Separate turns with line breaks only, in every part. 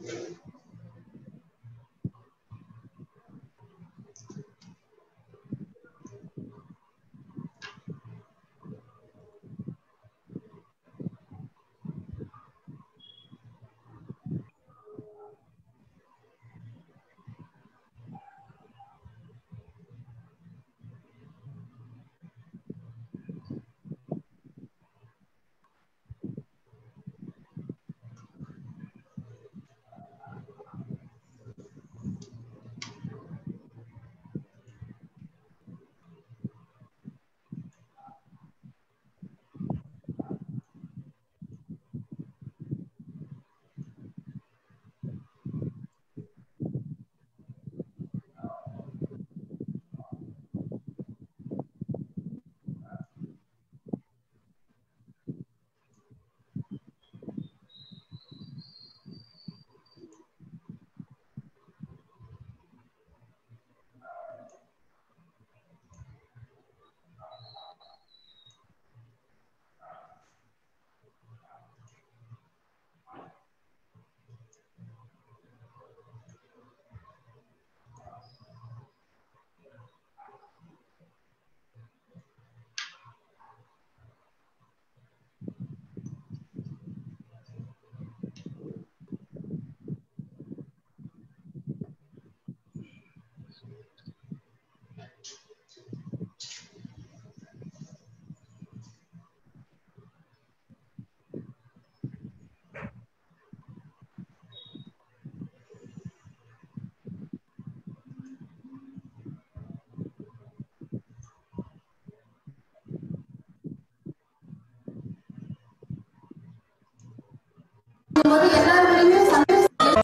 போது எல்லாருக்குள்ளயுமே சந்தோஷம்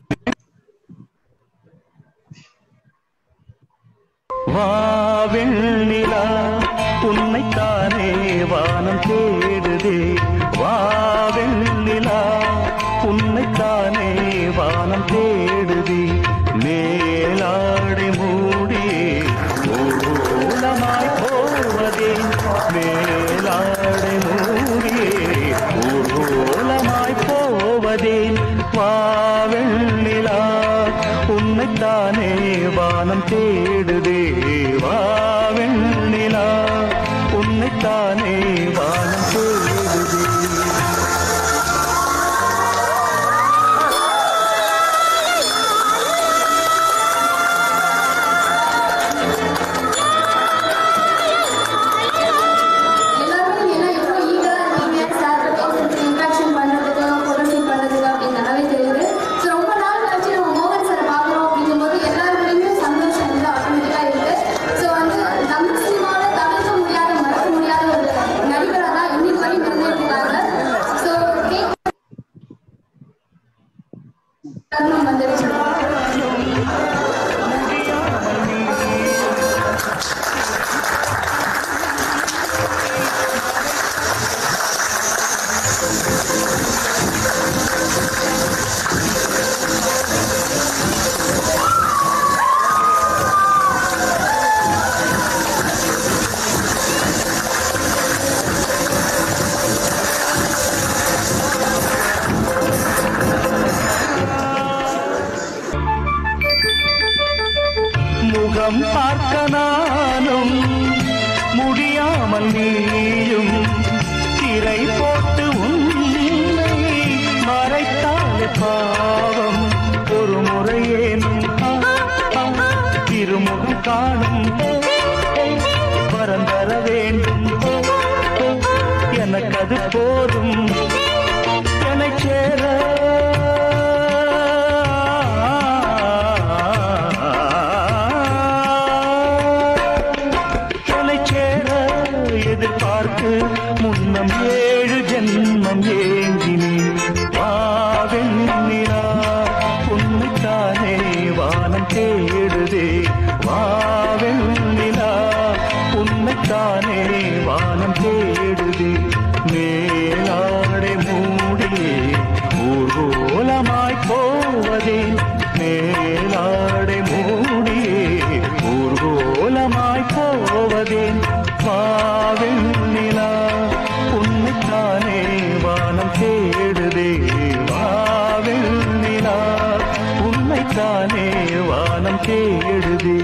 வாவெண்ணிலா உன்னைத்தானே வானம் தேடுதே வாவெண்ணிலா உன்னைத்தானே வானம் தேடுதே மேலாடை மூடியே ஊர்வலமாய் போவதே மேலாடை மூடியே ஊர்வலமாய் போவதேன் வாவெண்ணிலா உன்னைத்தானே வானம் தேடுதே வாவெண்ணிலா உன்னைத்தானே வானம் தேடுதே
எல்லாருமே என்ன எவ்வளோ ஈகரா இருக்கீங்க சார் பேசுறதுக்கு இன்ட்ராக்ஷன் பண்றதுக்கு ஃபோட்டோஷூட் பண்றதுக்கு அப்படின்னு நல்லாவே தெரியுது ஸோ ரொம்ப நாள் கழிச்சு நம்ம மோகன் சார் பார்க்குறோம் அப்படிங்கும்போது எல்லாருக்குள்ளயுமே சந்தோஷம் வந்து ஆட்டோமேட்டிக்கா இருக்கு ஸோ வந்து தமிழ் சினிமாவோட தவிர்க்க முடியாத மறக்க முடியாத ஒரு நடிகராக தான் இன்னைக்கு வரையும் இருந்துட்டு இருக்காங்க ஸோ தருணம் வந்துருச்சு
முகம் பார்க்க நானும் முடியாமல் நீயும் திரை போட்டு உன்னை மறைத்தாலே பாவம் ஒரு முறையேனும் திருமுகம் காணும் வரம் தர வேண்டும் எனக்கது போதும் எனச் சேர என்னைச் சேர எதிர்பார்த்து முன்னம் ஏழு ஜென்மம் ஏங்கினேன் வாவெண்ணிலா தேடுதே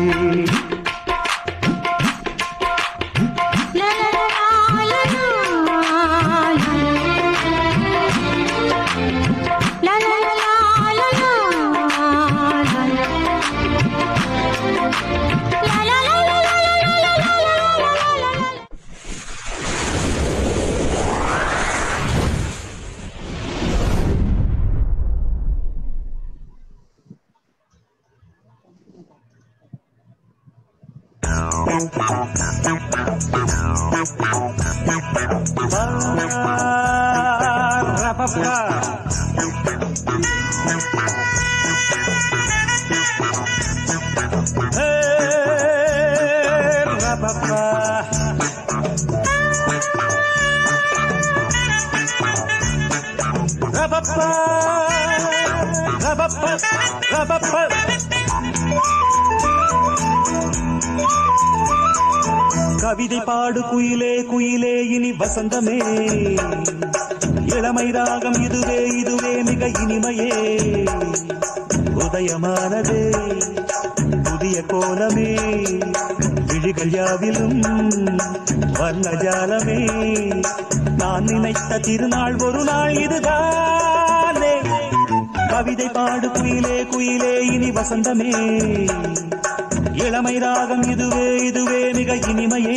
கவிதை பாடு குயிலே குயிலே இனி வசந்தமே இளமை ராகம் இதுவே இதுவே மிக இனிமையே உதயமானதே புதிய கோலமே விழிகள் யாவிலும் வர்ணஜாலமே நான் நினைத்த திருநாள் ஒரு நாள் இதுதானே கவிதை பாடு குயிலே குயிலே இனி வசந்தமே இளமை ராகம் இதுவே இதுவே மிக இனிமையே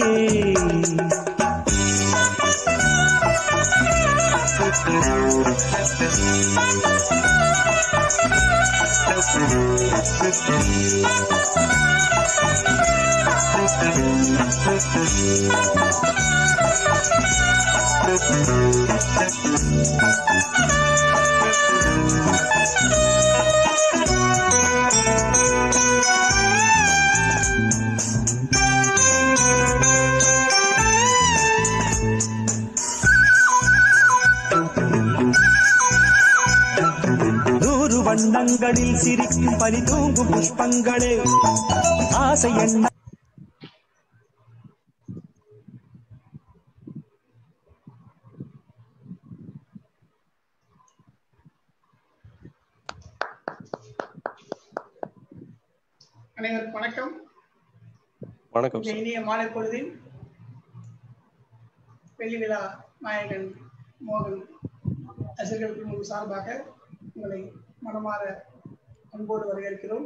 நூறு வண்ணங்களில் சிரிக்கும் பனி தூங்கும் புஷ்பங்களே ஆசை என்ன
அனைவருக்கும் வணக்கம்
வணக்கம்
இந்த
சார்
இனிய மாலை பொழுதில் வெள்ளி விழா நாயகன் மோகன் ரசிகர்கள் குழுமம் சார்பாக உங்களை மனமாற அன்போடு வரவேற்கிறோம்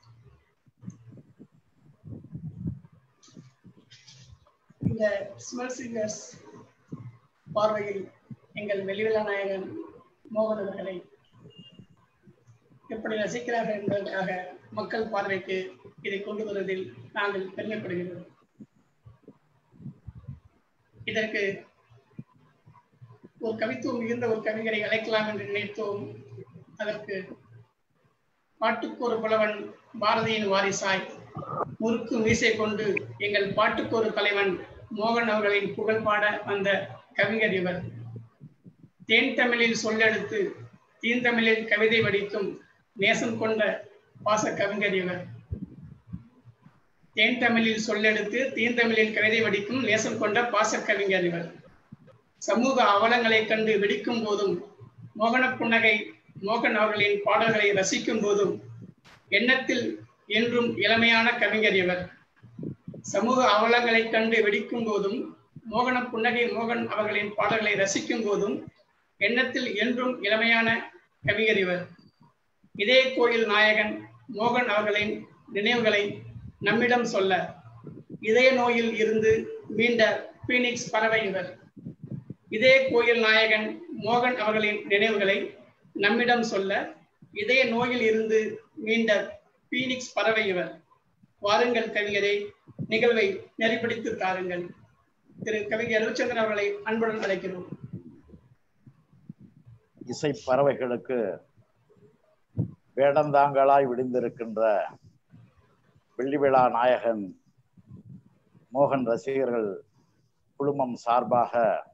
இந்த ஸ்மெல் சிங்கர்ஸ் பார்வையில் எங்கள் வெள்ளி விழா நாயகன் மோகன் அவர்களை எப்படி ரசிக்கிறார்கள் என்பதற்காக மக்கள் பார்வைக்கு இதை கொண்டு வருவதில் நாங்கள் பெருமைப்படுகிறோம் இதற்கு ஒரு கவித்துவம் மிகுந்த ஒரு கவிஞரை அழைக்கலாம் என்று நினைத்தோம் அதற்கு பாட்டுக்கொரு புலவன் பாரதியின் வாரிசாய் முறுக்கு மீசை கொண்டு எங்கள் பாட்டுக்கொரு தலைவன் மோகன் அவர்களின் புகழ் பாட வந்த கவிஞர் இவர் தேன் தமிழில் சொல்லெடுத்து தீந்தமிழில் கவிதை வடிக்கும் நேசம் கொண்ட பாச கவிஞர் இவர் தேன் தமிழில் சொல்லெடுத்து தீந்தமிழில் கவிதை வடிக்கும் நேசம் கொண்ட பாச கவிஞர் இவர் சமூக அவலங்களைக் கண்டு வெடிக்கும் போதும் மோகன புன்னகை மோகன் அவர்களின் பாடல்களை ரசிக்கும் போதும் எண்ணத்தில் என்றும் இளமையான கவிஞர் இவர் சமூக அவலங்களைக் கண்டு வெடிக்கும் போதும் மோகன புன்னகை மோகன் அவர்களின் பாடல்களை ரசிக்கும் போதும் எண்ணத்தில் என்றும் இளமையான கவிஞர் இவர் இதே கோயில் நாயகன் மோகன் அவர்களின் நினைவுகளை நம்மிடம் சொல்ல இதய நோயில் இருந்து மீண்ட பீனிக்ஸ் பறவை இவர் இதே கோயில் நாயகன் மோகன் அவர்களின் நினைவுகளை நம்மிடம் சொல்ல இதய நோயில் இருந்து மீண்ட பீனிக்ஸ் பறவை இவர் வாருங்கள் கவிஞரே நிகழ்வை நெறிப்பிடித்து தாருங்கள் திரு கவிஞர் ரவிச்சந்திரன் அவர்களை அன்புடன் அழைக்கிறோம்
இசை பறவைகளுக்கு வேடந்தாங்களாய் விடிந்திருக்கின்ற வெள்ளி விழா நாயகன் மோகன் ரசிகர்கள் குழுமம் சார்பாக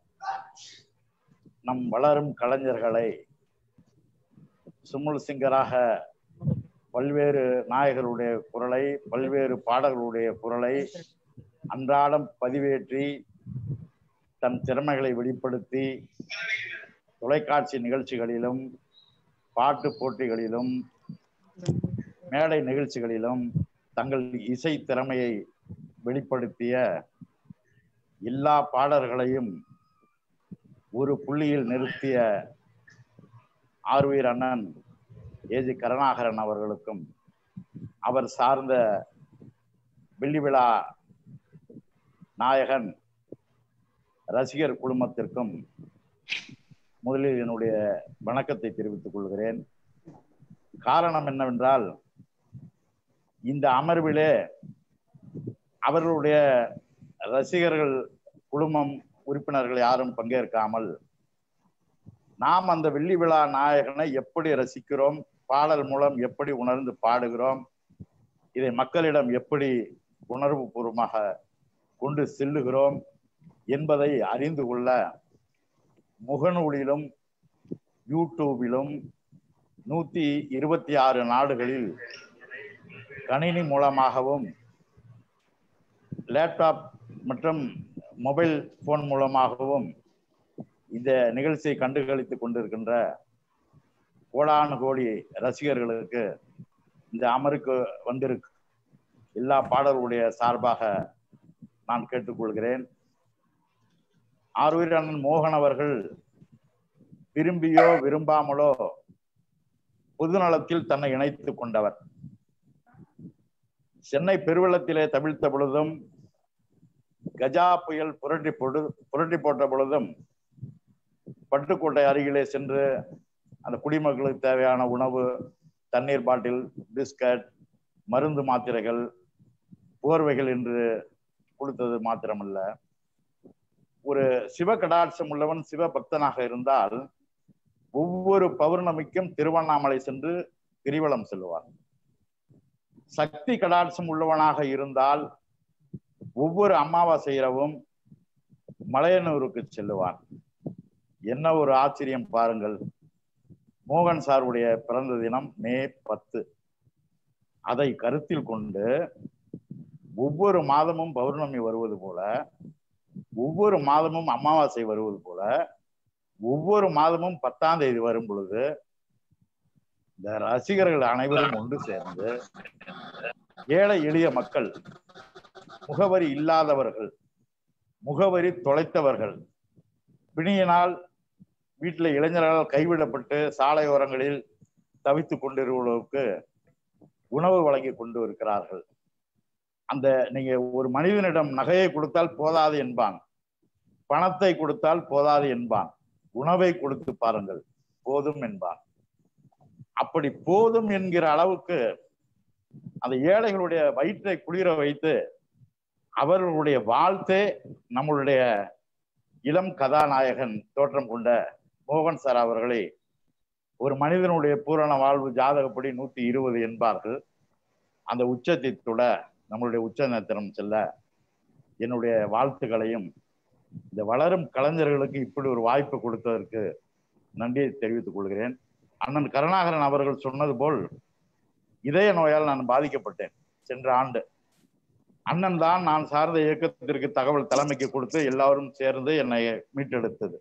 நம் வளரும் கலைஞர்களை சுமுல் சிங்கராக பல்வேறு நாயகருடைய குரலை பல்வேறு பாடல்களுடைய குரலை அன்றாடம் பதிவேற்றி தன் திறமைகளை வெளிப்படுத்தி தொலைக்காட்சி நிகழ்ச்சிகளிலும் பாட்டு போட்டிகளிலும் மேடை நிகழ்ச்சிகளிலும் தங்கள் இசை திறமையை வெளிப்படுத்திய எல்லா பாடல்களையும் ஒரு புள்ளியில் நிறுத்திய ஆர்வீர் அண்ணன் ஏஜி கருணாகரன் அவர்களுக்கும் அவர் சார்ந்த வெள்ளி விழா நாயகன் ரசிகர் குழுமத்திற்கும் முதலில் என்னுடைய வணக்கத்தை தெரிவித்துக் கொள்கிறேன் காரணம் என்னவென்றால் இந்த அமர்விலே அவர்களுடைய ரசிகர்கள் குழுமம் உறுப்பினர்கள் யாரும் பங்கேற்காமல் நாம் அந்த வெள்ளி விழா நாயகனை எப்படி ரசிக்கிறோம் பாடல் மூலம் எப்படி உணர்ந்து பாடுகிறோம் இதை மக்களிடம் எப்படி உணர்வு பூர்வமாக கொண்டு செல்லுகிறோம் என்பதை அறிந்து கொள்ள முகநூலிலும் யூடியூபிலும் நூத்தி இருபத்தி ஆறு நாடுகளில் கணினி மூலமாகவும் லேப்டாப் மற்றும் மொபைல் போன் மூலமாகவும் இந்த நிகழ்ச்சியை கண்டுகளித்துக் கொண்டிருக்கின்ற கோடானு கோடி ரசிகர்களுக்கு இந்த அமருக்கு வந்திருக்கு எல்லா பாடலுடைய சார்பாக நான் கேட்டுக்கொள்கிறேன் ஆர்வீர் அண்ணன் மோகன் அவர்கள் விரும்பியோ விரும்பாமலோ பொதுநலத்தில் தன்னை இணைத்துக் கொண்டவர் சென்னை பெருவெள்ளத்திலே தவிழ்த்த பொழுதும் கஜா புயல் புரட்டி போட்டு புரட்டி போட்ட பொழுதும் பட்டுக்கோட்டை அருகிலே சென்று அந்த குடிமக்களுக்கு தேவையான உணவு தண்ணீர் பாட்டில் பிஸ்கட் மருந்து மாத்திரைகள் போர்வைகள் என்று கொடுத்தது மாத்திரமல்ல ஒரு சிவ கடாட்சம் உள்ளவன் சிவ பக்தனாக இருந்தால் ஒவ்வொரு பௌர்ணமிக்கும் திருவண்ணாமலை சென்று கிரிவலம் செல்வார் சக்தி கடாட்சம் உள்ளவனாக இருந்தால் ஒவ்வொரு அமாவாசை இரவும் மலையனூருக்கு செல்லுவான் என்ன ஒரு ஆச்சரியம் பாருங்கள் மோகன் சாருடைய பிறந்த தினம் மே பத்து அதை கருத்தில் கொண்டு ஒவ்வொரு மாதமும் பௌர்ணமி வருவது போல ஒவ்வொரு மாதமும் அமாவாசை வருவது போல ஒவ்வொரு மாதமும் பத்தாம் தேதி வரும் பொழுது இந்த ரசிகர்கள் அனைவரும் ஒன்று சேர்ந்து ஏழை எளிய மக்கள் முகவரி இல்லாதவர்கள் முகவரி தொலைத்தவர்கள் பிணியினால் வீட்டில் இளைஞர்களால் கைவிடப்பட்டு சாலையோரங்களில் தவித்துக் கொண்டிருப்பவர்களுக்கு உணவு வழங்கி கொண்டு இருக்கிறார்கள் அந்த நீங்க ஒரு மனிதனிடம் நகையை கொடுத்தால் போதாது என்பான் பணத்தை கொடுத்தால் போதாது என்பான் உணவை கொடுத்து பாருங்கள் போதும் என்பான் அப்படி போதும் என்கிற அளவுக்கு அந்த ஏழைகளுடைய வயிற்றை குளிர வைத்து அவர்களுடைய வாழ்த்தே நம்மளுடைய இளம் கதாநாயகன் தோற்றம் கொண்ட மோகன் சார் அவர்களை ஒரு மனிதனுடைய பூரண வாழ்வு ஜாதகப்படி நூத்தி இருபது என்பார்கள் அந்த உச்சத்தை தொட நம்மளுடைய உச்ச நத்திரம் செல்ல என்னுடைய வாழ்த்துக்களையும் இந்த வளரும் கலைஞர்களுக்கு இப்படி ஒரு வாய்ப்பு கொடுத்ததற்கு நன்றியை தெரிவித்துக் கொள்கிறேன் அண்ணன் கருணாகரன் அவர்கள் சொன்னது போல் இதய நோயால் நான் பாதிக்கப்பட்டேன் சென்ற ஆண்டு அண்ணன் தான் நான் சார்ந்த இயக்கத்திற்கு தகவல் தலைமைக்கு கொடுத்து எல்லாரும் சேர்ந்து என்னை மீட்டெடுத்தது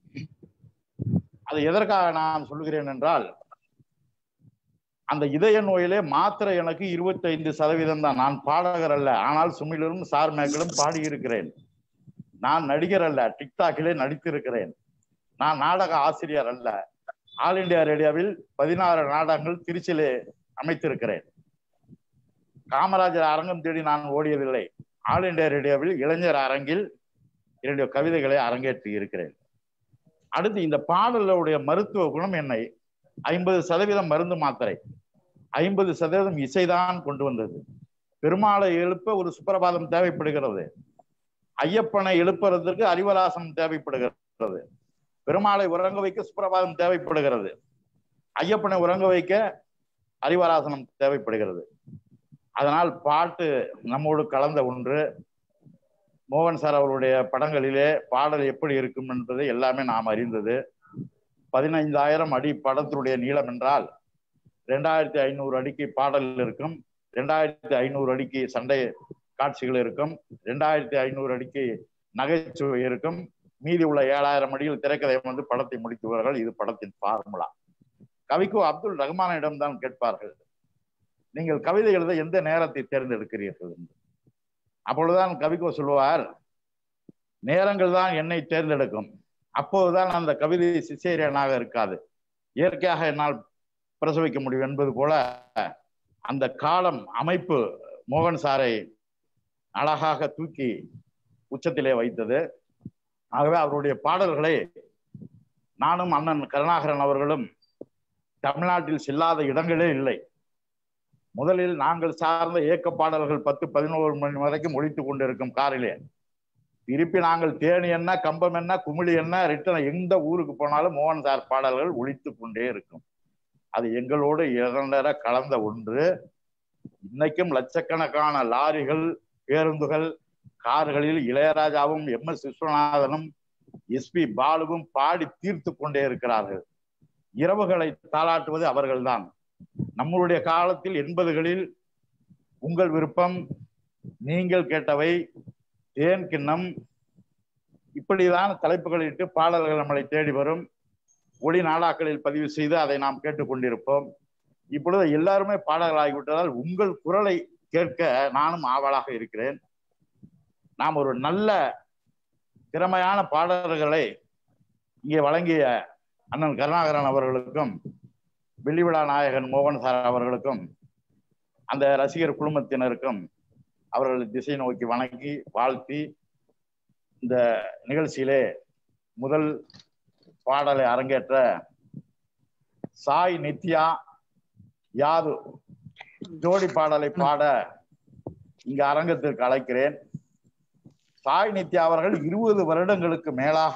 அது எதற்காக நான் சொல்கிறேன் என்றால் அந்த இதய நோயிலே மாத்திரை எனக்கு இருபத்தைந்து சதவீதம் தான் நான் பாடகர் அல்ல ஆனால் சுமிலும் சார் மேக்களும் பாடியிருக்கிறேன் நான் நடிகர் அல்ல டிக்டாக்கிலே நடித்திருக்கிறேன் நான் நாடக ஆசிரியர் அல்ல ஆல் இண்டியா ரேடியோவில் பதினாறு நாடகங்கள் திருச்சியிலே அமைத்திருக்கிறேன் காமராஜர் அரங்கம் தேடி நான் ஓடியதில்லை ஆல் இண்டியா ரேடியோவில் இளைஞர் அரங்கில் என்னுடைய கவிதைகளை அரங்கேற்றி இருக்கிறேன் அடுத்து இந்த பாடலுடைய மருத்துவ குணம் என்னை ஐம்பது சதவீதம் மருந்து மாத்திரை ஐம்பது சதவீதம் இசைதான் கொண்டு வந்தது பெருமாளை எழுப்ப ஒரு சுப்பிரபாதம் தேவைப்படுகிறது ஐயப்பனை எழுப்புறதற்கு அறிவராசனம் தேவைப்படுகிறது பெருமாளை உறங்க வைக்க சுப்பிரபாதம் தேவைப்படுகிறது ஐயப்பனை உறங்க வைக்க அறிவராசனம் தேவைப்படுகிறது அதனால் பாட்டு நம்மோடு கலந்த ஒன்று மோகன் சார் அவருடைய படங்களிலே பாடல் எப்படி இருக்கும் என்பதை எல்லாமே நாம் அறிந்தது பதினைந்தாயிரம் அடி படத்தினுடைய நீளம் என்றால் ரெண்டாயிரத்தி ஐநூறு அடிக்கு பாடல் இருக்கும் ரெண்டாயிரத்தி ஐநூறு அடிக்கு சண்டை காட்சிகள் இருக்கும் ரெண்டாயிரத்தி ஐநூறு அடிக்கு நகைச்சுவை இருக்கும் மீதி உள்ள ஏழாயிரம் அடியில் திரைக்கதை வந்து படத்தை முடித்துவார்கள் இது படத்தின் ஃபார்முலா கவிக்கோ அப்துல் ரஹ்மானிடம் தான் கேட்பார்கள் நீங்கள் கவிதை எழுத எந்த நேரத்தை தேர்ந்தெடுக்கிறீர்கள் என்று அப்பொழுதுதான் கவிக்கோ சொல்லுவார் நேரங்கள் தான் என்னை தேர்ந்தெடுக்கும் அப்போதுதான் அந்த கவிதை சிசேரியனாக இருக்காது இயற்கையாக என்னால் பிரசவிக்க முடியும் என்பது போல அந்த காலம் அமைப்பு மோகன் சாரை அழகாக தூக்கி உச்சத்திலே வைத்தது ஆகவே அவருடைய பாடல்களை நானும் அண்ணன் கருணாகரன் அவர்களும் தமிழ்நாட்டில் செல்லாத இடங்களே இல்லை முதலில் நாங்கள் சார்ந்த இயக்க பாடல்கள் பத்து பதினோரு மணி வரைக்கும் ஒழித்துக் கொண்டிருக்கும் காரிலே திருப்பி நாங்கள் தேனி என்ன கம்பம் என்ன குமிழி என்ன ரிட்டன் எந்த ஊருக்கு போனாலும் மோகன் சார் பாடல்கள் ஒழித்து கொண்டே இருக்கும் அது எங்களோடு இரண்டர கலந்த ஒன்று இன்னைக்கும் லட்சக்கணக்கான லாரிகள் பேருந்துகள் கார்களில் இளையராஜாவும் எம் எஸ் விஸ்வநாதனும் எஸ்பி பாலுவும் பாடி தீர்த்து கொண்டே இருக்கிறார்கள் இரவுகளை தாளாட்டுவது அவர்கள்தான் நம்மளுடைய காலத்தில் எண்பதுகளில் உங்கள் விருப்பம் நீங்கள் கேட்டவை தேன் கிண்ணம் இப்படிதான் தலைப்புகளிட்டு பாடல்கள் நம்மளை தேடி வரும் ஒளி நாடாக்களில் பதிவு செய்து அதை நாம் கேட்டுக்கொண்டிருப்போம் இப்பொழுது எல்லாருமே பாடல்களாகிவிட்டதால் உங்கள் குரலை கேட்க நானும் ஆவலாக இருக்கிறேன் நாம் ஒரு நல்ல திறமையான பாடல்களை இங்கே வழங்கிய அண்ணன் கருணாகரன் அவர்களுக்கும் வெள்ளிவிழா நாயகன் மோகன் சார் அவர்களுக்கும் அந்த ரசிகர் குழுமத்தினருக்கும் அவர்களை திசை நோக்கி வணங்கி வாழ்த்தி இந்த நிகழ்ச்சியிலே முதல் பாடலை அரங்கேற்ற சாய் நித்யா யாது ஜோடி பாடலை பாட இங்கு அரங்கத்திற்கு அழைக்கிறேன் சாய் நித்யா அவர்கள் இருபது வருடங்களுக்கு மேலாக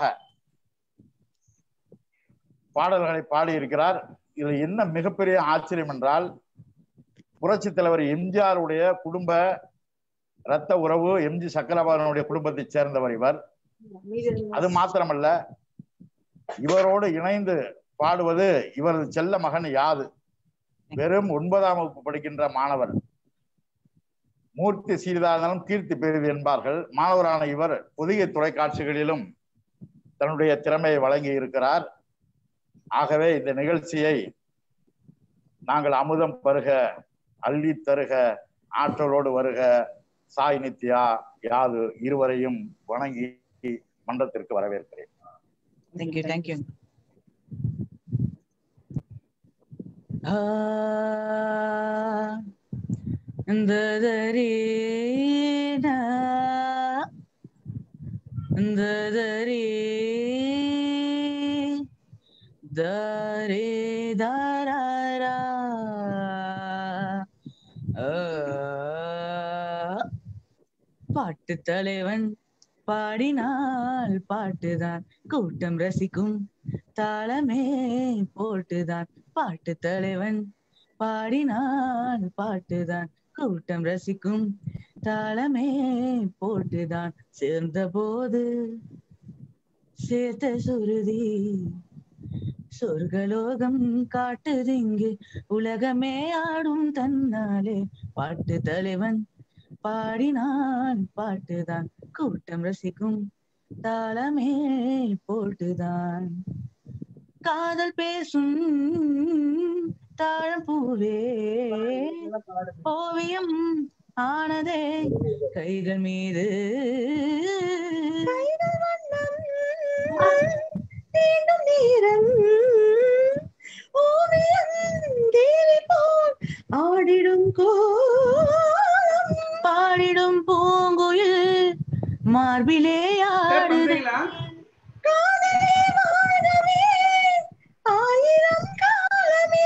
பாடல்களை பாடியிருக்கிறார் இதுல என்ன மிகப்பெரிய ஆச்சரியம் என்றால் புரட்சி தலைவர் எம்ஜிஆருடைய குடும்ப இரத்த உறவு எம்ஜி சக்கரபாரனுடைய குடும்பத்தைச் சேர்ந்தவர் இவர் அது மாத்திரமல்ல இவரோடு இணைந்து பாடுவது இவரது செல்ல மகன் யாது வெறும் ஒன்பதாம் வகுப்பு படிக்கின்ற மாணவர் மூர்த்தி சீரிதானாலும் கீர்த்தி பெரிது என்பார்கள் மாணவரான இவர் புதிய தொலைக்காட்சிகளிலும் தன்னுடைய திறமையை வழங்கி இருக்கிறார் ஆகவே இந்த நிகழ்ச்சியை நாங்கள் அமுதம் பருக அள்ளி தருக ஆற்றலோடு வருக சாய் நித்யா யாது இருவரையும் வணங்கி மன்றத்திற்கு வரவேற்கிறேன்
தேங்க்யூ தேங்க்யூ இந்த தரீனா இந்த தரீ தரே தாரா பாட்டு தலைவன் பாடினால் பாட்டுதான் கூட்டம் ரசிக்கும் தாளமே போட்டுதான் பாட்டு தலைவன் பாடினால் பாட்டுதான் கூட்டம் ரசிக்கும் தாளமே போட்டுதான் சேர்ந்த போது சேர்த்த சுருதி சொர்க்கலோகம் காட்டுது இங்கு உலகமே ஆடும் தன்னாலே பாட்டு தலைவன் பாடினால் பாட்டுதான் கூட்டம் ரசிக்கும் தாளமே போட்டுதான் காதல் பேசும் தாழம் பூவே ஓவியம் ஆனதே கைகள் மீது
தீண்டும் நேரம் ஓவியம் தேவி போல் ஆடிடும் கோலம்
பாடிடும் பூங்குயில் மார்பிலே ஆடுது
பண்றீங்களா
காதலே வானமே ஆயிரம் காலமே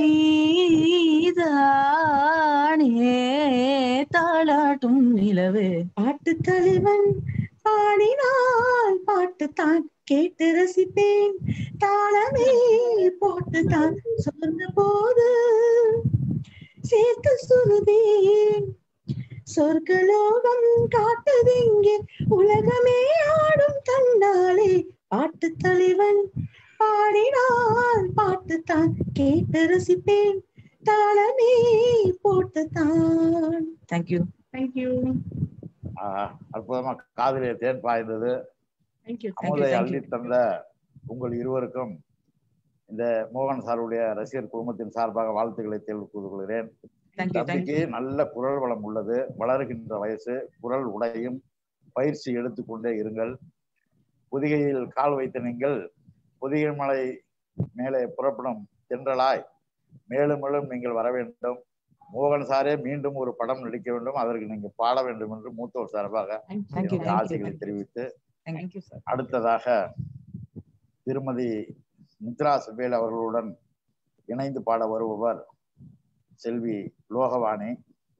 நீதானே தாளாட்டும் நிலவே
பாட்டு தலைவன் பாடினால் பாட்டுத்தான் கேட்டு ரசிப்பேன் தாளமே போட்டுத்தான் சொன்ன போது சேர்த்து சுருதேன் சொர்க்கலோகம் காட்டுதிங்கே உலகமே ஆடும் தன்னாலே பாட்டு தலைவன் பாடினால் பாட்டுத்தான் கேட்டு ரசிப்பேன் தாளமே போட்டுத்தான்
தேங்க்யூ
தேங்க்யூ
ஆஹ், அற்புதமா காதலிய தேன் பாய்ந்தது
தேங்க்யூ
அமுதை
thank
அள்ளி
you.
தந்த உங்கள் இந்த மோகன் சாருடைய ரசிகர் குழுமத்தின் சார்பாக வாழ்த்துக்களை தெரிவித்துக் கொள்கிறேன்
தேங்க்யூ
தம்பிக்கு
தேங்க்யூ
நல்ல குரல் வளம் உள்ளது வளருகின்ற வயசு குரல் உடையும் பயிற்சி எடுத்துக்கொண்டே இருங்கள் புதிகையில் கால் வைத்த நீங்கள் புதிகை மலை மேலே புறப்படும் தென்றலாய் மேலும் மேலும் நீங்கள் வர வேண்டும் மோகன் சாரே மீண்டும் ஒரு படம் நடிக்க வேண்டும் அதற்கு நீங்க பாட வேண்டும் என்று மூத்தோர் சார்பாக
தேங்க்யூ
என்னுடைய ஆசைகளை தெரிவித்து
தேங்க்யூ சார்
அடுத்ததாக திருமதி மித்ரா சுபேல் அவர்களுடன் இணைந்து பாட வருபவர் செல்வி லோகவாணி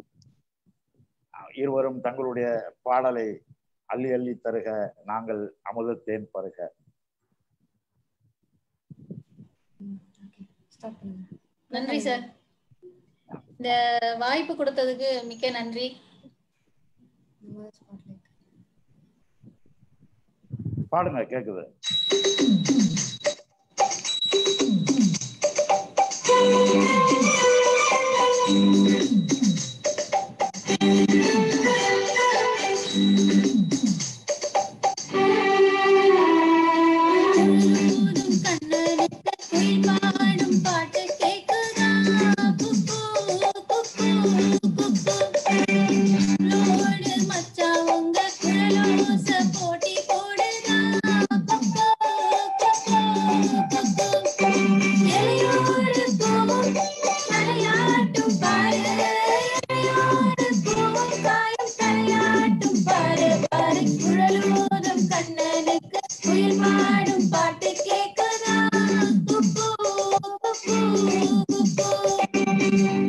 இருவரும் தங்களுடைய பாடலை அள்ளி அள்ளி தருக நாங்கள் அமுதத்தேன் பருக
நன்றி சார் இந்த வாய்ப்பு கொடுத்ததுக்கு மிக்க நன்றி
பாடுங்க கேக்குது
கண்ணனுக்கு குயில் பாடும் பாட்டு கேக்குதா குக்கூ, குக்கூ, குக்கூ.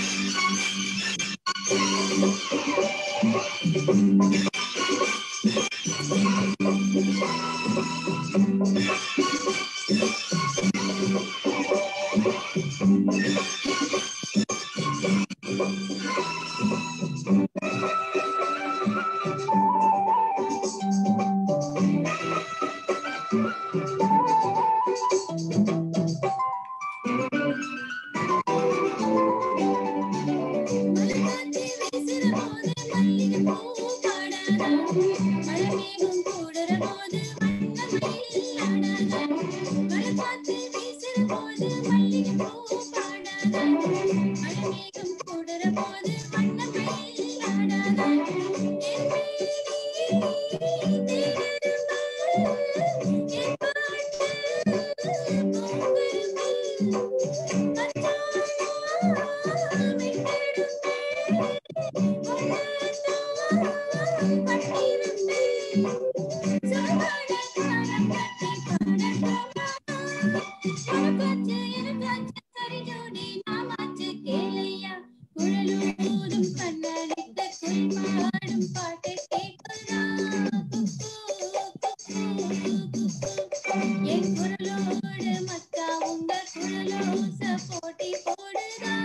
என் குரலோடு மக்கா உங்க குரலோச போட்டி போடுதா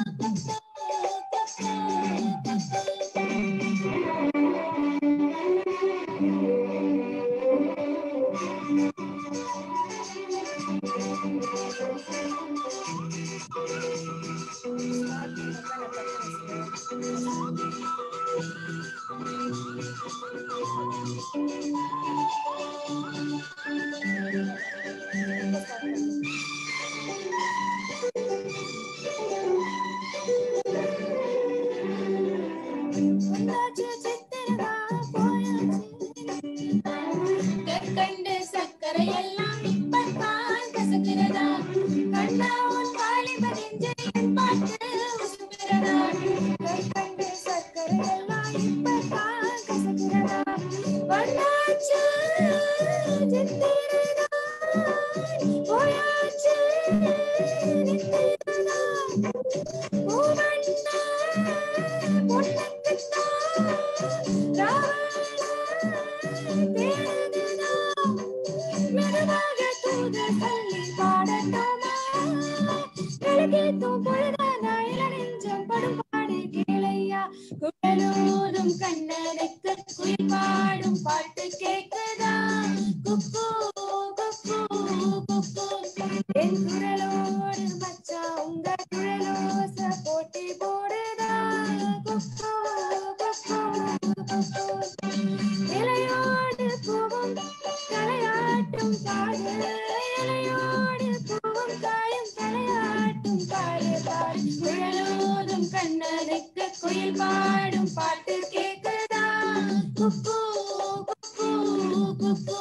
கற்கண்டு சக்கரை எல்லாம் இப்பத்தான் கசக்கிறதா கண்ணா உன் வாலிப நெஞ்சை என் பார்த்து உசுப்புகிறதா கற்கண்டு சக்கரை எல்லாம் இப்பத்தான் கசக்கிறதா வண்ணாச்சு சித்திரதா போயாச்சு நித்திரதா பூவண்ணா பொன்னக்குத்தான் மெதுவாக தூது சொல்லி பாடட்டோமா விளக்கேத்தும் பொழுதானா இளநெஞ்சம் படும் பாடு கேளையா குழலூதும் கண்ணனுக்கு குயில் பாடும் பாட்டு கேக்குதா குக்கு குக்கு குக்கு என் குரலோடு மச்சா உங்க குழலோச போட்டி போடுதா குக்கு குக்கு குக்கு இலையோடு பூவும் தலையாட்டும் பாடு இலையோடு பூவும் காயும் தலையாட்டும் பாடு தாய் குழலோதும் கண்ணனுக்கு குயில் பாடும் பாட்டு கேக்குதா குக்கு குக்கு குக்கு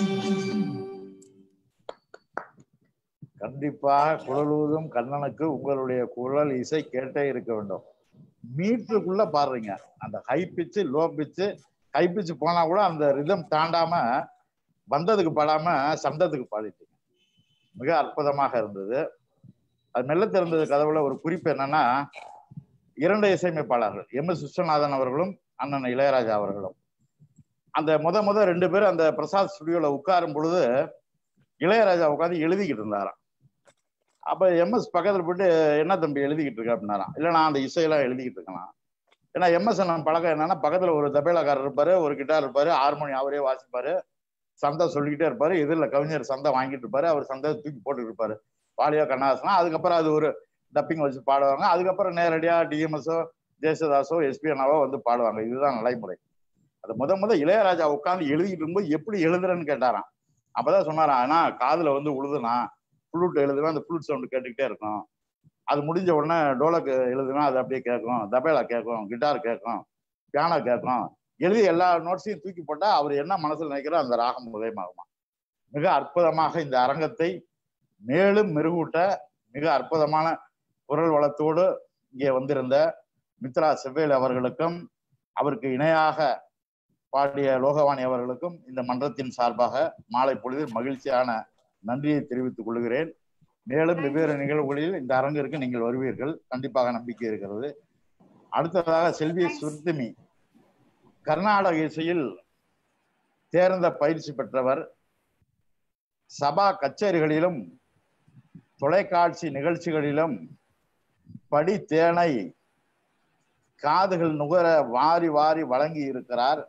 கண்டிப்பாக குழலூதும் கண்ணனுக்கு உங்களுடைய குழல் இசை கேட்டே இருக்க வேண்டும் மீட்டருக்குள்ள பாடுறீங்க அந்த ஹை பிச்சு லோ பிச்சு ஹை பிச்சு போனா கூட அந்த ரிதம் தாண்டாம வந்ததுக்கு பாடாம சந்தத்துக்கு பாடிட்டீங்க மிக அற்புதமாக இருந்தது அது மெல்ல திறந்தது கதவுல ஒரு குறிப்பு என்னன்னா இரண்டு இசையமைப்பாளர்கள் எம் எஸ் விஸ்வநாதன் அவர்களும் அண்ணன் இளையராஜா அவர்களும் அந்த முத முத ரெண்டு பேரும் அந்த பிரசாத் ஸ்டுடியோல உட்காரும் பொழுது இளையராஜா உட்காந்து எழுதிக்கிட்டு இருந்தாராம் அப்ப எம்எஸ் பக்கத்துல போயிட்டு என்ன தம்பி எழுதிக்கிட்டு இருக்க அப்படின்னாராம் இல்ல நான் அந்த இசையெல்லாம் எழுதிக்கிட்டு இருக்கலாம் ஏன்னா எம்எஸ் நம்ம பழக்கம் என்னன்னா பக்கத்துல ஒரு தபேலாக்காரர் இருப்பாரு ஒரு கிட்டார் இருப்பாரு ஹார்மோனி அவரே வாசிப்பாரு சந்தை சொல்லிக்கிட்டே இருப்பாரு எதிரில் கவிஞர் சந்தை வாங்கிட்டு இருப்பாரு அவர் சந்தை தூக்கி போட்டுட்டு இருப்பாரு வாலியா கண்ணாசனா அதுக்கப்புறம் அது ஒரு டப்பிங் வச்சு பாடுவாங்க அதுக்கப்புறம் நேரடியா டிஎம்எஸோ ஜெயசுதாஸோ எஸ்பிஎன்னாவோ வந்து பாடுவாங்க இதுதான் நடைமுறை அது முத முத இளையராஜா உட்காந்து எழுதிக்கிட்டு இருக்கும்போது எப்படி எழுதுறேன்னு கேட்டாராம் அப்பதான் சொன்னாராம் ஆனா காதுல வந்து உழுதுனா ஃப்ளூட் எழுதுவேன் அந்த ஃப்ளூட் சவுண்டு கேட்டுக்கிட்டே இருக்கும் அது முடிஞ்ச உடனே டோலக்கு எழுதுவேன் அது அப்படியே கேட்கும் தபேலா கேட்கும் கிட்டார் கேட்கும் பியானோ கேட்கும் எழுதி எல்லா நோட்ஸையும் தூக்கி போட்டா அவர் என்ன மனசுல நினைக்கிறோ அந்த ராகம் உதயமாகுமா மிக அற்புதமாக இந்த அரங்கத்தை மேலும் மெருகூட்ட மிக அற்புதமான குரல் வளத்தோடு இங்கே வந்திருந்த மித்ரா செவ்வேல் அவர்களுக்கும் அவருக்கு இணையாக பாடிய லோகவாணி அவர்களுக்கும் இந்த மன்றத்தின் சார்பாக மாலை பொழுதில் மகிழ்ச்சியான நன்றியை தெரிவித்துக் கொள்கிறேன் மேலும் வெவ்வேறு நிகழ்வுகளில் இந்த அரங்கிற்கு நீங்கள் வருவீர்கள் கண்டிப்பாக நம்பிக்கை இருக்கிறது அடுத்ததாக செல்வி சுர்திமி கர்நாடக இசையில் தேர்ந்த பயிற்சி பெற்றவர் சபா கச்சேரிகளிலும் தொலைக்காட்சி நிகழ்ச்சிகளிலும் படி தேனை காதுகள் நுகர வாரி வாரி வழங்கி இருக்கிறார்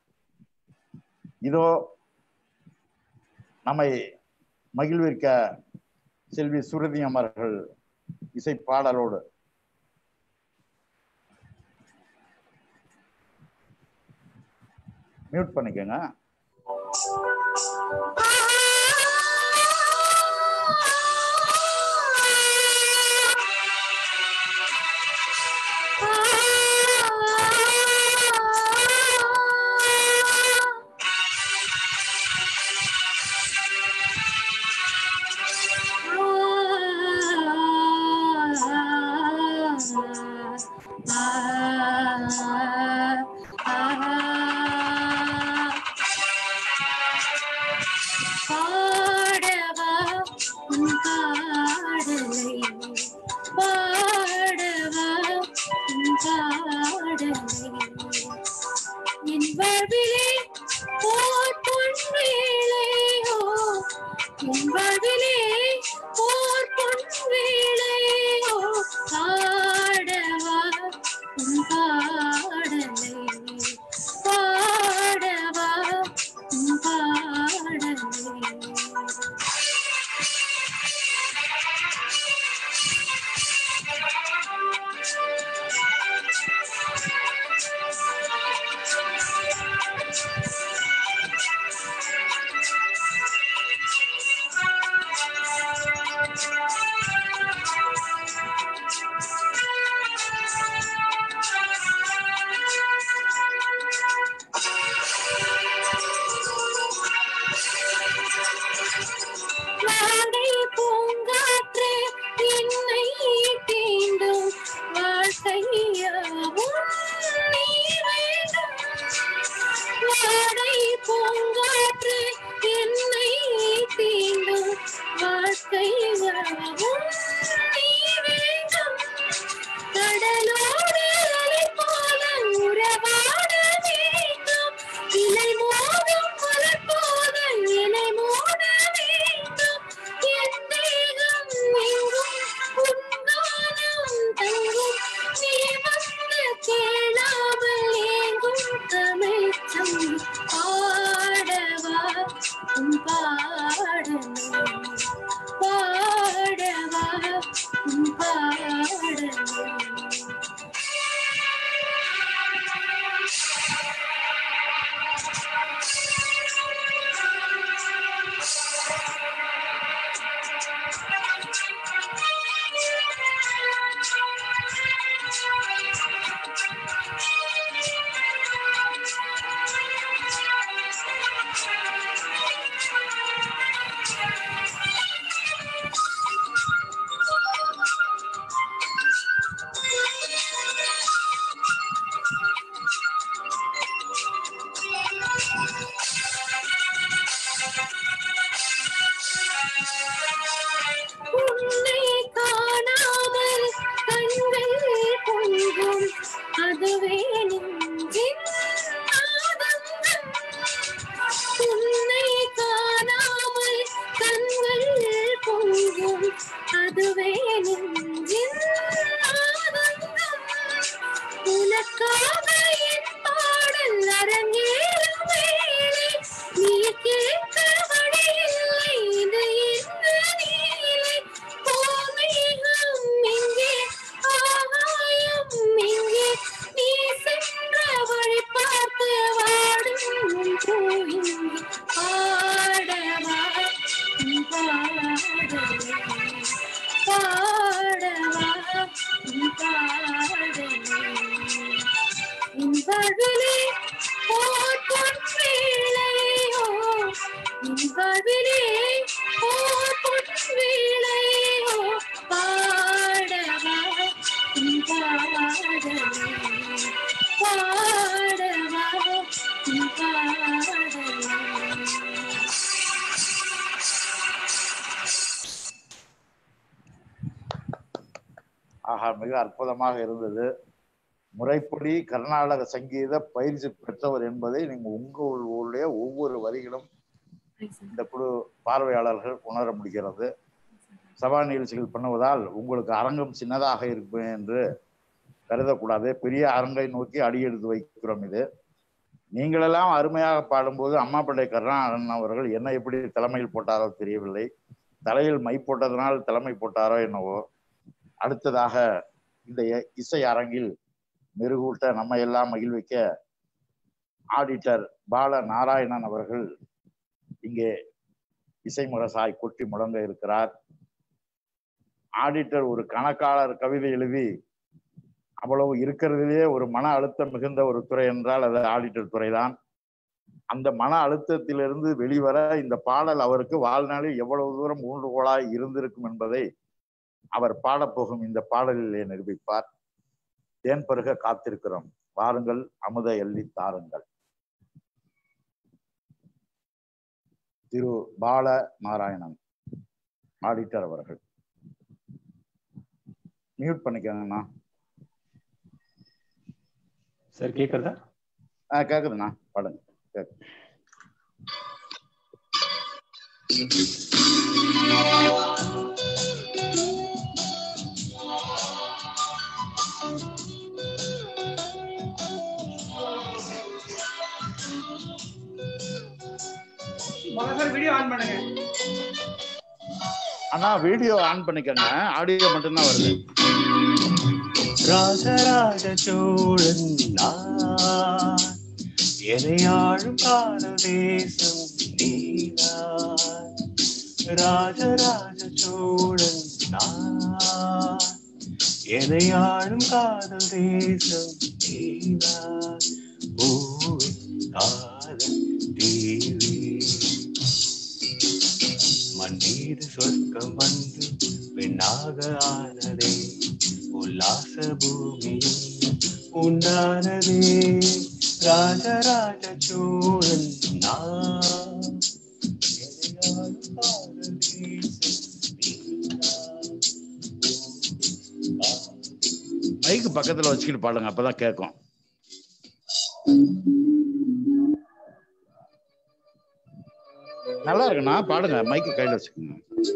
இதோ நம்மை மகிழ்விக்க செல்வி சுருதி அமர்கள் இசை பாடலோடு மியூட் பண்ணிக்கோங்க
பாடவா உன் பாடலை பாடவா உன் பாடலை என் வாழ்விலே போர் பொன் வேளையோ என் வாழ்விலே போர் பொன் வேளையோ பாடவா உன் பாடலை பாடவா உன் பாடலை வாடை பூங்காற்றே என்னை தீண்டும் வாழ்க்கையாவும் நீ வேண்டும் வாடை பூங்காற்றே என்னை தீண்டும் வாழ்க்கையாவும் நீ வேண்டும் கடலோடு அலை போல உறவாட வேண்டும் இலை மோதும் மலர் போல இலை மூட வேண்டும் என் தேகம் எங்கும் உன்னாலும் தங்கும் நீ வந்து கேளாமல் ஏங்கும் தமிழ்ச்சம் பாடவா உன் பாடலை பாடவா உன் பாடலை வாழ்விலே ஓர் பொன்வேளையோ என் வாழ்விலே ஓர் பொன்வேளையோ பாடவா உன் பாடலே பாடவா உன் பாடலே
ஆஹா மிக அற்புதமாக இருந்தது முறைப்படி கர்நாடக சங்கீத பயிற்சி பெற்றவர் என்பதை நீங்க உங்களுடைய ஒவ்வொரு வரிகளும் இந்த குழு பார்வையாளர்கள் உணர முடிகிறது சபா நிகழ்ச்சிகள் பண்ணுவதால் உங்களுக்கு அரங்கம் சின்னதாக இருக்கும் என்று கருதக்கூடாது பெரிய அரங்கை நோக்கி அடியெடுத்து வைக்கிறோம் இது நீங்களெல்லாம் அருமையாக பாடும்போது அம்மாப்பேட்டை கருணாகரன் அவர்கள் என்ன எப்படி தலைமையில் போட்டாரோ தெரியவில்லை தலையில் மை போட்டதனால் தலைமை போட்டாரோ என்னவோ அடுத்ததாக இந்த இ- இசை அரங்கில் மெருகூட்ட நம்ம எல்லாம் மகிழ்விக்க ஆடிட்டர் பால நாராயணன் அவர்கள் இங்கே இசை முரசாய் கொட்டி முழங்க இருக்கிறார் ஆடிட்டர் ஒரு கணக்காளர் கவிதை எழுதி அவ்வளவு இருக்கிறதுலே ஒரு மன அழுத்தம் மிகுந்த ஒரு துறை என்றால் அது ஆடிட்டர் துறைதான் அந்த மன அழுத்தத்திலிருந்து வெளிவர இந்த பாடல் அவருக்கு வாழ்நாளில் எவ்வளவு தூரம் ஊன்றுகோலாய் இருந்திருக்கும் என்பதை அவர் பாடப்போகும் இந்த பாடலிலே நிரூபிப்பார் தேன் பருக காத்திருக்கிறோம் வாருங்கள் அமுத எள்ளி தாருங்கள் திரு பால நாராயணன் ஆடிட்டர் அவர்கள் மியூட் பண்ணிக்கோங்கண்ணா
சார் கேக்குறதா
ஆ கேக்குதுண்ணா பாடுங்க கேக்குது
முதல்ல வீடியோ ஆன் பண்ணுங்க
அண்ணா வீடியோ ஆன் பண்ணிக்கோங்க ஆடியோ மட்டும்தான் வருது
ராஜராஜ சோழன் நான் என்னை ஆளும் காதல் தேசம் நீதான் ராஜராஜ சோழன் நான் என்னை ஆளும் காதல் தேசம் நீதான் பூவே காதல் தேவி மண் மீது சொர்க்கம் வந்து பெண்ணாக ஆனதே உல்லாச பூமியும் உண்டானதே ராஜராஜ சோழன் நான் எதையாலும் காதல் தேசம் நீதான்.
மைக்கு பக்கத்துல வச்சுக்கிட்டு பாடுங்க அப்பதான் கேட்கும் நல்லா இருக்குண்ணா பாடுங்க மைக்கு கையில வச்சுக்கோங்க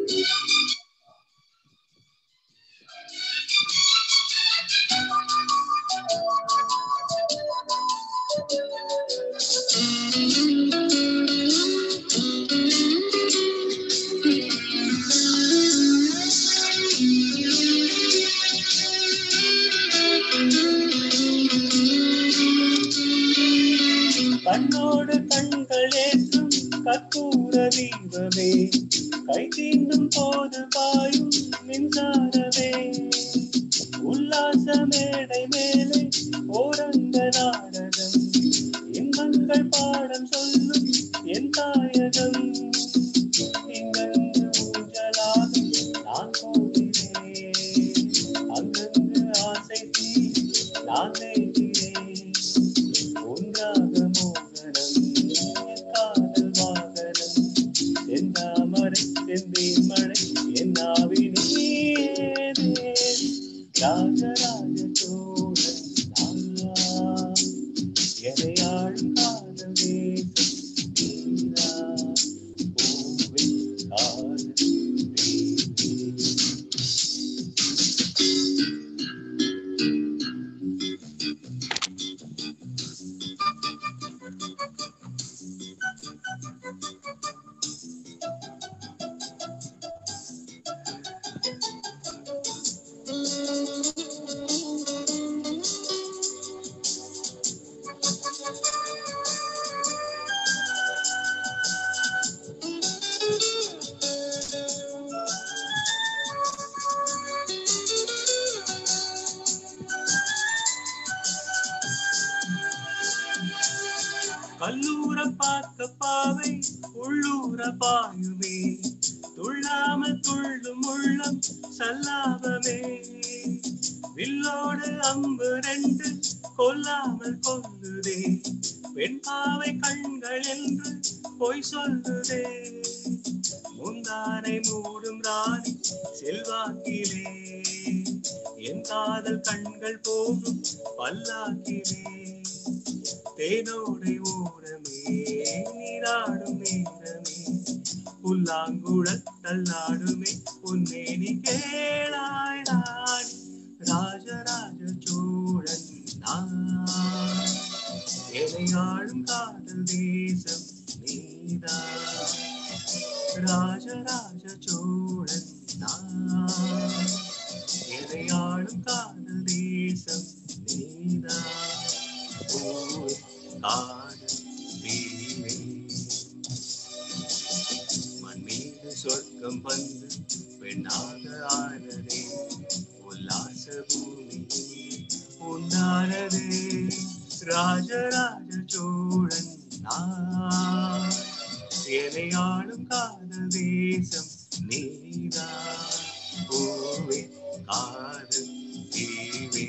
கண்ணோடு கண்கள் ஏற்றும் கற்பூர தீபமே கை தீண்டும் போது பாயும் மின்சாரமே உல்லாச மேடை மேலே ஓரங்க நாடகம் இன்பங்கள் பாடம் சொல்லும் என் தாயகம் இங்கங்கு ஊஞ்சலாகும் நான் போகிறேன் அங்கங்கு ஆசை தீ நான் தேய்கிறேன் ஒன்றாக மோகனம் என் காதல் வாகனம் செந்தாமரை செந்தேன் மழை என் ஆவி நீரே ராஜராஜ சோழன் நான் எதை ஆளும் காதல் தேசம் நீரா பூவே காதல் தேவி கல்லூர பார்த்த பாவை உள்ளூர பாயுமே துள்ளாமல் துள்ளும் உள்ளம் சல்லாபமே வில்லோடு அம்பு ரெண்டு கொல்லாமல் கொல்லுதே பெண் பாவை கண்கள் என்று பொய் சொல்லுதே முந்தானை மூடும் ராணி செல்வாக்கிலே என் காதல் கண்கள் போகும் பல்லாக்கிலே தேனோடை ஓரமே நீராடும் நேரமே புல்லாங்குழல் தள்ளாடுமே உன்னேனி கேளாய் ராணி ராஜராஜ சோழன் நான் என்னை ஆளும் காதல் தேசம் நீதான் ராஜராஜ சோழன் நான் என்னை ஆளும் காதல் தேசம் நீதான் ஓ காதல் தீவே மண் மீது சொர்க்கம் வந்து பெண்ணாக ஆனதே உல்லாச பூமி உண்டானதே ராஜராஜ சோழன் நான் என்னை ஆளும் காதல் தேசம் நீதான் பூவே காதல் தீவே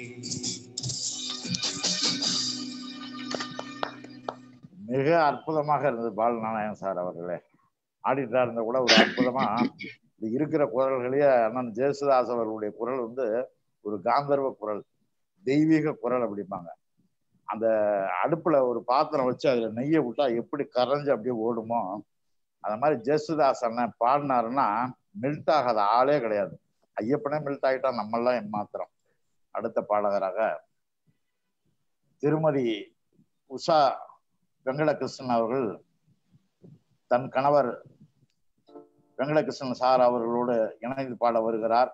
மிக அற்புதமாக இருந்தது பாலநாராயணன் சார் அவர்களே ஆடிட்டா இருந்த கூட ஒரு அற்புதமா இது இருக்கிற குரல்களையே அண்ணன் ஜேசுதாஸ் அவர்களுடைய குரல் வந்து ஒரு காந்தர்வ குரல் தெய்வீக குரல் அப்படிம்பாங்க அந்த அடுப்புல ஒரு பாத்திரம் வச்சு அதுல நெய்யை விட்டா எப்படி கரைஞ்சு அப்படியே ஓடுமோ அந்த மாதிரி ஜேசுதாஸ் அண்ணன் பாடினாருன்னா மெல்ட் ஆகாத ஆளே கிடையாது ஐயப்பனே மெல்ட் ஆகிட்டா நம்மெல்லாம் ஏமாத்திரம் அடுத்த பாடகராக திருமதி உஷா வெங்கடகிருஷ்ணன் அவர்கள் தன் கணவர் வெங்கடகிருஷ்ணன் சார் அவர்களோடு இணைந்து பாட வருகிறார்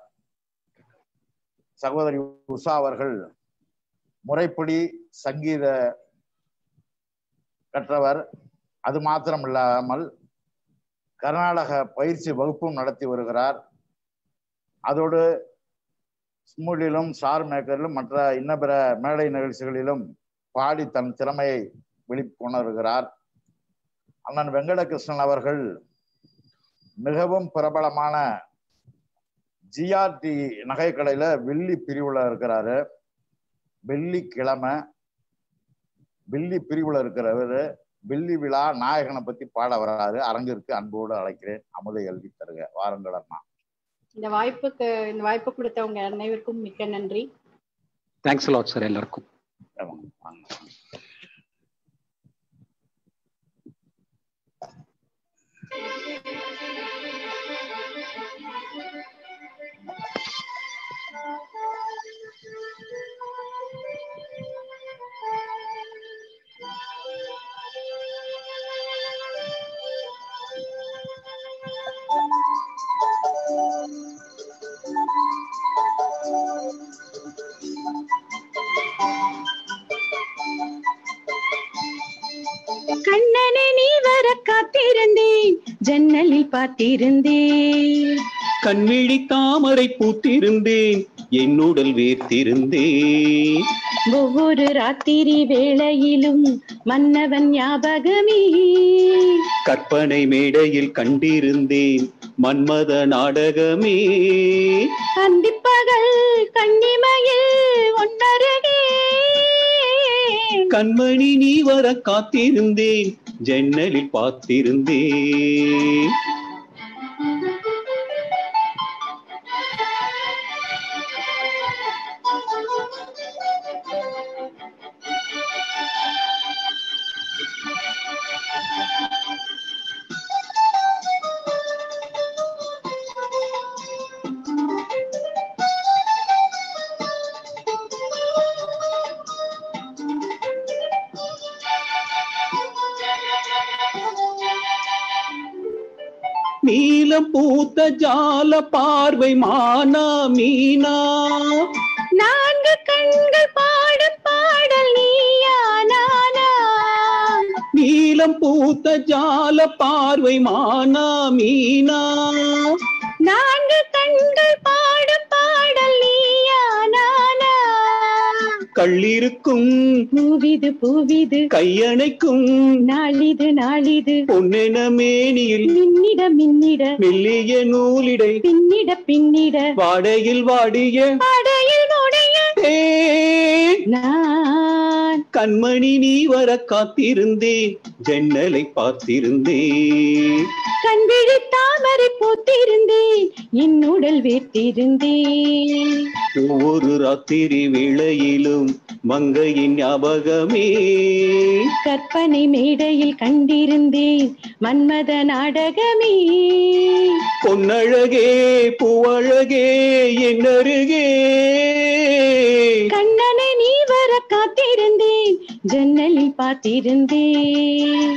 சகோதரி உஷா அவர்கள் முறைப்படி சங்கீத கற்றவர் அது மாத்திரம் இல்லாமல் கர்நாடக பயிற்சி வகுப்பும் நடத்தி வருகிறார் அதோடு ஸ்மூலிலும் ஸ்டார் மேக்கரிலும் மற்ற இன்ன பிற மேடை நிகழ்ச்சிகளிலும் பாடி தன் திறமையை வெளிக்கொணர்கிறார் அண்ணன் வெங்கடகிருஷ்ணன் அவர்கள் மிகவும் பிரபலமான ஜிஆர்டி நகைக்கடையில வெள்ளி பிரிவுல இருக்கிறாரு வெள்ளிக்கிழமை வெள்ளி பிரிவுல இருக்கிறவர் வெள்ளி விழா நாயகனை பத்தி பாட வராரு அரங்கிற்கு அன்போடு அழைக்கிறேன் அமுதை எழுதி தருக வாருங்கள் அண்ணா
இந்த வாய்ப்புக்கு இந்த வாய்ப்பு கொடுத்தவங்க அனைவருக்கும் மிக்க நன்றி
தேங்க்ஸ் லாட் சார் எல்லாருக்கும்
ஆமாங்க, வாங்க.
கண்ணனை நீ வர காத்திருந்தேன் ஜன்னலில் பார்த்திருந்தேன்
கண்விழி தாமரை பூத்திருந்தேன் என்னுடல் வேர்த்திருந்தேன்
ஒவ்வொரு ராத்திரி வேளையிலும் மன்னவன் ஞாபகமே
கற்பனை மேடையில் கண்டிருந்தேன் மன்மத நாடகமே
அந்திப்பகல் கண்ணிமையில் ஒன்னருகே
கண்மணி நீ வர காத்திருந்தேன் ஜன்னலில் பார்த்திருந்தேன் நீலம் பூத்த ஜால பார்வை மானா மீனா
நான்கு கண்கள் பாடும் பாடல் நீயா நானா
நீலம் பூத்த ஜால பார்வை மானா மீனா
நான்கு கண்கள் பாடும் பாடல் நீயா நானா
கள்ளிருக்கும்
பூவிது பூவிது
கையணைக்கும்
நாளிது நாளிது
பொன்னென மேனியில்
மின்னிட மின்னிட
மெல்லிய நூலிடை
பின்னிட பின்னிட
வாடையில் வாடிய
அடையில் உடைய
தேன்.
நான்
கண்மணி நீ வர காத்திருந்தேன் ஜன்னலை பார்த்திருந்தேன்
கண்விழி தாமரை பூத்திருந்தேன் என் உடல் வேர்த்திருந்தேன்
ஒவ்வொரு ராத்திரி வேளையிலும் மங்கையின் ஞாபகமே
கற்பனை மேடையில் கண்டிருந்தேன் மன்மத நாடகமே
பொன்னழகே பூவழகே என் அருகே
கண்ணனை நீ வர காத்திருந்தேன் ஜன்னலில் பார்த்திருந்தேன்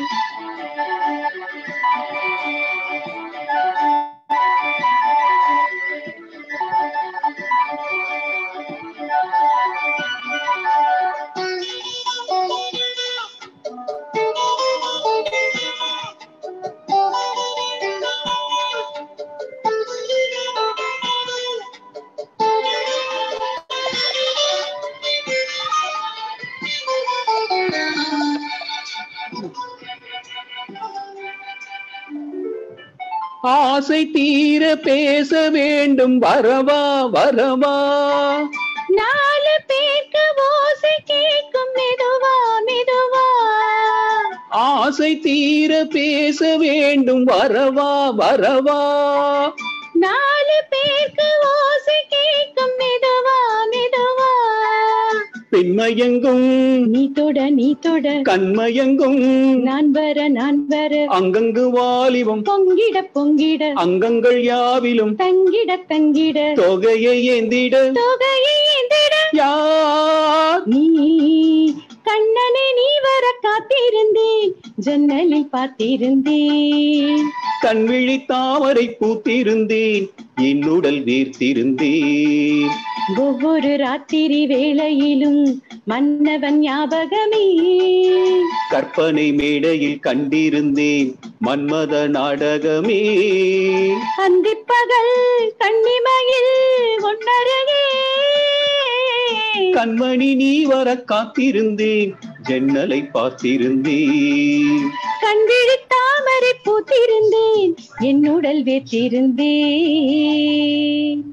ஆசை தீர பேச வேண்டும் வரவா வரவா
நாலு பேருக்கு ஓசை கேட்கும் மெதுவா மெதுவா
ஆசை தீர பேச வேண்டும் வரவா வரவா
நாலு பேருக்கு ஓசை கேட்கும் மெதுவா மெதுவா
பெண்மயங்கும்
நீ தொட நீ தொட
கண்மயங்கும்
நான் வர நான் வர
அங்கங்கு வாலிபம்
பொங்கிட பொங்கிட
அங்கங்கள் யாவிலும்
தங்கிட தங்கிட
தொகையை ஏந்திட
தொகையை எந்திட
யார்
நீ கண்ணனை நீ வர காத்திருந்தேன் ஜன்னலில் பார்த்திருந்தேன்
கண்விழி தாமரை பூத்திருந்தேன் என்னுடல் வீர்த்திருந்தேன்
ஒவ்வொரு ராத்திரி வேளையிலும் மன்னவன் ஞாபகமே
கற்பனை மேடையில் கண்டிருந்தேன் மன்மத நாடகமே
அந்திப்பகல் கண்ணிமையில் ஒன்னருகே
கண்மணி நீ வர காத்திருந்தேன் ஜன்னலை பார்த்திருந்தேன்
கண்விழி தாமரை பூத்திருந்தேன் என் உடல் வேற்றிருந்தேன்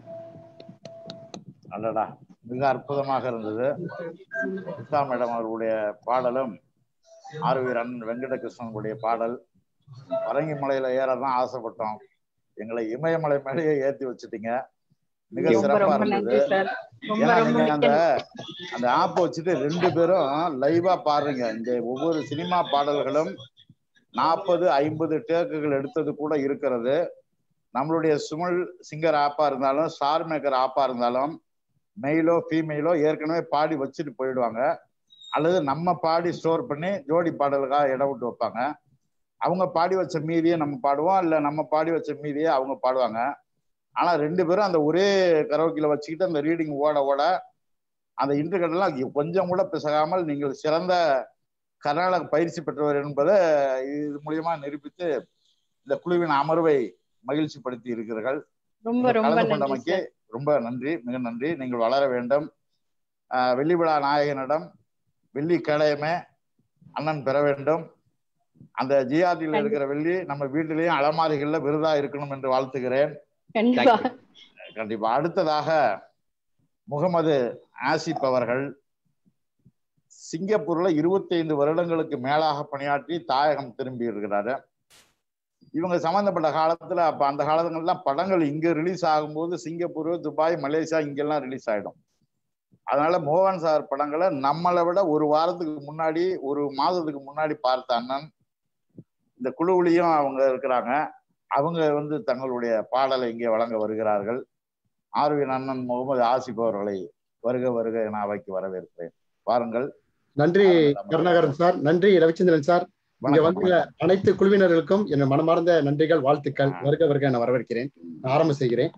அடடா மிக அற்புதமாக இருந்தது உஷா மேடம் அவர்களுடைய பாடலும் ஆர்வீர் அண்ணன் வெங்கடகிருஷ்ணனுடைய பாடல் பரங்கி மலையில ஏறதான் ஆசைப்பட்டோம் எங்களை இமயமலை மேலேயே ஏத்தி வச்சுட்டீங்க மிக
ரொம்ப
சிறப்பா
ரொம்ப நன்றி
இருந்தது
சார் ரொம்ப
ஏன்னா
ரொம்ப
நீங்க அந்த
மிக்க
அந்த ஆப் வச்சுட்டு ரெண்டு பேரும் லைவா பாருங்க இந்த ஒவ்வொரு சினிமா பாடல்களும் நாற்பது ஐம்பது டேக்குகள் எடுத்தது கூட இருக்கிறது நம்மளுடைய சுமல் சிங்கர் ஆப்பா இருந்தாலும் ஸ்டார் மேக்கர் ஆப்பா இருந்தாலும் மெயிலோ ஃபீமெயிலோ ஏற்கனவே பாடி வச்சுட்டு போயிடுவாங்க அல்லது நம்ம பாடி ஸ்டோர் பண்ணி ஜோடி பாடலுக்காக இடம் விட்டு வைப்பாங்க அவங்க பாடி வச்ச மீதியை நம்ம பாடுவோம் இல்லை நம்ம பாடி வச்ச மீதியை அவங்க பாடுவாங்க ஆனா ரெண்டு பேரும் அந்த ஒரே கரோக்கில வச்சுக்கிட்டு அந்த ரீடிங் ஓட ஓட அந்த இன்டர்கட்டெல்லாம் கொஞ்சம் கூட பிசகாமல் நீங்கள் சிறந்த கர்நாடக பயிற்சி பெற்றவர் என்பதை இது மூலியமா நிரூபித்து இந்த குழுவின் அமர்வை மகிழ்ச்சிப்படுத்தி இருக்கிறீர்கள்
ரொம்ப
நீங்கள்
ரொம்ப
கலந்து
நன்றி
கொண்டமைக்கு
சார்
ரொம்ப நன்றி மிக நன்றி நீங்கள் வளர வேண்டும் ஆஹ் வெள்ளி விழா நாயகனிடம் வெள்ளி கேடயமே அண்ணன் பெற வேண்டும் அந்த ஜிஆர்டியில் இருக்கிற வெள்ளி நம்ம வீட்டிலேயும் அலமாரிகள்ல விருதா இருக்கணும் என்று வாழ்த்துகிறேன்
கண்டிப்பா
கண்டிப்பா அடுத்ததாக முகமது ஆசிப் அவர்கள் சிங்கப்பூர்ல 25 வருடங்களுக்கு மேலாக பணியாற்றி தாயகம் திரும்பி இருக்கிறாரு இவங்க சம்பந்தப்பட்ட காலத்துல அப்ப அந்த காலங்கள்லாம் படங்கள் இங்க ரிலீஸ் ஆகும்போது சிங்கப்பூர் துபாய் மலேசியா இங்கெல்லாம் ரிலீஸ் ஆயிடும் அதனால மோகன் சார் படங்களை நம்மளை விட ஒரு வாரத்துக்கு முன்னாடி ஒரு மாதத்துக்கு முன்னாடி பார்த்த அண்ணன் இந்த குழுவிலையும் அவங்க இருக்கிறாங்க அவங்க வந்து தங்களுடைய பாடலை இங்கே வழங்க வருகிறார்கள் ஆர்வின் அண்ணன் முகமது ஆசிப் அவர்களை வருக வருக என அவைக்கு வரவேற்கிறேன் வாருங்கள்
நன்றி கருணாகரன் சார் நன்றி ரவிச்சந்திரன் சார் இங்க
வணக்கம்,
வந்துள்ள அனைத்து குழுவினர்களுக்கும் என் மனமார்ந்த நன்றிகள் வாழ்த்துக்கள் வருக வருக என வரவேற்கிறேன் நான் ஆரம்பம் செய்கிறேன்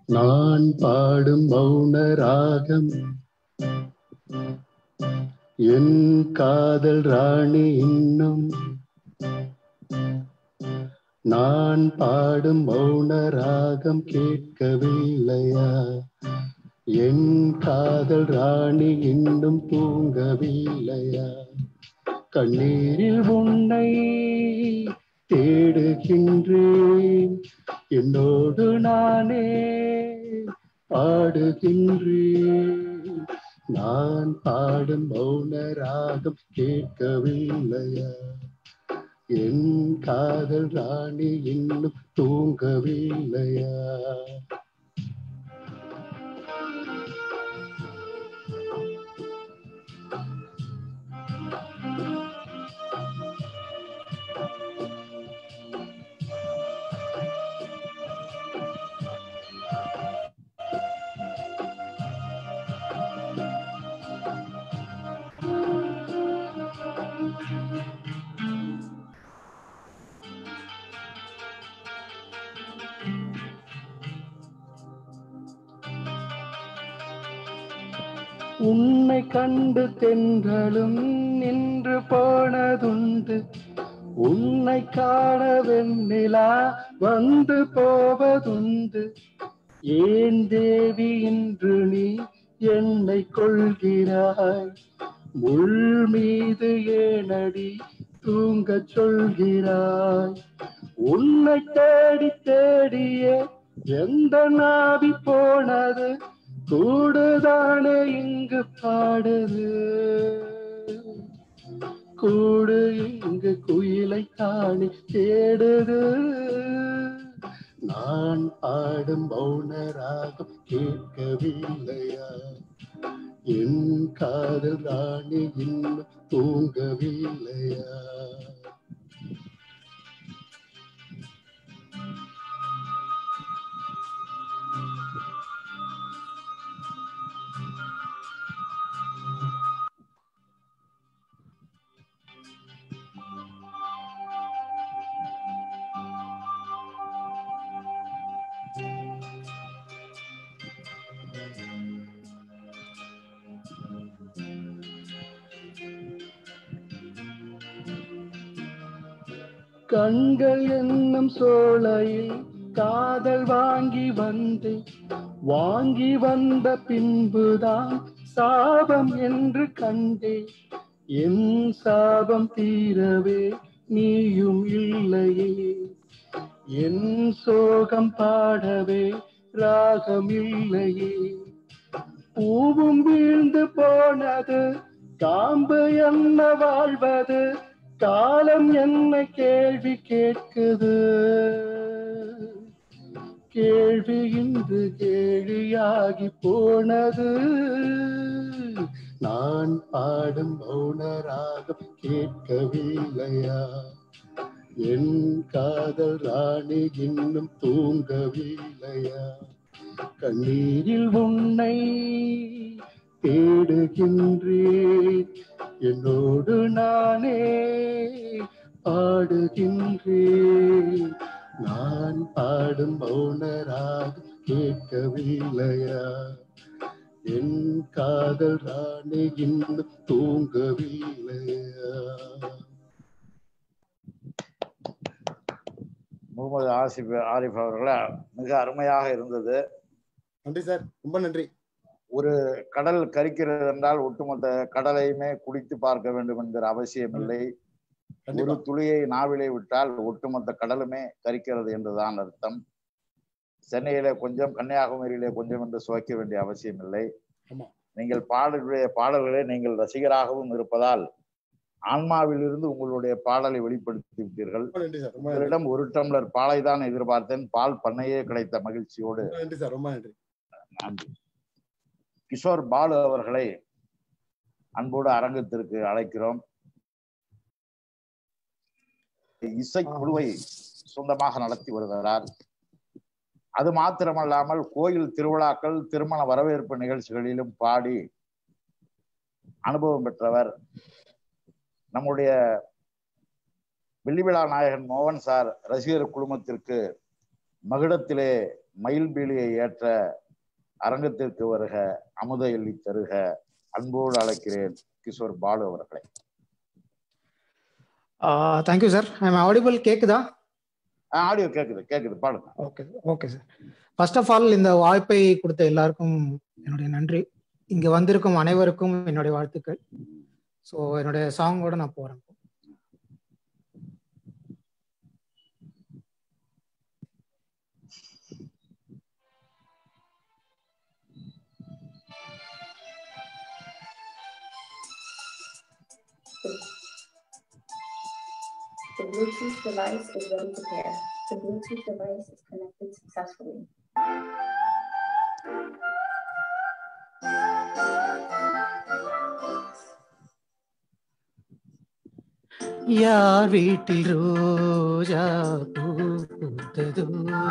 நான் பாடும் மௌன ராகம் என் காதல் ராணி இன்னும் நான் பாடும் மௌன ராகம் கேட்கவில்லையா என் காதல் ராணி இன்னும் தூங்கவில்லையா கண்ணீரில் உன்னை தேடுகின்றேன் என்னோடு நானே பாடுகின்றேன் நான் பாடும் மௌன ராகம் கேட்கவில்லையா என் காதல் ராணி இன்னும் தூங்கவில்லையா உன்னை கண்டு தென்றலும் நின்று போனதுண்டு உன்னை காண வெண்ணிலா வந்து போவதுண்டு ஏன் தேவி இன்று நீ என்னை கொள்கிறாய் முள் மீது ஏனடி தூங்கச் சொல்கிறாய் உன்னை தேடி தேடியே எந்த நாவி போனது கூடுதானே இங்கு பாடுது கூடு இங்கு குயிலை தானி தேடுது நான் பாடும் மௌன ராகம் கேட்கவில்லையா என் காதல் ராணி இன்னும் தூங்கவில்லையா கண்கள் என்னும் சோலையில் காதல் வாங்கி வந்தேன் வாங்கி வந்த பின்புதான் சாபம் என்று கண்டேன் என் சாபம் தீரவே நீயும் இல்லையே என் சோகம் பாடவே ராகம் இல்லையே பூவும் வீழ்ந்து போனது காம்பு என்ன வாழ்வது காலம் என்ன கேள்வி கேட்குது கேள்வி இன்று கேள்வியாகி போனது நான் பாடும் மௌன ராகம் கேட்கவில்லையா என் காதல் ராணி இன்னும் தூங்கவில்லையா கண்ணீரில் உன்னை தேடுகின்றேன் என்னோடு நானே பாடுகின்றேன் நான் பாடும் மௌனராக கேட்கவில்லையா என் காதல் ராணி இன்னும் தூங்கவில்லையா
முகமது ஆசிப் ஆரிஃப் அவர்களே மிக அருமையாக இருந்தது
நன்றி சார் ரொம்ப நன்றி
ஒரு கடல் கரிக்கிறது என்றால் ஒட்டுமொத்த கடலையுமே குடித்து பார்க்க வேண்டும் என்கிற அவசியம் இல்லை ஒரு துளியை நாவிலே விட்டால் ஒட்டுமொத்த கடலுமே கரிக்கிறது என்றுதான் அர்த்தம் சென்னையிலே கொஞ்சம் கன்னியாகுமரியிலே கொஞ்சம் என்று சுவைக்க வேண்டிய அவசியம் இல்லை
ஆமா
நீங்கள் பாடலுடைய பாடல்களே நீங்கள் ரசிகராகவும் இருப்பதால் ஆன்மாவிலிருந்து உங்களுடைய பாடலை வெளிப்படுத்தி விட்டீர்கள்
ரொம்ப நன்றி சார் ரொம்ப நன்றி
உங்களிடம் ஒரு டம்ளர் பாலை தான் எதிர்பார்த்தேன் பால் பண்ணையே கிடைத்த மகிழ்ச்சியோடு
ரொம்ப நன்றி சார் ரொம்ப நன்றி
நன்றி கிஷோர் பாலு அவர்களை அன்போடு அரங்கத்திற்கு அழைக்கிறோம் இசைக்குழுவை சொந்தமாக நடத்தி வருகிறார் அது மாத்திரமல்லாமல் கோயில் திருவிழாக்கள் திருமண வரவேற்பு நிகழ்ச்சிகளிலும் பாடி அனுபவம் பெற்றவர் நம்முடைய வெள்ளி விழா நாயகன் மோகன் சார் ரசிகர் குழுமத்திற்கு மகுடத்திலே மயில்பீலியை ஏற்ற அரங்கத்திற்கு வருக அமுத எள்ளி தருக அன்போடு அழைக்கிறேன் கிஷோர் பாலு அவர்களை
தேங்க்யூ சார் ஐம் ஆடிபிள் கேக்குதா
ஆடியோ கேக்குது கேக்குது பாடுங்க
okay okay sir first of all இந்த வாய்ப்பை கொடுத்த எல்லாருக்கும் என்னுடைய நன்றி இங்க வந்திருக்கும் அனைவருக்கும் என்னுடைய வாழ்த்துக்கள் ஸோ என்னுடைய சாங்கோட நான் போறேன்
The Bluetooth device is ready to pair. The Bluetooth device is connected successfully.
யார் வீட்டில் ரோஜா பூ பூத்ததோ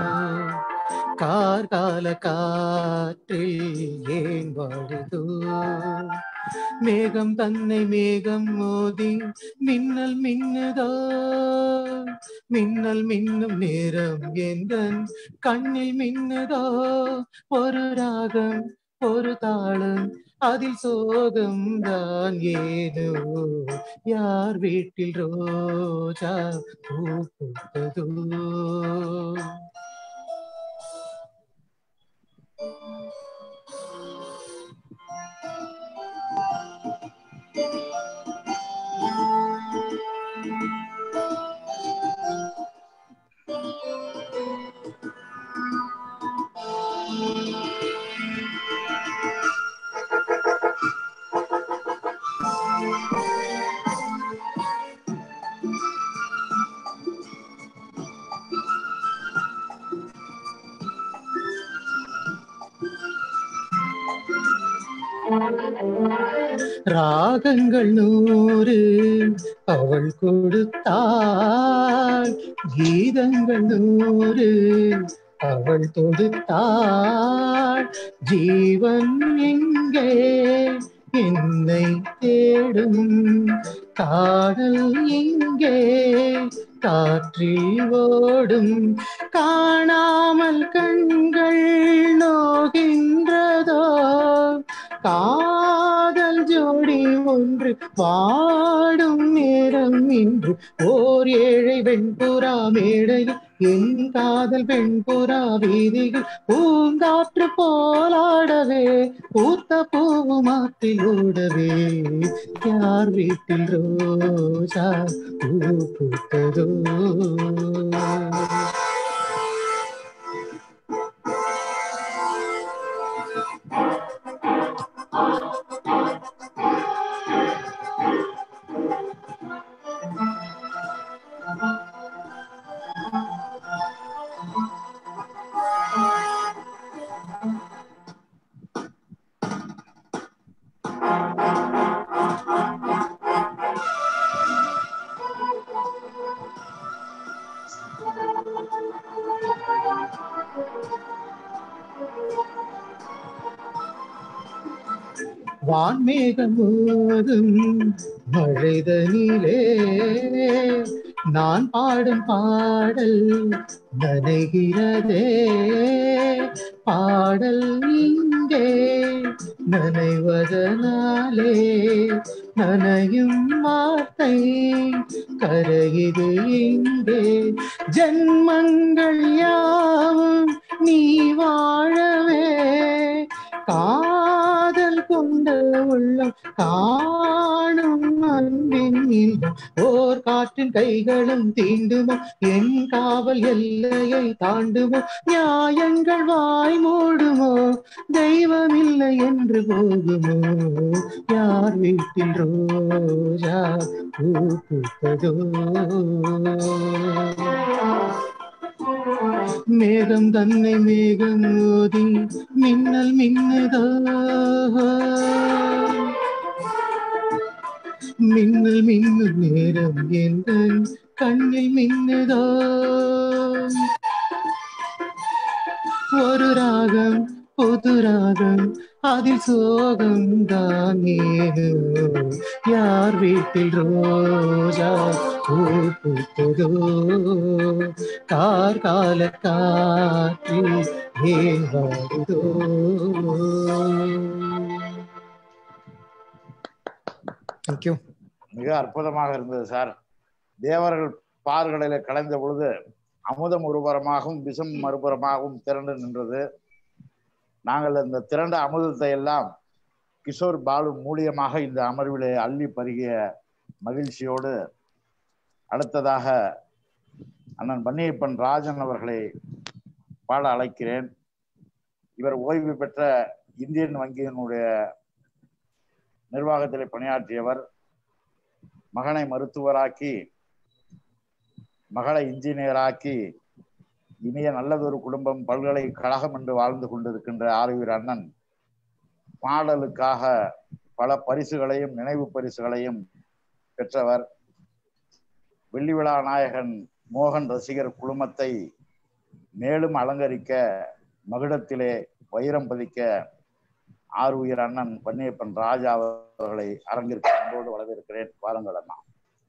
கார்கால காற்றில் ஏன் வாழுதோ மேகம் தன்னை மேகம் மோதி மின்னல் மின்னுதோ மின்னல் மின்னும் நேரம் எந்தன் கண்ணில் மின்னுதோ ஒரு ராகம் ஒரு தாளம் அதில் சோகம் தான் ஏதோ யார் வீட்டில் ரோஜா பூ பூத்ததோ ராகங்கள் நூறு அவள் கொடுத்தாள் கீதங்கள் நூறு அவள் தொடுத்தாள் ஜீவன் எங்கே என்னை தேடும் காதல் எங்கே காற்றில் ஓடும் காணாமல் கண்கள் நோகின்றதோ காதல் ஜோடி ஒன்று பாடும் நேரம் இன்று ஓர் ஏழை வெண்புறா மேடையில் என் காதல் வெண்புறா வீதிகள் பூங்காற்று போலாடவே பூத்த பூவு மாற்றில் ஓடவே யார் வீட்டில் ரோஜா பூ பூத்ததோ வான்மேகம் மோதும் மழைதனிலே நான் பாடும் பாடல் நனைகிறதே பாடல் இங்கே நனைவதனாலே நனையும் வார்த்தை கரையுது இங்கே ஜன்மங்கள் யாவும் நீ வாழவே காதல் கொண்ட உள்ளம் காணும் அன்பின் இன்பம் ஓர் காற்றின் கைகளும் தீண்டுமோ என் காவல் எல்லையை தாண்டுமோ நியாயங்கள் வாய் மூடுமோ தெய்வம் இல்லை என்று போகுமோ யார் வீட்டில் ரோஜா பூ பூத்ததோ மேகம் தன்னை மேகம் மோதி மின்னல் மின்னுதோ மின்னல் மின்னும் நேரம் எந்த கண்ணில் மின்னுதோ ஒரு ராகம் புது ராகம் அதில் சோகம் தான் ஏனோ யார் வீட்டில் ரோஜா பூ பூத்ததோ கார்கால காற்றில் ஏன் வாடுதோ தேங்க்யூ
மிக அற்புதமாக இருந்தது சார் தேவர்கள் பார்களில் கலைந்த பொழுது அமுதம் ஒருபுறமாகவும் விஷம் மறுபுறமாகவும் திரண்டு நின்றது நாங்கள் இந்த திரண்ட அமுதத்தை எல்லாம் கிஷோர் பாலு மூலியமாக இந்த அமர்விலே அள்ளி பருகிய மகிழ்ச்சியோடு அடுத்ததாக அண்ணன் பன்னியப்பன் ராஜன் அவர்களை பாட அழைக்கிறேன் இவர் ஓய்வு பெற்ற இந்தியன் வங்கியினுடைய நிர்வாகத்தில் பணியாற்றியவர் மகனை மருத்துவராக்கி மகளை இன்ஜினியராக்கி இனிய நல்லதொரு குடும்பம் பல்கலைக்கழகம் என்று வாழ்ந்து கொண்டிருக்கின்ற ஆறுவீர் அண்ணன் பாடலுக்காக பல பரிசுகளையும் நினைவு பரிசுகளையும் பெற்றவர் வெள்ளி விழா நாயகன் மோகன் ரசிகர் குழுமத்தை மேலும் அலங்கரிக்க மகுடத்திலே வைரம் பதிக்க ஆறுயிர் அண்ணன் பன்னியப்பன் ராஜா அவர்களை அரங்கிற்கு அன்போடு வரவேற்கிறேன் வாருங்கள் அண்ணா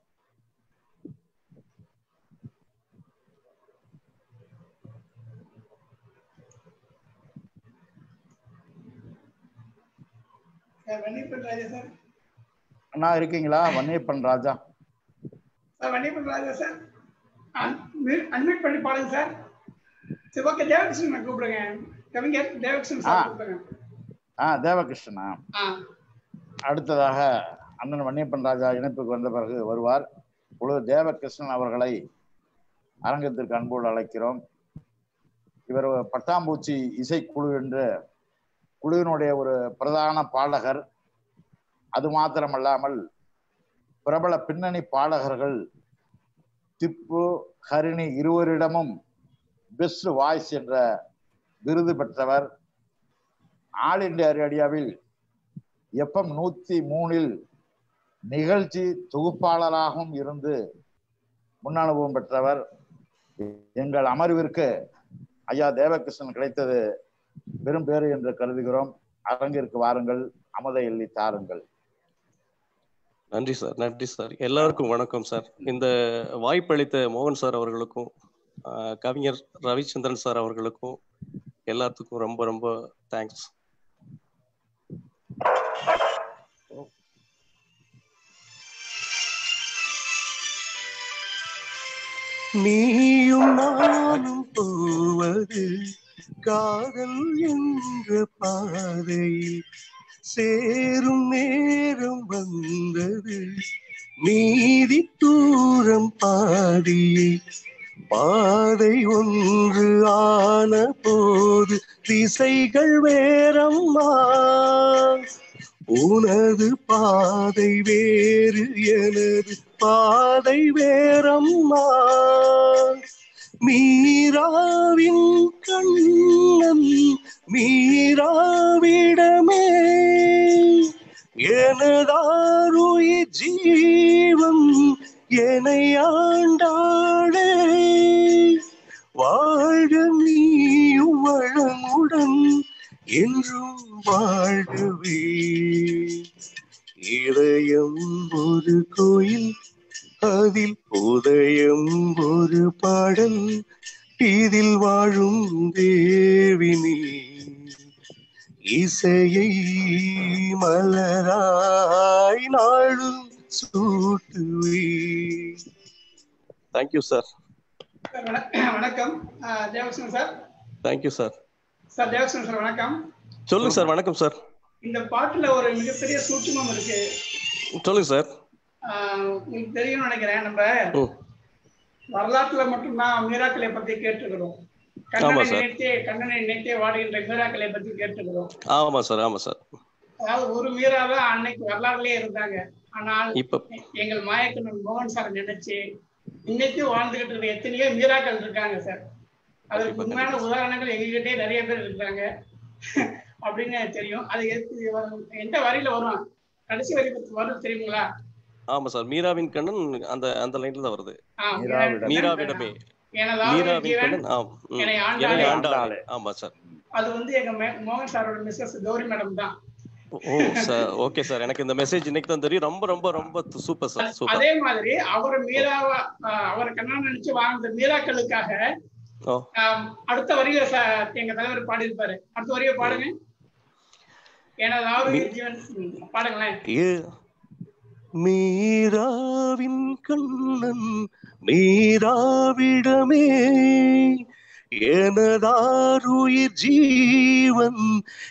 சார் வன்னியப்பன் ராஜா சார்
அண்ணா இருக்கீங்களா Vanniyappan Raja
sir Vanniyappan Raja sir unmute பண்ணி பாருங்க சார் சரி ஓகே தேவகிருஷ்ணன் கூப்பிடுங்க கவிஞர் தேவகிருஷ்ணன்
ஆ.
சார் கூப்பிடுங்க
ஆ தேவகிருஷ்ணனா
ஆ
அடுத்ததாக அண்ணன் வன்னியப்பன் ராஜா இணைப்புக்கு வந்த பிறகு வருவார் இப்பொழுது தேவகிருஷ்ணன் அவர்களை அரங்கத்திற்கு அன்போடு அழைக்கிறோம் இவர் ஒரு பட்டாம்பூச்சி இசைக்குழு என்று குழுவினுடைய ஒரு பிரதான பாடகர் அது மாத்திரமல்லாமல் பிரபல பின்னணி பாடகர்கள் திப்பு ஹரிணி இருவரிடமும் பெஸ்ட் வாய்ஸ் என்ற விருது பெற்றவர் ஆல் இந்தியா ரேடியோவில் எஃப்எம் நூத்தி மூணில் நிகழ்ச்சி தொகுப்பாளராகவும் இருந்து முன்னனுபவம் பெற்றவர் எங்கள் அமர்விற்கு ஐயா தேவகிருஷ்ணன் கிடைத்தது பெரும் பேறு என்று கருதுகிறோம் அரங்கிற்கு வாருங்கள் அமுத எள்ளி தாருங்கள்
நன்றி சார் நன்றி சார் எல்லாருக்கும் வணக்கம் சார் இந்த வாய்ப்பளித்த மோகன் சார் அவர்களுக்கும் ஆஹ், கவிஞர் ரவிச்சந்திரன் சார் அவர்களுக்கும் எல்லாத்துக்கும் ரொம்ப ரொம்ப தேங்க்ஸ் நீயும் நானும் போவது காதல் என்ற பாதையில் சேரும் நேரம் வந்தது நீதி தூரம் பாதியை பாதை ஒன்று ஆன போது திசைகள் வேறம்மா உனது பாதை வேறு எனது பாதை வேறம்மா மீராவின் கண்ணன் மீராவிடமே எனதாருயிர் ஜீவன் என்னை ஆண்டாளே வாழ்க நீயும் வளமுடன் என்றும் வாழ்கவே இதயம் ஒரு கோயில் அதில் உதயம் ஒரு பாடல் இதில் வாழும் தேவினி இசையை மலராய் நாளும் சூட்டுவே தேங்க்யூ சார்
சார் வண- வணக்கம் ஆ, Devakrishnan sir
thank you sir
sir Devakrishnan sir வணக்கம்
சொல்லுங்க சார் வணக்கம் சார்
இந்த பாட்டுல ஒரு மிகப்பெரிய சூட்சுமம் இருக்கு
சொல்லுங்க சார்
ஆ, உங்களுக்கு தெரியும்னு நினைக்கிறேன் நம்ம
ம்
வரலாற்றுல மட்டும்தான் மீராக்களை பத்தி கேட்டுக்கிறோம்
ஆமா
கண்ணனை
சார்.
நினைத்தே கண்ணனை நினைத்தே வாடுகின்ற மீராக்களை பத்தி கேட்டுக்கிறோம்
ஆமா சார் ஆமா சார்
அதாவது ஒரு மீரா தான் அன்னைக்கு வரலாறுலயே இருந்தாங்க ஆனால்
இப்ப
எங்கள் மாயக்கண்ணன் மோகன் சார் நினைச்சு இன்னைக்கும் வாழ்ந்துகிட்டு இருக்க எத்தனையோ மீராக்கள் இருக்காங்க சார் அதற்கு உண்மையான உதாரணங்கள் எங்ககிட்டே நிறைய பேர் இருக்காங்க அப்படின்னு எனக்கு தெரியும் அது எது- வரும். எந்த வரியில வரும் கடைசி வரி பத்தி வரும் தெரியுங்களா
ஆமா சார் மீராவின் கண்ணன் அந்த அந்த லைன்ல தான் வருது
ஆ,
மீராவிடமே
எனதாவது
மீராவின்
ஜீவன்
கண்ணன் ஆம் ம்.
என்னை
என்னை
ஆண்டாளே.
ஆண்டாளே ஆமா சார்
அது வந்து எங்க மே- மோகன் சாரோட மிஸ்ஸஸ் கௌரி மேடம் தான்
ஓ சார் ஓகே சார் எனக்கு இந்த மெசேஜ் இன்னைக்கு தான் தெரியும் ரொம்ப ரொம்ப ரொம்ப சூப்பர் சார் சூப்பர்
அதே மாதிரி அவர் மீராவா ஆஹ் அவர் கண்ணா நினைச்சு வாழ்ந்த மீராக்களுக்காக
ஓ
ஆம், அடுத்த வரியில ச- எங்க தலைவர் பாடியிருப்பாரு அடுத்த வரியை பாடுங்க எனது ஆரோக்கிய ஜீவன் ம், பாடுங்களேன்
ஏ- மீராவின் கண்ணன் மீராவிடமே எனதாருயிர் ஜீவன்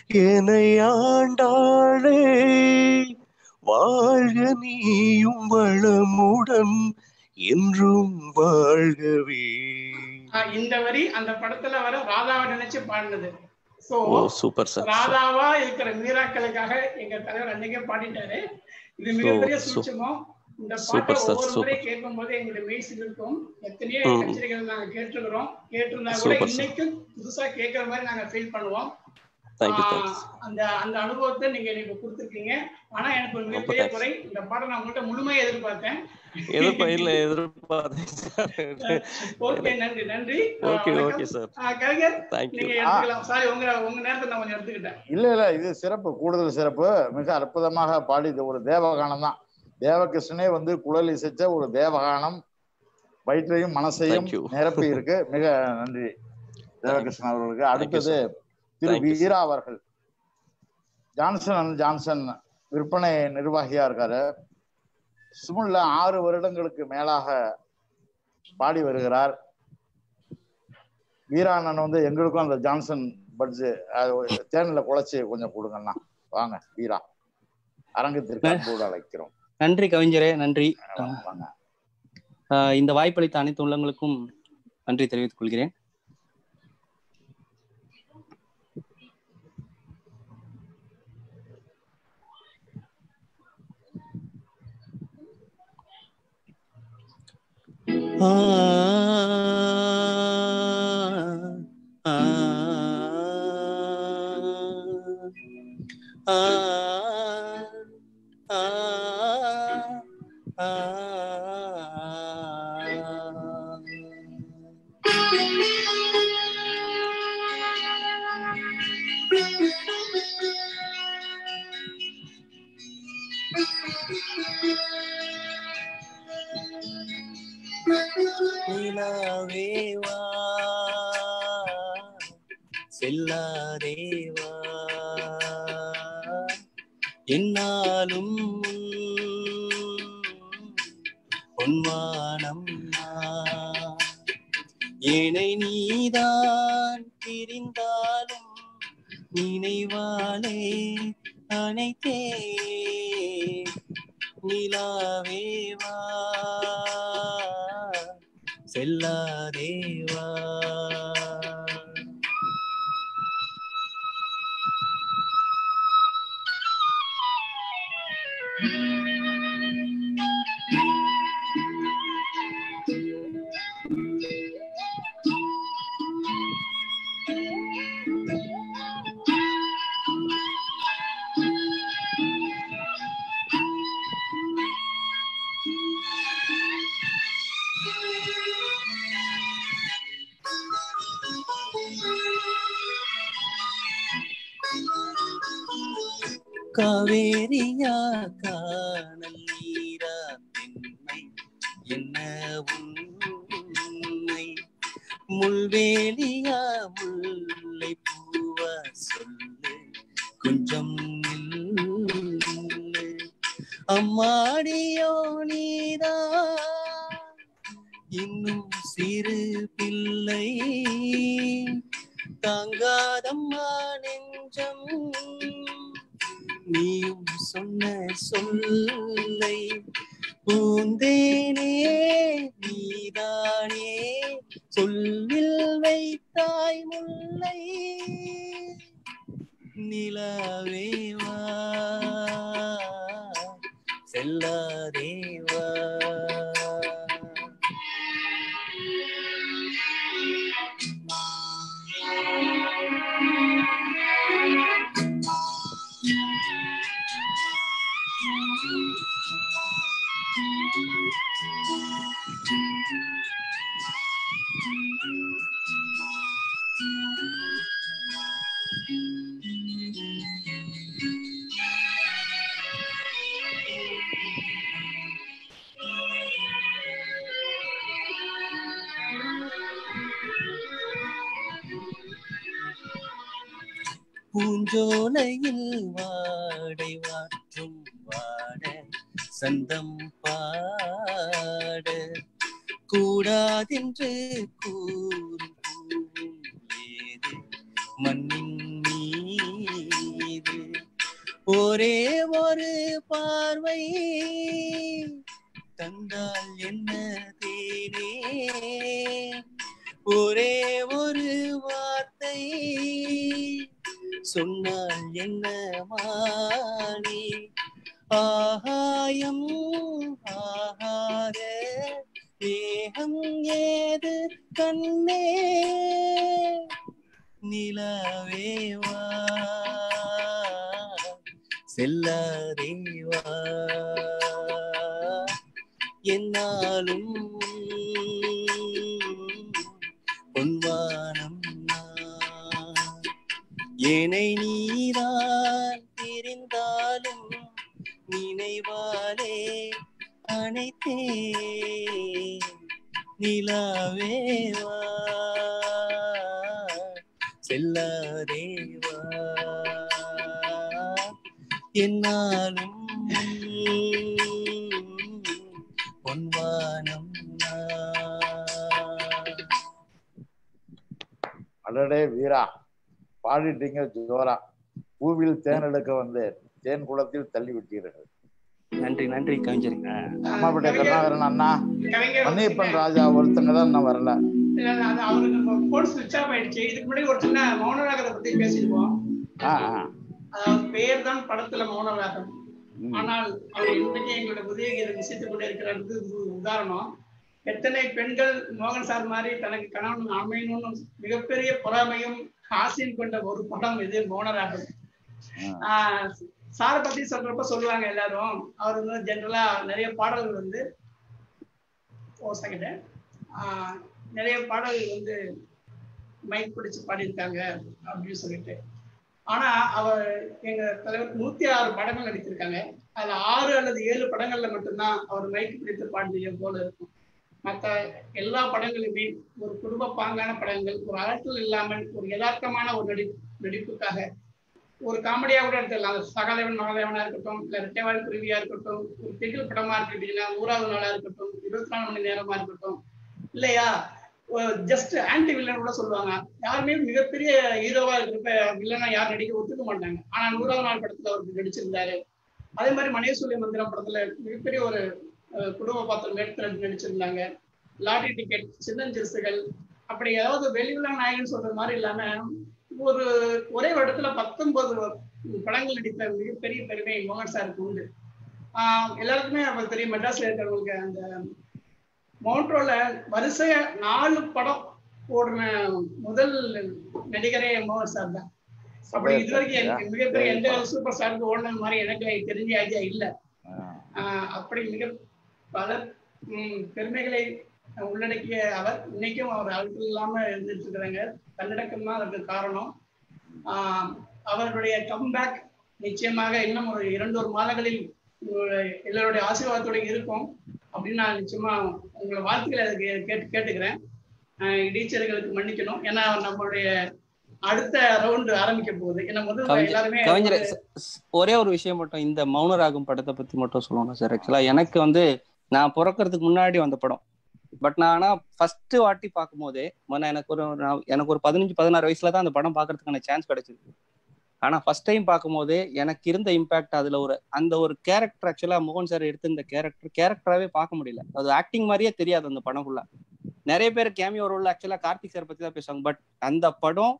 எனையாண்டாளே வாழ்க நீயும் வளமுடன் என்றும் வாழ்கவே
ஆஹ் இந்த வரி அந்த படத்துல வர ராதாவை நினைச்சு பாடினது சோ
ஓ சூப்பர் சார்
ராதாவா இருக்கிற மீராக்களுக்காக எங்க தலைவர் அன்னைக்கே பாடிட்டாரு இது மிகப்பெரிய
சூ-
சூட்சமம் இந்த
சூப்பர்
பாட்டை
சார்,
ஒவ்வொரு முறை
சூப்பர்.
கேட்கும் போது எங்களுக்கு மெய்ஸ் இருக்கும் எத்தனையோ
ம்.
கச்சேரிகள் நாங்க கேட்டிருக்கிறோம் கேட்டிருந்தா கூட
சூப்பர் சார்.
இன்னைக்கும் புதுசா கேட்கற மாதிரி நாங்க ஃபீல் பண்ணுவோம்
தேங்க்யூ
ஆஹ்
தேங்க்ஸ்
அந்த அந்த அனுபவத்தை நீங்க எனக்கு கொடுத்துருக்கீங்க ஆனா எனக்கு ஒரு
ரொம்ப
மிகப்பெரிய
thanks.
குறை இந்த பாடம் நான் உங்கள்கிட்ட முழுமையா எதிர்பார்த்தேன்
எதிர்ப்பா இல்ல எதிர்பார்த்தேன் சார்
ஓகே நன்றி நன்றி
ஓகே
வணக்கம்.
ஓகே சார்
ஆஹ் கவிஞர்
தேங்க்யூ
நீங்க எடுத்துக்கலாம் சாரி உங்க உங்க நேரத்தை நான் கொஞ்சம் எடுத்துக்கிட்டேன்
இல்ல இல்ல இது சிறப்பு கூடுதல் சிறப்பு மிக அற்புதமாக பாடி இது ஒரு தேவகானம் தான் தேவகிருஷ்ணனே வந்து குழல் இசைச்ச ஒரு தேவகானம் வயிற்றையும் மனசையும்
Thank you.
நிரப்பி இருக்கு மிக நன்றி தேவகிருஷ்ணன் அவர்களுக்கு அடுத்தது
sir.
Thiru
Thank you, sir.
வீரா அவர்கள் ஜான்சன் அண்ட் ஜான்சன் விற்பனை நிர்வாகியா இருக்காரு சுமுல்ல ஆறு வருடங்களுக்கு மேலாக பாடி வருகிறார் வீராண்ணன் வந்து எங்களுக்கும் அந்த ஜான்சன் பட்ஜு தேனில் குழைச்சி கொஞ்சம் கொடுங்கண்ணா வாங்க வீரா அரங்கத்திற்கு அன்போடு அழைக்கிறோம்
நன்றி கவிஞரே நன்றி
வாங்க
ஆஹ் இந்த வாய்ப்பளித்த அனைத்து உள்ளங்களுக்கும் நன்றி தெரிவித்துக் கொள்கிறேன்
நிலாவேவா செல்லாதேவா என்னாலும் பொன்வானம் ஏனை நீதான் பிரிந்தாலும் நினைவாலே அனைத்தே நிலாவேவா செல்லாதேவா காவேரியா காணல் நீரா பெண்மை என்ன உண்மை முள்வேலியா முல்லை பூவா சொல்லு கொஞ்சம் நில்லு அம்மாடியோ நீதா இன்னும் சிறு பிள்ளை தாங்காதம்மா நெஞ்சம் நீயும் சொன்ன சொல்லை பூந்தேனே நீதானே சொல்லில் வைத்தாய் முல்லை நிலவேவா செல்லாதேவா பூஞ்சோலையில் வாடை வாற்றும் வாட சந்தம் பாட கூடாதென்று கூறும் பூவும் ஏது மண்ணின் மீது ஒரே ஒரு பார்வை தந்தால் என்ன தேனே ஒரே ஒரு வார்த்தை சொன்னால் என்ன மானே ஆகாயம் ஆகாத தேகம் ஏது கண்ணே நிலவேவா செல்லாதேவா என்னாலும் பொன்வானம் நான். என்னை நீதான் தெரிந்தாலும் நினைவாலே அனைத்தே நிலாவேவா செல்லாதேவா என்னாலும் பொன்வானம்
அடடே வீரா பாடிட்டீங்க ஜோரா பூவில் தேன் எடுக்க வந்தேன் தேன் குளத்தில் தள்ளி விட்டீர்கள்
நன்றி நன்றி கவிஞர்
அம்மாப்பேட்டை கருணாகரன் அண்ணா
கவிஞர்
மன்னியப்பன் ராஜா ஒருத்தங்க தான் இன்னும் வரல
இல்ல, இல்ல, அது அவருக்கு போன் சுவிட்ச் ஆஃப் ஆயிடுச்சு இதுக்கு முன்னாடி ஒரு சின்ன மௌனராகத்தை பத்தி பேசிருப்போம்
ஆ, ஆ.
அதாவது பேர் தான் படத்துல மௌனராகம் ஆனால் அவர் இன்றைக்கு எங்களோட உதயகிரி விசித்துக் கொண்டே இருக்கிறது ஒரு உதாரணம் எத்தனை பெண்கள் மோகன் சார் மாதிரி தனக்கு கணவன் அமையணும்னு மிகப்பெரிய பொறாமையும் ஆசையும் கொண்ட ஒரு படம் இது மௌனராகம் ஆஹ் சாரை பத்தி சொல்றப்ப சொல்லுவாங்க எல்லாரும் அவர் வந்து ஜென்ரலா நிறைய பாடல்கள் வந்து ஓ செகண்ட் நிறைய பாடல்கள் வந்து மைக் பிடிச்சு பாடியிருக்காங்க அப்படின்னு சொல்லிட்டு ஆனா அவர் எங்க தலைவர் நூத்தி ஆறு படங்கள் நடித்திருக்காங்க அதுல ஆறு அல்லது ஏழு படங்கள்ல மட்டும்தான் அவர் மைக் பிடித்து பாடிய போல இருக்கும் மற்ற எல்லா படங்களுமே ஒரு குடும்ப பாங்கான படங்கள் ஒரு அலட்டல் இல்லாமல் ஒரு யதார்த்தமான ஒரு நடி நடிப்புக்காக ஒரு காமெடியா கூட எடுத்துடலாம் அது சகாதேவன் மகாதேவனா இருக்கட்டும் இல்ல ரெட்டைவாள் குருவியா இருக்கட்டும் ஒரு திகில் படமா இருக்கட்டும்னா நூறாவது நாளா இருக்கட்டும் இருபத்தி நாலு மணி நேரமா இருக்கட்டும் இல்லையா ஜஸ்ட் ஆன்டி வில்லன் கூட சொல்லுவாங்க யாருமே மிகப்பெரிய ஹீரோவா இருக்கிறப்ப வில்லனா யாரும் நடிக்க ஒத்துக்க மாட்டாங்க ஆனா நூறாவது நாள் படத்துல அவருக்கு நடிச்சிருந்தாரு அதே மாதிரி மனேசூரிய மந்திரம் படத்துல மிகப்பெரிய ஒரு அஹ், குடும்ப பாத்திரம் எடுத்து நடிச்சிருந்தாங்க லாட்டரி டிக்கெட் சின்னஞ்சிறுசுகள் அப்படி ஏதாவது வெளிவிழா நாயகன் சொல்ற மாதிரி இல்லாம ஒரு ஒரே வருடத்துல பத்தொன்பது படங்கள் நடித்த மிகப்பெரிய பெருமை மோகன் சாருக்கு உண்டு ஆஹ் எல்லாருக்குமே அப்ப தெரியும் மெட்ராஸ்ல இருக்கிறவங்களுக்கு அந்த மோன்ட்ரோல வரிசையா நாலு படம் ஓடுன முதல் நடிகரே மோகன் சார் தான் அப்படி இது வரைக்கும் எனக்கு மிகப்பெரிய எந்த சூப்பர் ஸ்டாருக்கு ஓடின மாதிரி எனக்கு தெரிஞ்ச ஐடியா இல்ல ஆஹ் அப்படி மிக பல ம், பெருமைகளை உள்ளடக்கிய அவர் இன்னைக்கும் அவர் அழுத்தம் இல்லாம இருந்துட்டு இருக்கிறாங்க தன்னடக்கம் தான் அதற்கு காரணம் ஆஹ் அவர்களுடைய கம்பேக் நிச்சயமாக இன்னும் ஒரு இரண்டு ஒரு மாதங்களில் உங்களுடைய எல்லாருடைய ஆசீர்வாதத்தோட இருக்கும் அப்படின்னு நான் நிச்சயமா உங்களை வாழ்த்துக்களை அதுக்கு கேட்டு கேட்டுக்கிறேன் ஆஹ் டீச்சர்களுக்கு மன்னிக்கணும் ஏன்னா நம்மளுடைய அடுத்த ரவுண்டு ஆரம்பிக்க போகுது ஏன்னா முதல்ல
கவிஞர்
எல்லாருமே
கவிஞர்
ஒரு-
ஸ்- ஸ்- ஒரே ஒரு விஷயம் மட்டும் இந்த மௌனராகம் படத்தை பத்தி மட்டும் சொல்லணும் சார் ஆக்சுவலா எனக்கு வந்து நான் பிறக்கறதுக்கு முன்னாடி வந்த படம் பட் நான் ஆனா ஃபர்ஸ்ட் வாட்டி பார்க்கும் போதே மொன்ன எனக்கு ஒரு நான் எனக்கு ஒரு பதினஞ்சு பதினாறு வயசுல தான் அந்த படம் பார்க்கறதுக்கான சான்ஸ் கிடைச்சது ஆனா ஃபர்ஸ்ட் டைம் பார்க்கும்போது எனக்கு இருந்த இம்பாக்ட் அதுல ஒரு அந்த ஒரு கேரக்டர் ஆக்சுவலா மோகன் சார் எடுத்த இந்த கேரக்டர் கேரக்டராகவே பார்க்க முடியல அது ஆக்டிங் மாதிரியே தெரியாது அந்த படம் ஃபுல்லா நிறைய பேர் கேமியோ ரோல் ஆக்சுவலா கார்த்திக் சார் பத்தி தான் பேசுவாங்க பட் அந்த படம்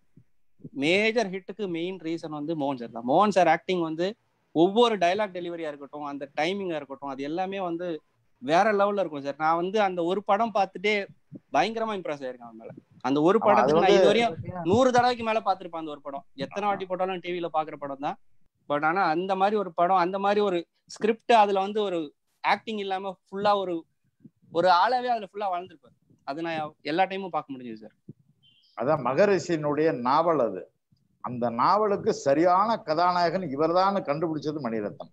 மேஜர் ஹிட்டுக்கு மெயின் ரீசன் வந்து மோகன் சார் தான் மோகன் சார் ஆக்டிங் வந்து ஒவ்வொரு டைலாக் டெலிவரியா இருக்கட்டும் அந்த டைமிங்கா இருக்கட்டும் அது எல்லாமே வந்து வேற லெவல்ல இருக்கும் சார் நான் வந்து அந்த ஒரு படம் பார்த்துட்டே பயங்கரமா இம்ப்ரெஸ் ஆயிருக்கேன் அவன் மேல அந்த ஒரு
ஆமா, அது
படத்துக்கு நான்
வந்து-
இது வரையும் நூறு தடவைக்கு மேல பாத்திருப்பேன் அந்த ஒரு படம் எத்தனை வாட்டி போட்டாலும் டிவில பாக்குற படம் தான் பட் ஆனா அந்த மாதிரி ஒரு படம் அந்த மாதிரி ஒரு ஸ்கிரிப்ட் அதுல வந்து ஒரு ஆக்டிங் இல்லாம ஃபுல்லா ஒரு ஒரு ஆளாவே அதுல ஃபுல்லா வாழ்ந்திருப்பாரு அது நான் எல்லா டைமும் பார்க்க முடிஞ்சது சார்
அதான் மகரிஷியினுடைய நாவல் அது அந்த நாவலுக்கு சரியான கதாநாயகன் இவர்தான் கண்டுபிடிச்சது மணிரத்னம்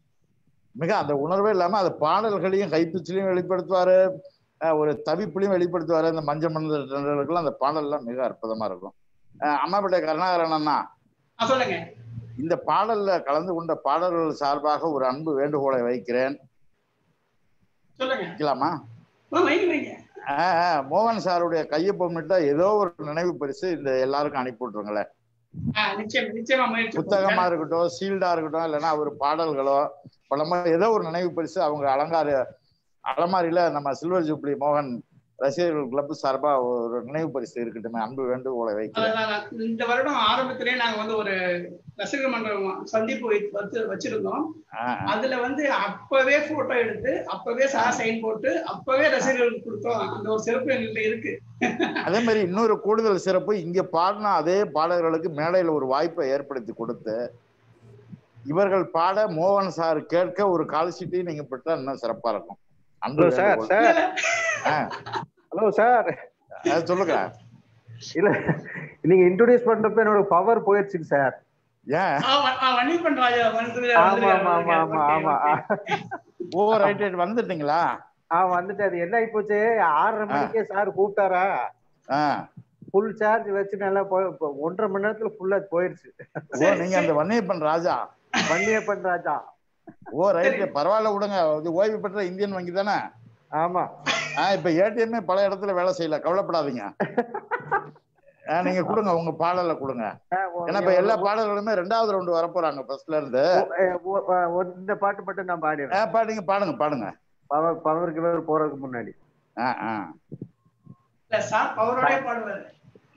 மிக அந்த உணர்வே இல்லாம அது பாடல்களையும் கைப்பிச்சிலையும் வெளிப்படுத்துவாரு அஹ் ஒரு தவிப்புலையும் வெளிப்படுத்துவாரு இந்த மஞ்சள் மண்டலங்களுக்கெல்லாம் அந்த பாடல்லாம் மிக அற்புதமா இருக்கும் அஹ் அம்மாப்பேட்டை கருணாகரன் அண்ணா
ஆ, சொல்லுங்க
இந்த பாடல்ல கலந்து கொண்ட பாடல்கள் சார்பாக ஒரு அன்பு வேண்டுகோளை வைக்கிறேன்
சொல்லுங்க
வைக்கலாமா
ஆ, வைங்க வைங்க
ஆ, ஆ, மோகன் சாருடைய கையொப்பமிட்ட ஏதோ ஒரு நினைவு பரிசு இந்த எல்லாருக்கும் அனுப்பி விட்டுருங்களேன்
ஆ, நிச்சயம் நிச்சயமா முயற்சி
புத்தகமா
பண்ணுங்க.
இருக்கட்டும் சீல்டா இருக்கட்டும் இல்லைன்னா ஒரு பாடல்களோ பலமா ஏதோ ஒரு நினைவு பரிசு அவங்க அலங்கார அலமாரியில நம்ம சில்வர் ஜூப்ளி மோகன் ரசிகர்கள் கிளப் சார்பா ஒரு நினைவு பரிசு இருக்கட்டுமே அன்பு வேண்டுகோளை வைக்கிறேன்
அதான், அதான். இந்த வருடம் ஆரம்பத்திலே நாங்க வந்து ஒரு ரசிகர் மன்றம் சந்திப்பு வை- வச்சு வச்சிருந்தோம்
ஆ, ஆ.
அதுல வந்து அப்பவே போட்டோ எடுத்து அப்பவே சார் சைன் போட்டு அப்பவே ரசிகர்களுக்கு கொடுத்தோம் அந்த ஒரு சிறப்பு எங்கள்கிட்ட இருக்கு
அதே மாதிரி இன்னொரு கூடுதல் சிறப்பு இங்க பாடின அதே பாடகர்களுக்கு மேடையில ஒரு வாய்ப்பை ஏற்படுத்தி கொடுத்து இவர்கள் பாட மோகன் சார் கேட்க ஒரு கால் ஷீட்டையும் நீங்க பெற்றா இன்னும் சிறப்பா இருக்கும் அன்பு
ஹலோ சார்
வேண்டுகோள்.
சார்
ஆ,
ஹலோ சார்
ஆ, சொல்லுங்க
இல்ல நீங்க இன்ட்ரோடியூஸ் பண்றப்ப என்னோட பவர் போயிடுச்சுங்க சார்
ஏன்
ஆ, வ- ஆ, வன்னியப்பன் ராஜா வந்து
ஆமா ஆமா ஆமா ஆமா ஆமா
ஓ ரைட் ரைட் வந்துட்டீங்களா
ஆ வந்துட்டு அது என்ன ஆயிப்போச்சு ஆறரை மணிக்கே சார் கூப்பிட்டாரா
ஆ
ஃபுல் சார்ஜ் வச்சு நல்லா போய் இப்போ ஒன்றரை மணி நேரத்துல ஃபுல்லா போயிருச்சு
ஓ நீங்க அந்த வன்னியப்பன் ராஜா
வன்னியப்பன் ராஜா
ஓ ரைட் பரவாயில்ல விடுங்க இது ஓய்வு பெற்ற இந்தியன் வங்கி தானே
ஆமா
ஆ இப்ப ஏடிஎம்மே பல இடத்துல வேலை செய்யல கவலைப்படாதீங்க ஆ, நீங்க கொடுங்க உங்க பாடல கொடுங்க ஏன்னா இப்ப எல்லா பாடல்களுமே ரெண்டாவது ரவுண்டு வரப்போறாங்க ஃபர்ஸ்ட்ல இருந்து
ஒ- ஒ- ஒ- இந்த பாட்டு மட்டும் நான்
ஆ,
பாடிடுறேன்
பாடுங்க பாடுங்க பாடுங்க
பவர் பவர் கிவர் போறதுக்கு முன்னாடி
ஆ ஆ
இல்ல சார் அவரோடய பாடுவாரு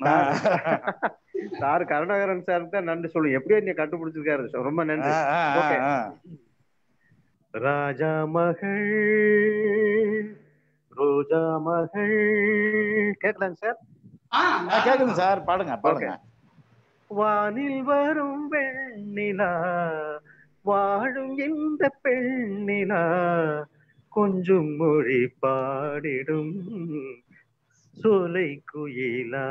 சார் கருணாகரன் சார் தான் நன்றி சொல்லுங்க எப்படியோ நீ கண்டுபிடிச்சிருக்காரு ரொம்ப நன்றி
ஆ, ஆ, ஆ,
ஓகே
ஆ.
ராஜா மகள் ரோஜா மகள் கேட்கலாங்க சார்
ஆ,
ஆ, கேக்குது சார் பாடுங்க பாடுங்க
வானில் வரும் வெண்ணிலா வாழும் இந்த பெண்ணிலா கொஞ்சம் மொழி பாடிடும் சோலை குயிலா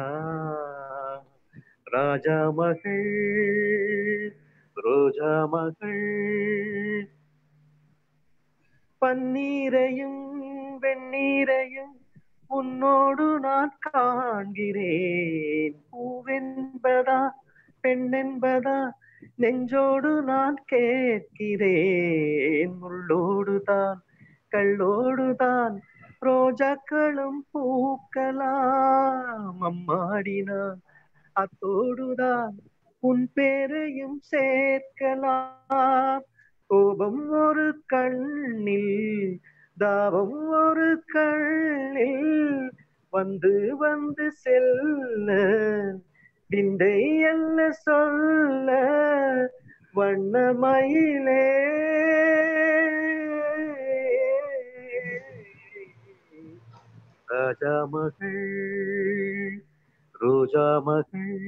ராஜா மகள் ரோஜா மகள் பன்னீரையும் வெந்நீரையும் உன்னோடு நான் காண்கிறேன் பூவென்பதா பெண்ணென்பதா நெஞ்சோடு நான் கேட்கிறேன் முள்ளோடுதான் கள்ளோடுதான் ரோஜாக்களும் பூக்கலாம் அம்மாடினான் அத்தோடுதான் உன் பேரையும் சேர்க்கலாம் கோபம் ஒரு கண்ணில் தாபம் ஒரு கண்ணில் வந்து வந்து செல்ல விந்தை அல்ல சொல்ல வண்ணமயிலே ராஜா மகள் ரோஜா மகள்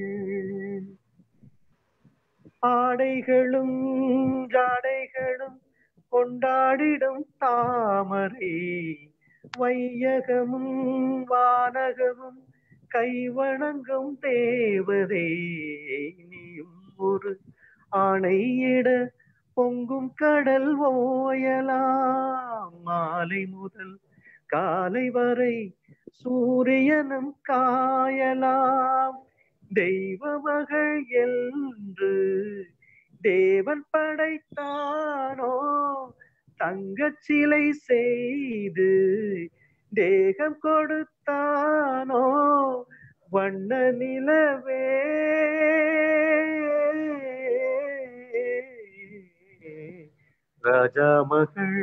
ஆடைகளும் ஜாடைகளும் கொண்டாடிடும் தாமரை வையகமும் வானகமும் கைவணங்கும் தேவதே நீயும் ஒரு ஆணையிட பொங்கும் கடல் ஓயலாம் மாலை முதல் காலை வரை சூரியனும் காயலாம் தெய்வ மகள் என்று தேவன் படைத்தானோ தங்கச் சிலை செய்து தேகம் கொடுத்தானோ வண்ண நிலவே ராஜா மகள்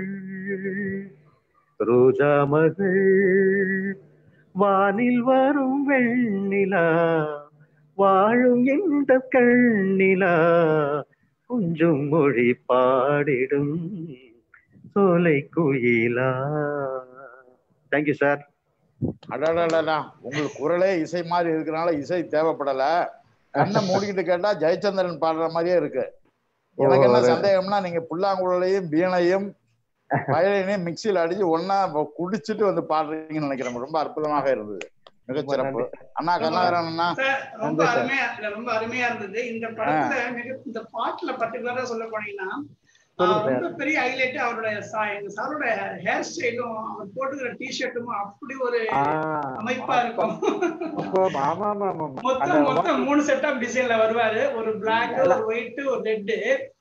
ரோஜா மகள் வானில் வரும் வெண்ணிலா வாழும் இந்த கண்ணிலா கொஞ்சம் மொழி பாடிடும் சோலை குயிலா தேங்க்யூ சார்
அடடடடா உங்களுக்கு குரலே இசை மாதிரி இருக்கனால இசை தேவைப்படல கண்ணை மூடிக்கிட்டு கேட்டா ஜெயச்சந்திரன் பாடுற மாதிரியே இருக்கு எனக்கு என்ன
ஓ,
சந்தேகம்னா நீங்க புல்லாங்குழலையும் வீணையும் வயலினையும் மிக்சியில் அடிச்சு ஒன்னா குடிச்சிட்டு வந்து பாடுறீங்கன்னு நினைக்கிறேன் ரொம்ப அற்புதமாக இருந்தது மிகச்சிறப்பு அண்ணா கருணாகரன் அண்ணா
சார், ரொம்ப
நன்றி சார்.
அருமையா இல்ல, ரொம்ப அருமையா இருந்தது இந்த படத்துல மிக இந்த பாட்டுல பர்டிகுலரா சொல்ல போனீங்கன்னா
சொல்லுங்க
ரொம்ப
சார்
பெரிய ஹைலைட் அவருடைய சா- எங்க சாரோட ஹேர் ஸ்டைலும் அவர் போட்டுக்கிற டிஷர்ட்டும் அப்படி ஒரு
ஆ,
அமைப்பா இருக்கும்
அப்போ ஆமா ஆமா ஆமா ஆமா. அந்த
மொத்தம் மொத்தம் மூணு செட் ஆஃப் டிசைன்ல வருவாரு ஒரு பிளாக் ஒரு ஒயிட் ஒரு ரெட்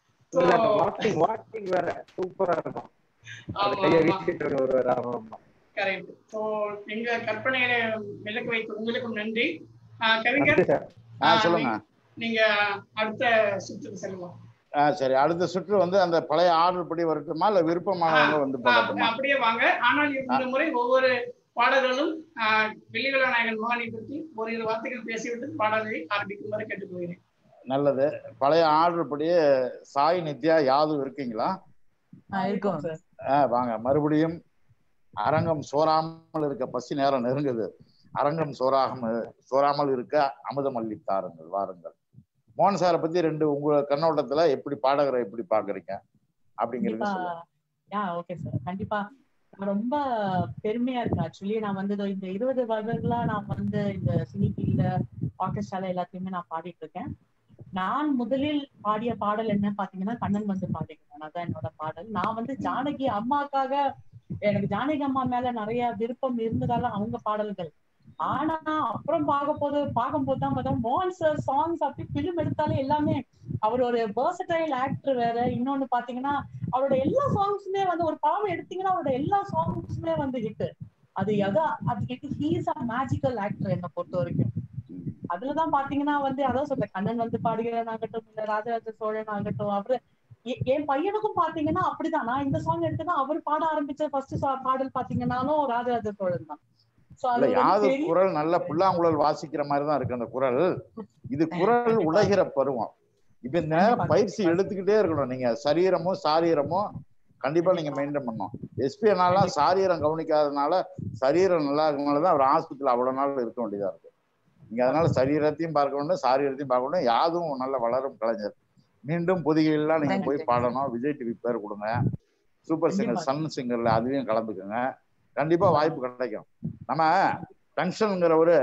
வாக்கிங் வாக்கிங் வேற சூப்பரா இருக்கும் அந்த
ஆமா,
கையை
ஆமா.
வீசிட்டு வருவாரு ஆமா ஆமா
கரெக்ட் ஸோ எங்க கற்பனையில விளக்கு வைத்த உங்களுக்கும் நன்றி ஆஹ் கவிஞர்
நன்றி சார் ஆ
ஆஹ்
சொல்லுங்க
நீ- நீங்க அடுத்த சுற்றுக்கு செல்வோம்
ஆ சரி அடுத்த சுற்று வந்து அந்த பழைய ஆர்டர் படி வரட்டுமா இல்ல விருப்பமானவங்க வந்து
ஆஹ்
பார்க்கட்டுமா
அப்படியே வாங்க ஆனால் இந்த முறை ஒவ்வொரு பாடல்களும் ஆஹ் வெள்ளிவிழா நாயகன் மோகனை பற்றி ஒரு இரு வார்த்தைகள் பேசிவிட்டு பாடலை ஆரம்பிக்குமாறு கேட்டுக்கொள்கிறேன்
நல்லது பழைய ஆர்டர் படியே சாய் நித்யா யாதும் இருக்கீங்களா
இருக்கும் சார்
ஆ வாங்க மறுபடியும் அரங்கம் சோறாமல் இருக்க பசி நேரம் நெருங்குது அரங்கம் சோறாகம் சோறாமல் இருக்க அமுதம் அள்ளித்தாருங்கள் வாருங்கள் மோகன் சாரை பத்தி ரெண்டு உங்க கண்ணோட்டத்துல எப்படி பாடகரை எப்படி பாக்குறீங்க அப்படிங்கிறது
கண்டிப்பா
சொல்லுங்க
யா ஓகே சார் கண்டிப்பா நான் ரொம்ப பெருமையா இருக்கு ஆக்சுவலி நான் வந்து இதோ இந்த இருபது வருடங்களா நான் வந்து இந்த சினி ஃபீல்ட்ல ஆர்கெஸ்ட்ரால எல்லாத்தையுமே நான் பாடிட்டு இருக்கேன் நான் முதலில் பாடிய பாடல் என்ன பாத்தீங்கன்னா கண்ணன் வந்து பாடிக்கிறேன் அதான் என்னோட பாடல் நான் வந்து ஜானகி அம்மாக்காக எனக்கு ஜானகி அம்மா மேல நிறைய விருப்பம் இருந்ததால அவங்க பாடல்கள் ஆனா அப்புறம் பார்க்க போது பார்க்கும்போது தான் பார்த்தா மோகன் சார் சாங்ஸ் அப்படி பிலிம் எடுத்தாலே எல்லாமே அவர் ஒரு வேர்சடைல் ஆக்டர் வேற இன்னொன்னு பாத்தீங்கன்னா அவரோட எல்லா சாங்ஸுமே வந்து ஒரு படம் எடுத்தீங்கன்னா அவரோட எல்லா சாங்ஸுமே வந்து ஹிட் அது எதா அது hit he's a magical actor என்னை பொறுத்த வரைக்கும் அதுலதான் பாத்தீங்கன்னா வந்து அதான் சொல்றேன் கண்ணன் வந்து பாடுகிறன் ஆகட்டும் இல்ல ராஜராஜ சோழன் ஆகட்டும் அவரு எ- என் பையனுக்கும் பாத்தீங்கன்னா அப்படிதான் நான் இந்த சாங் எடுத்தேன்னா அவர் பாட ஆரம்பிச்ச ஃபர்ஸ்ட் பாடல் பாத்தீங்கன்னாலும் ராஜராஜ சோழன் தான் சோ
இல்ல
அது ஒரு
யாது
பெரிய
குரல் நல்ல புல்லாங்குழல் வாசிக்கிற மாதிரி தான் இருக்கு அந்த குரல் இது குரல் உடைகிற பருவம் இப்ப இந்த நேரம் பயிற்சி எடுத்துக்கிட்டே இருக்கணும் நீங்க சரீரமும் சாரீரமும் கண்டிப்பா நீங்க மெயின்டைன் பண்ணணும் எஸ்பிஎன்னாலாம் சாரீரம் கவனிக்காதனால சரீரம் நல்லா இருக்கனால தான் அவர் ஆஸ்பத்திரியில் அவ்வளவு நாள் இருக்க வேண்டியதா இருக்கு நீங்க அதனால சரீரத்தையும் பார்க்க வேண்டும் சாரீரத்தையும் பார்க்க வேண்டும் யாதும் நல்ல வளரும் கலைஞர் மீண்டும் பொதிகையெல்லாம் நீங்க போய் பாடணும் விஜய் டிவி பேர் கொடுங்க சூப்பர் சிங்கர் சன் சிங்கர்ல அதுலயும் கலந்துக்குங்க கண்டிப்பா வாய்ப்பு கிடைக்கும் நம்ம டங்ஷனுங்கிறவரு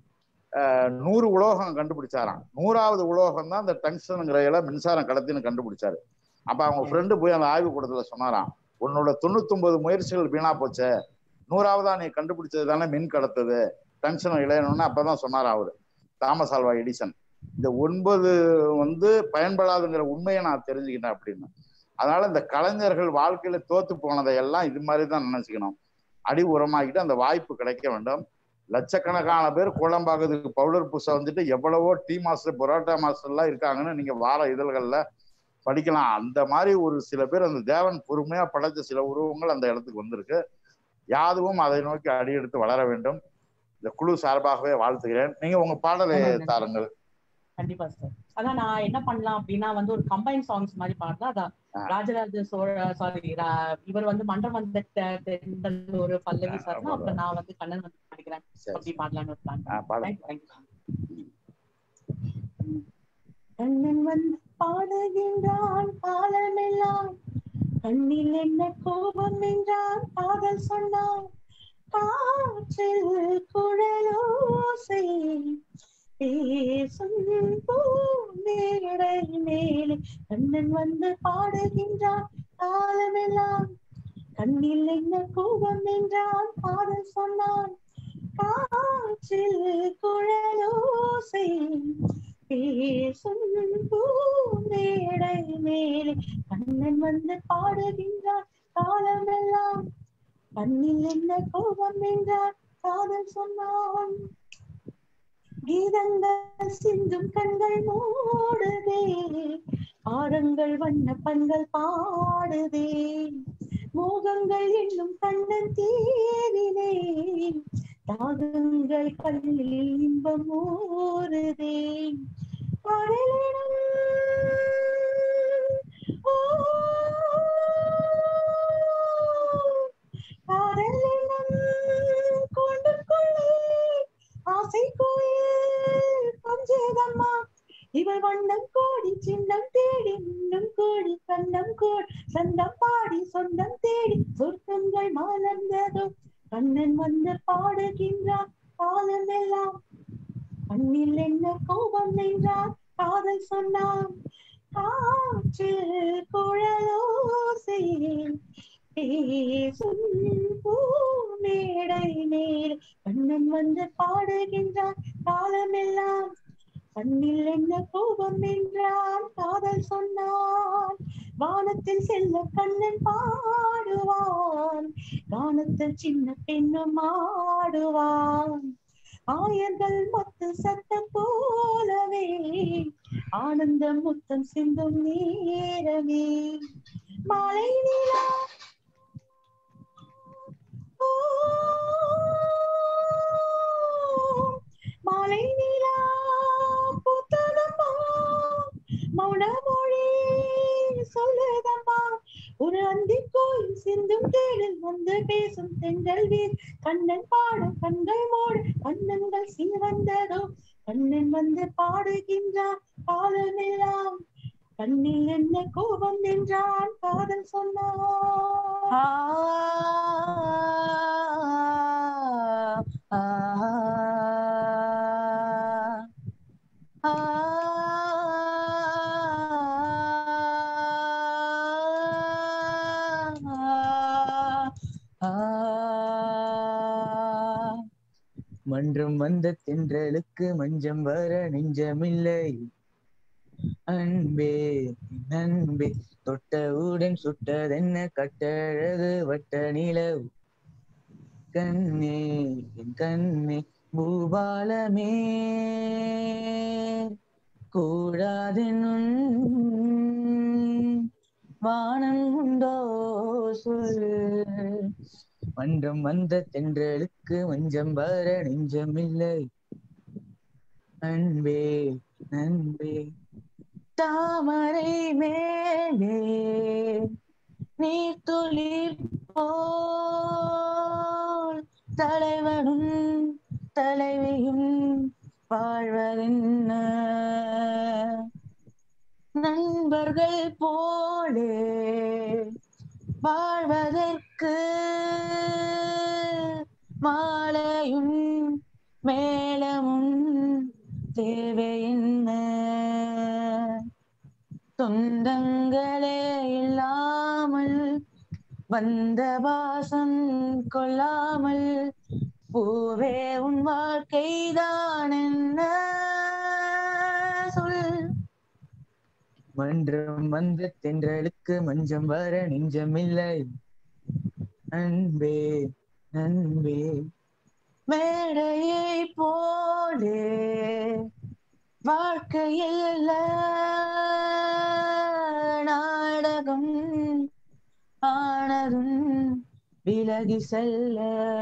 அஹ், நூறு உலோகம் கண்டுபிடிச்சாராம் நூறாவது உலோகம் தான் இந்த டங்ஷனுங்கிற இல மின்சாரம் கடத்தின்னு கண்டுபிடிச்சாரு அப்ப அவங்க ஃப்ரெண்டு போய் அந்த ஆய்வு கூடத்துல சொன்னாராம் உன்னோட தொண்ணூத்தொன்பது முயற்சிகள் வீணா போச்சே நூறாவதா நீ கண்டுபிடிச்சது தானே மின் கடத்துது டங்ஷன் இளையணும்னு அப்பதான் சொன்னாராம் அவரு தாமஸ் ஆல்வா எடிசன் இந்த ஒன்பது வந்து பயன்படாதுங்கிற உண்மையை நான் தெரிஞ்சுக்கிட்டேன் அப்படின்னு அதனால இந்த கலைஞர்கள் வாழ்க்கையில தோத்து போனதை எல்லாம் இது மாதிரி தான் நினைச்சுக்கணும் அடி உரமாக்கிட்டு அந்த வாய்ப்பு கிடைக்க வேண்டும் லட்சக்கணக்கான பேர் கோலம்பாக்கத்துக்கு பவுடர் பூசை வந்துட்டு எவ்வளவோ டீ மாஸ்டர் பொரோட்டா மாஸ்டர் எல்லாம் இருக்காங்கன்னு நீங்க வார இதழ்கள்ல படிக்கலாம் அந்த மாதிரி ஒரு சில பேர் அந்த தேவன் பொறுமையா படைச்ச சில உருவங்கள் அந்த இடத்துக்கு வந்திருக்கு யாதுவும் அதை நோக்கி அடியெடுத்து வளர வேண்டும் இந்த குழு சார்பாகவே வாழ்த்துகிறேன் நீங்க உங்க பாடலை தாருங்கள்
கண்டிப்பா சார் அதான் நான் என்ன பண்ணலாம் அப்படின்னா வந்து ஒரு கம்பைன் சாங்ஸ் மாதிரி பாடலாம் அதான் ராஜராஜ சோழ சாரி இவர் வந்து மன்றம் வந்த தெ- தென்றல் ஒரு பல்லவி சார்னா அப்புறம் நான் வந்து கண்ணன் வந்து பாடிக்கிறேன் அப்படி பாடலாம்னு ஒரு பிளான்
ஆ, பாடுங்க.
Thank you. கண்ணன் வந்து பாடுகின்றான் காலமெல்லாம் கண்ணில் என்ன கோபம் என்றான் காதல் சொன்னான் காற்றில் குழலோசை பேசும் பூமேடை மேலே கண்ணன் வந்து பாடுகின்றான் காலமெல்லாம் கண்ணில் என்ன கோபம் என்றான் காதல் சொன்னான் காற்றில் குழலோசை பேசும் பூமேடை மேலே கண்ணன் வந்து பாடுகின்றான் காலமெல்லாம் கண்ணில் என்ன கோபம் என்றார் காதல் சொன்னான் கீதங்கள் சிந்தும் கண்கள் மூடுதே ஆரங்கள் வண்ண பண்கள் பாடுதே மோகங்கள் என்னும் கண்ணன் தேரிலே தாகங்கள் கல்லில் இன்பம் ஊறுதே கடலிடம் ஓ கடலிடம் கொண்டு கொள்ளே ஆசை கோயில் கொஞ்சேதம்மா இவள் வண்ணம் கோடி சின்னம் தேடி இன்னும் கோடி கண்ணம் கோடி சந்தம் பாடி சொந்தம் தேடி சொர்க்கங்கள் மலர்ந்ததோ கண்ணன் வந்து பாடுகின்றான் காலமெல்லாம் கண்ணில் என்ன கோபம் என்றார் காதல் சொன்னான் காற்றில் குழலோசையில் பேசும் பூமேடை மேல் கண்ணன் வந்து பாடுகின்றான் காலமெல்லாம் கண்ணில் என்ன கோபம் என்றான் காதல் சொன்னான் வானத்தில் செல்ல கண்ணன் பாடுவான் கானத்தில் சின்ன பெண்ணும் ஆடுவான் ஆயர்கள் மத்து சத்தம் போலவே ஆனந்த முத்தம் சிந்தும் நேரமே மாலை நிலா ஓ, மாலை நிலா புத்தகமா மௌன மொழி சொல்லுதம்மா ஒரு அந்தி கோயில் சிந்தும் தேடல் வந்து பேசும் தென்றல் வீர் கண்ணன் பாடும் கண்கள் மூடு கண்ணன்கள் சிவந்ததோ கண்ணன் வந்து பாடுகின்றான் காலமெல்லாம் கண்ணில் என்ன கோபம் என்றான் காதல்
மன்றம் வந்த தென்றலுக்கு மஞ்சம் வர நெஞ்சமில்லை அன்பே அன்பே தொட்டவுடன் சுட்டதென்ன கட்டழகு வட்ட நிலவு கண்ணே என் கண்ணே பூபாலமே கூடாதென்னும் வானம் உண்டோ சொல்லு மன்றம் வந்த தென்றலுக்கு மஞ்சம் வர நெஞ்சமில்லை அன்பே அன்பே தாமரை மேலே நீ துளிர் போல் தலைவனும் தலைவியும் வாழ்வதென்ன நண்பர்கள் போலே வாழ்வதற்கு மாலையும் மேளமும் தேவை என்ன சொந்தங்களே இல்லாமல் வந்த வாசம் கொள்ளாமல் பூவே உன் வாழ்க்கைதான் என்ன சொல் மன்றம் வந்த தென்றலுக்கு மஞ்சம் வர நெஞ்சமில்லை அன்பே அன்பே மேடையை போலே வாழ்க்கையில் நாடகம் ஆனதும் விலகி செல்ல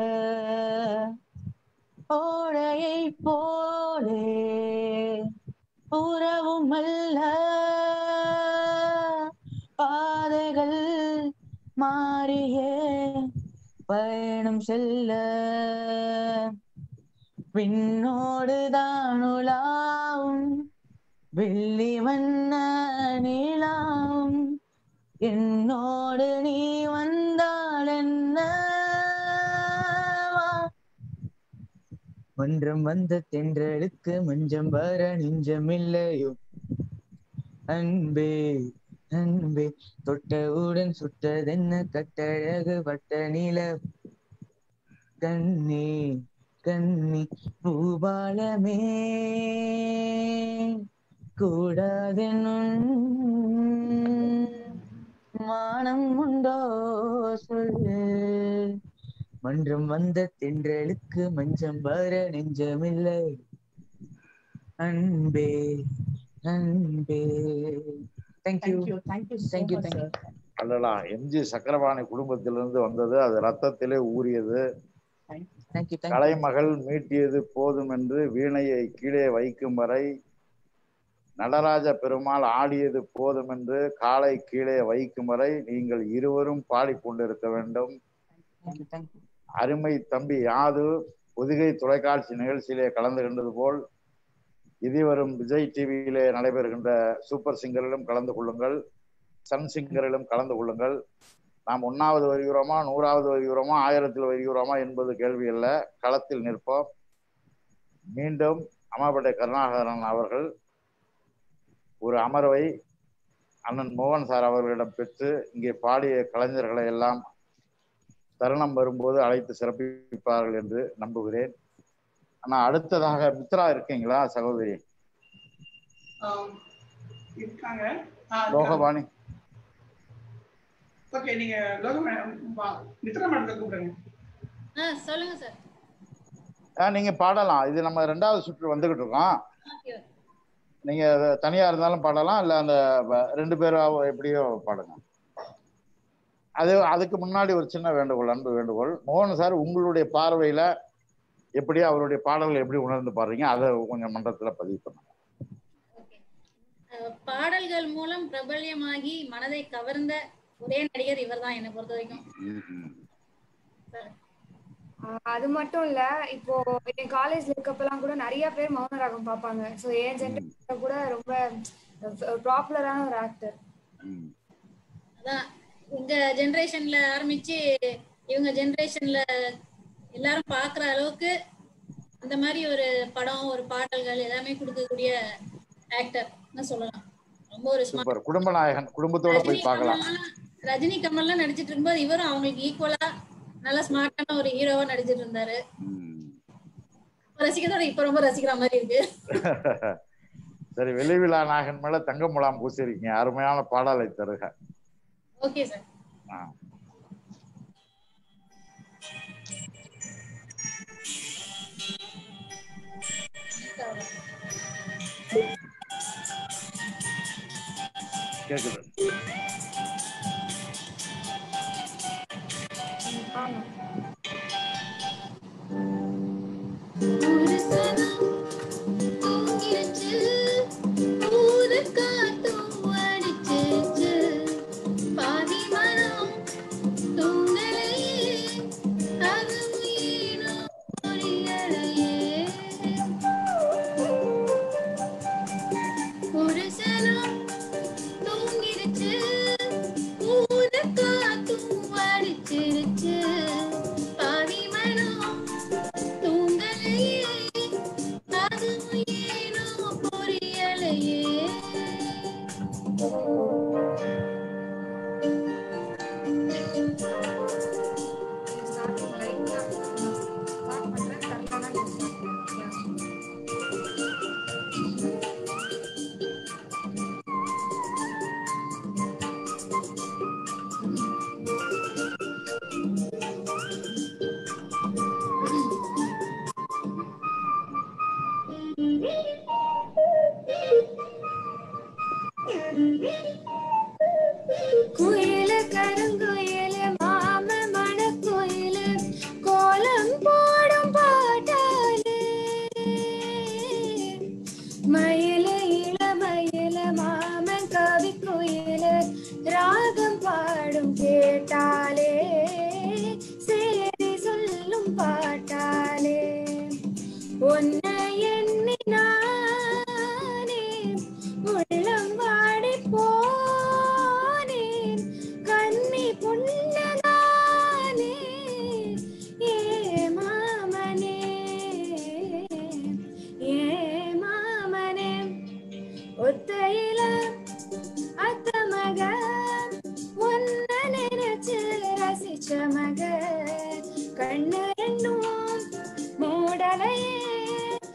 ஓடையை போலே உறவும் அல்ல பாதைகள் மாறியே பயணம் செல்ல விண்ணோடு தான் உலாவும் வெள்ளி வண்ண நிலாவும் என்னோடு நீ வந்தால் என்ன மன்றம் வந்த தென்றலுக்கு மஞ்சம் வர நெஞ்சமில்லையோ அன்பே அன்பே தொட்டவுடன் சுட்டதென்ன கட்டழகு வட்ட நில கண்ணே கண்ணி பூபாலமே கூடாதென்னும் மானம் உண்டோ சொல்லு மன்றம் வந்த தென்றலுக்கு மஞ்சம் வர நெஞ்சமில்லை அன்பே அன்பே தேங்க்யூ
தேங்க்யூ
தேங்க்யூ தேங்க்யூ
அல்லடா எம்ஜி சக்கரபாணி குடும்பத்திலிருந்து வந்தது அது ரத்தத்திலே ஊறியது
தேங்க்யூ
கலைமகள் மீட்டியது போதும் என்று வீணையை கீழே வைக்கும் வரை நடராஜ பெருமாள் ஆடியது போதும் என்று காலை கீழே வைக்கும் வரை நீங்கள் இருவரும் பாடிக்கொண்டிருக்க வேண்டும்
தேங்க்யூ தேங்க்யூ
அருமை தம்பி யாது பொதிகை தொலைக்காட்சி நிகழ்ச்சியிலே கலந்து கொண்டது போல் இதுவரும் விஜய் டிவியிலே நடைபெறுகின்ற சூப்பர் சிங்கரிலும் கலந்து கொள்ளுங்கள் சன் சிங்கரிலும் கலந்து கொள்ளுங்கள் நாம் ஒன்னாவது வருகிறோமா நூறாவது வருகிறோமா ஆயிரத்தில் வருகிறோமா என்பது கேள்வி அல்ல களத்தில் நிற்போம் மீண்டும் அம்மாபேட்டை கருணாகரன் அவர்கள் ஒரு அமர்வை அண்ணன் மோகன் சார் அவர்களிடம் பெற்று இங்கே பாடிய கலைஞர்களை எல்லாம் தருணம் வரும்போது அழைத்து சிறப்பிப்பார்கள் என்று நம்புகிறேன் ஆனா அடுத்ததாக மித்ரா இருக்கீங்களா சகோதரி
ஆம், இருக்காங்க ஆ,
லோகவாணி
ஓகே நீங்க லோக மித்ரா மேடத்தை கூப்பிடுங்க
ஆ சொல்லுங்க சார்
ஆ, நீங்க பாடலாம் இது நம்ம ரெண்டாவது சுற்று வந்துகிட்டு இருக்கோம்
ஓகே
நீங்க தனியா இருந்தாலும் பாடலாம் இல்ல அந்த வ- ரெண்டு பேரும் எப்படியோ பாடுங்க அது அதுக்கு முன்னாடி ஒரு சின்ன வேண்டுகோள் அன்பு வேண்டுகோள் மோகன் சார் உங்களுடைய பார்வையில எப்படி அவருடைய பாடல்கள் எப்படி உணர்ந்து பாடுறீங்க அதை கொஞ்சம் மன்றத்துல பதிவு பண்ணுங்க
அஹ் பாடல்கள் மூலம் பிரபல்யமாகி மனதை கவர்ந்த ஒரே நடிகர் இவர்தான் என்னை பொறுத்த வரைக்கும்
ஆஹ் அது மட்டும் இல்ல இப்போ என் காலேஜ்ல இருக்கப்பெல்லாம் கூட நிறைய பேர் மௌனராகம் பார்ப்பாங்க ஸோ என் ஜென்ரேஷன்ல கூட ரொம்ப பாப்புலரான ஒரு ஆக்டர்
அதான் எங்க ஜெனரேஷன்ல ஆரம்பிச்சு இவங்க ஜெனரேஷன்ல எல்லாரும் பாக்குற அளவுக்கு அந்த மாதிரி ஒரு படம் ஒரு பாடல்கள் எல்லாமே கொடுக்கக்கூடிய ஆக்டர் சொல்லலாம் ரொம்ப ஒரு smart.
சூப்பர் குடும்ப நாயகன் குடும்பத்தோட போய்
ரஜினி
பார்க்கலாம்
கமல்லாம் ரஜினி கமல்லாம் நடிச்சிட்டு இருக்கும்போது இவரும் அவங்களுக்கு ஈக்குவலா நல்ல ஸ்மார்ட்டான ஒரு ஹீரோவா நடிச்சிட்டு இருந்தாரு அப்ப ரசிக்கிறதோட இப்ப ரொம்ப ரசிக்கிற மாதிரி இருக்கு
சரி வெள்ளி விழா நாயகன் மேல தங்க முலாம் பூசிருக்கீங்க அருமையான பாடலை தருக
ஓகே சார்
ஆ. கேக்குது
ஒரு சனம் தூங்கிருச்சு ஊரு காத்தும் அடிச்சிருச்சு பாதி மனம் தூங்கலையே அது மீனோ புரியலையே ஒரு சனம் தூங்கிருச்சு ஊரு காத்தும் அடிச்சிருச்சு பாதி மனம் தூங்கலையே அது ஏனோ புரியலையே குயிலு கருங்குயிலு மாம மணக்குயிலு கோலம் போடும் பாட்டாலே மயிலு இளமயிலு மாமன் கவி குயிலு ராகம் பாடும் கேட்டாலே சேரி சொல்லும் பாட்டாலே உன்னை எண்ணி நானே உள்ளம் வாடி போனேன் கண்ணி புண்ணதானே ஏ மாமனே ஏ மாமனே ஒத்தையில அத்த மக உன்ன நினைச்சு ரசிச்ச மக கண்ணு ரெண்டும் மூடலையே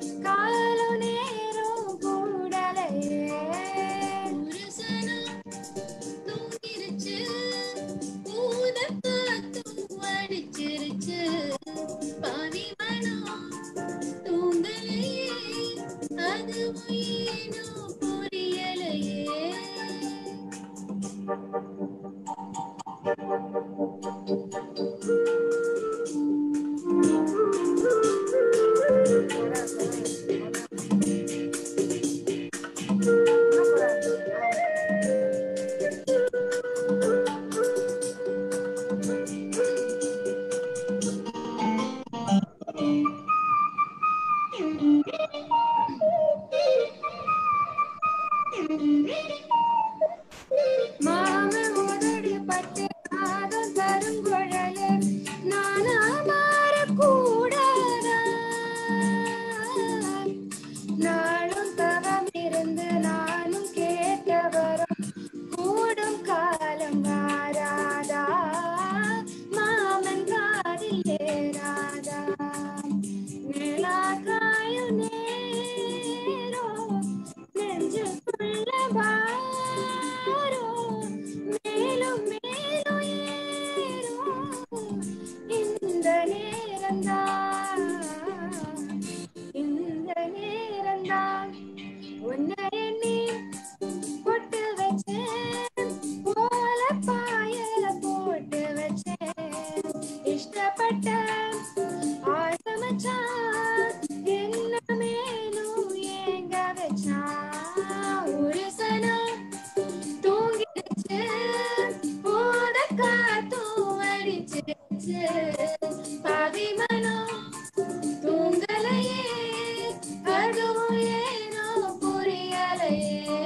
நேரம்தான் இந்த நேரம்தான் உன்னை எண்ணி பொட்டு வச்சேன் போல பாயல போட்டு வச்சேன் இஷ்டப்பட்ட ஆசை மச்சான் என்ன மேலும் ஏங்க வச்சான் ஒரு சனம் தூங்கிடுச்சு போத காத்தும் அடிச்சிருச்சு பாதி மனம் தூங்கலையே அதுவும் ஏனோ புரியலையே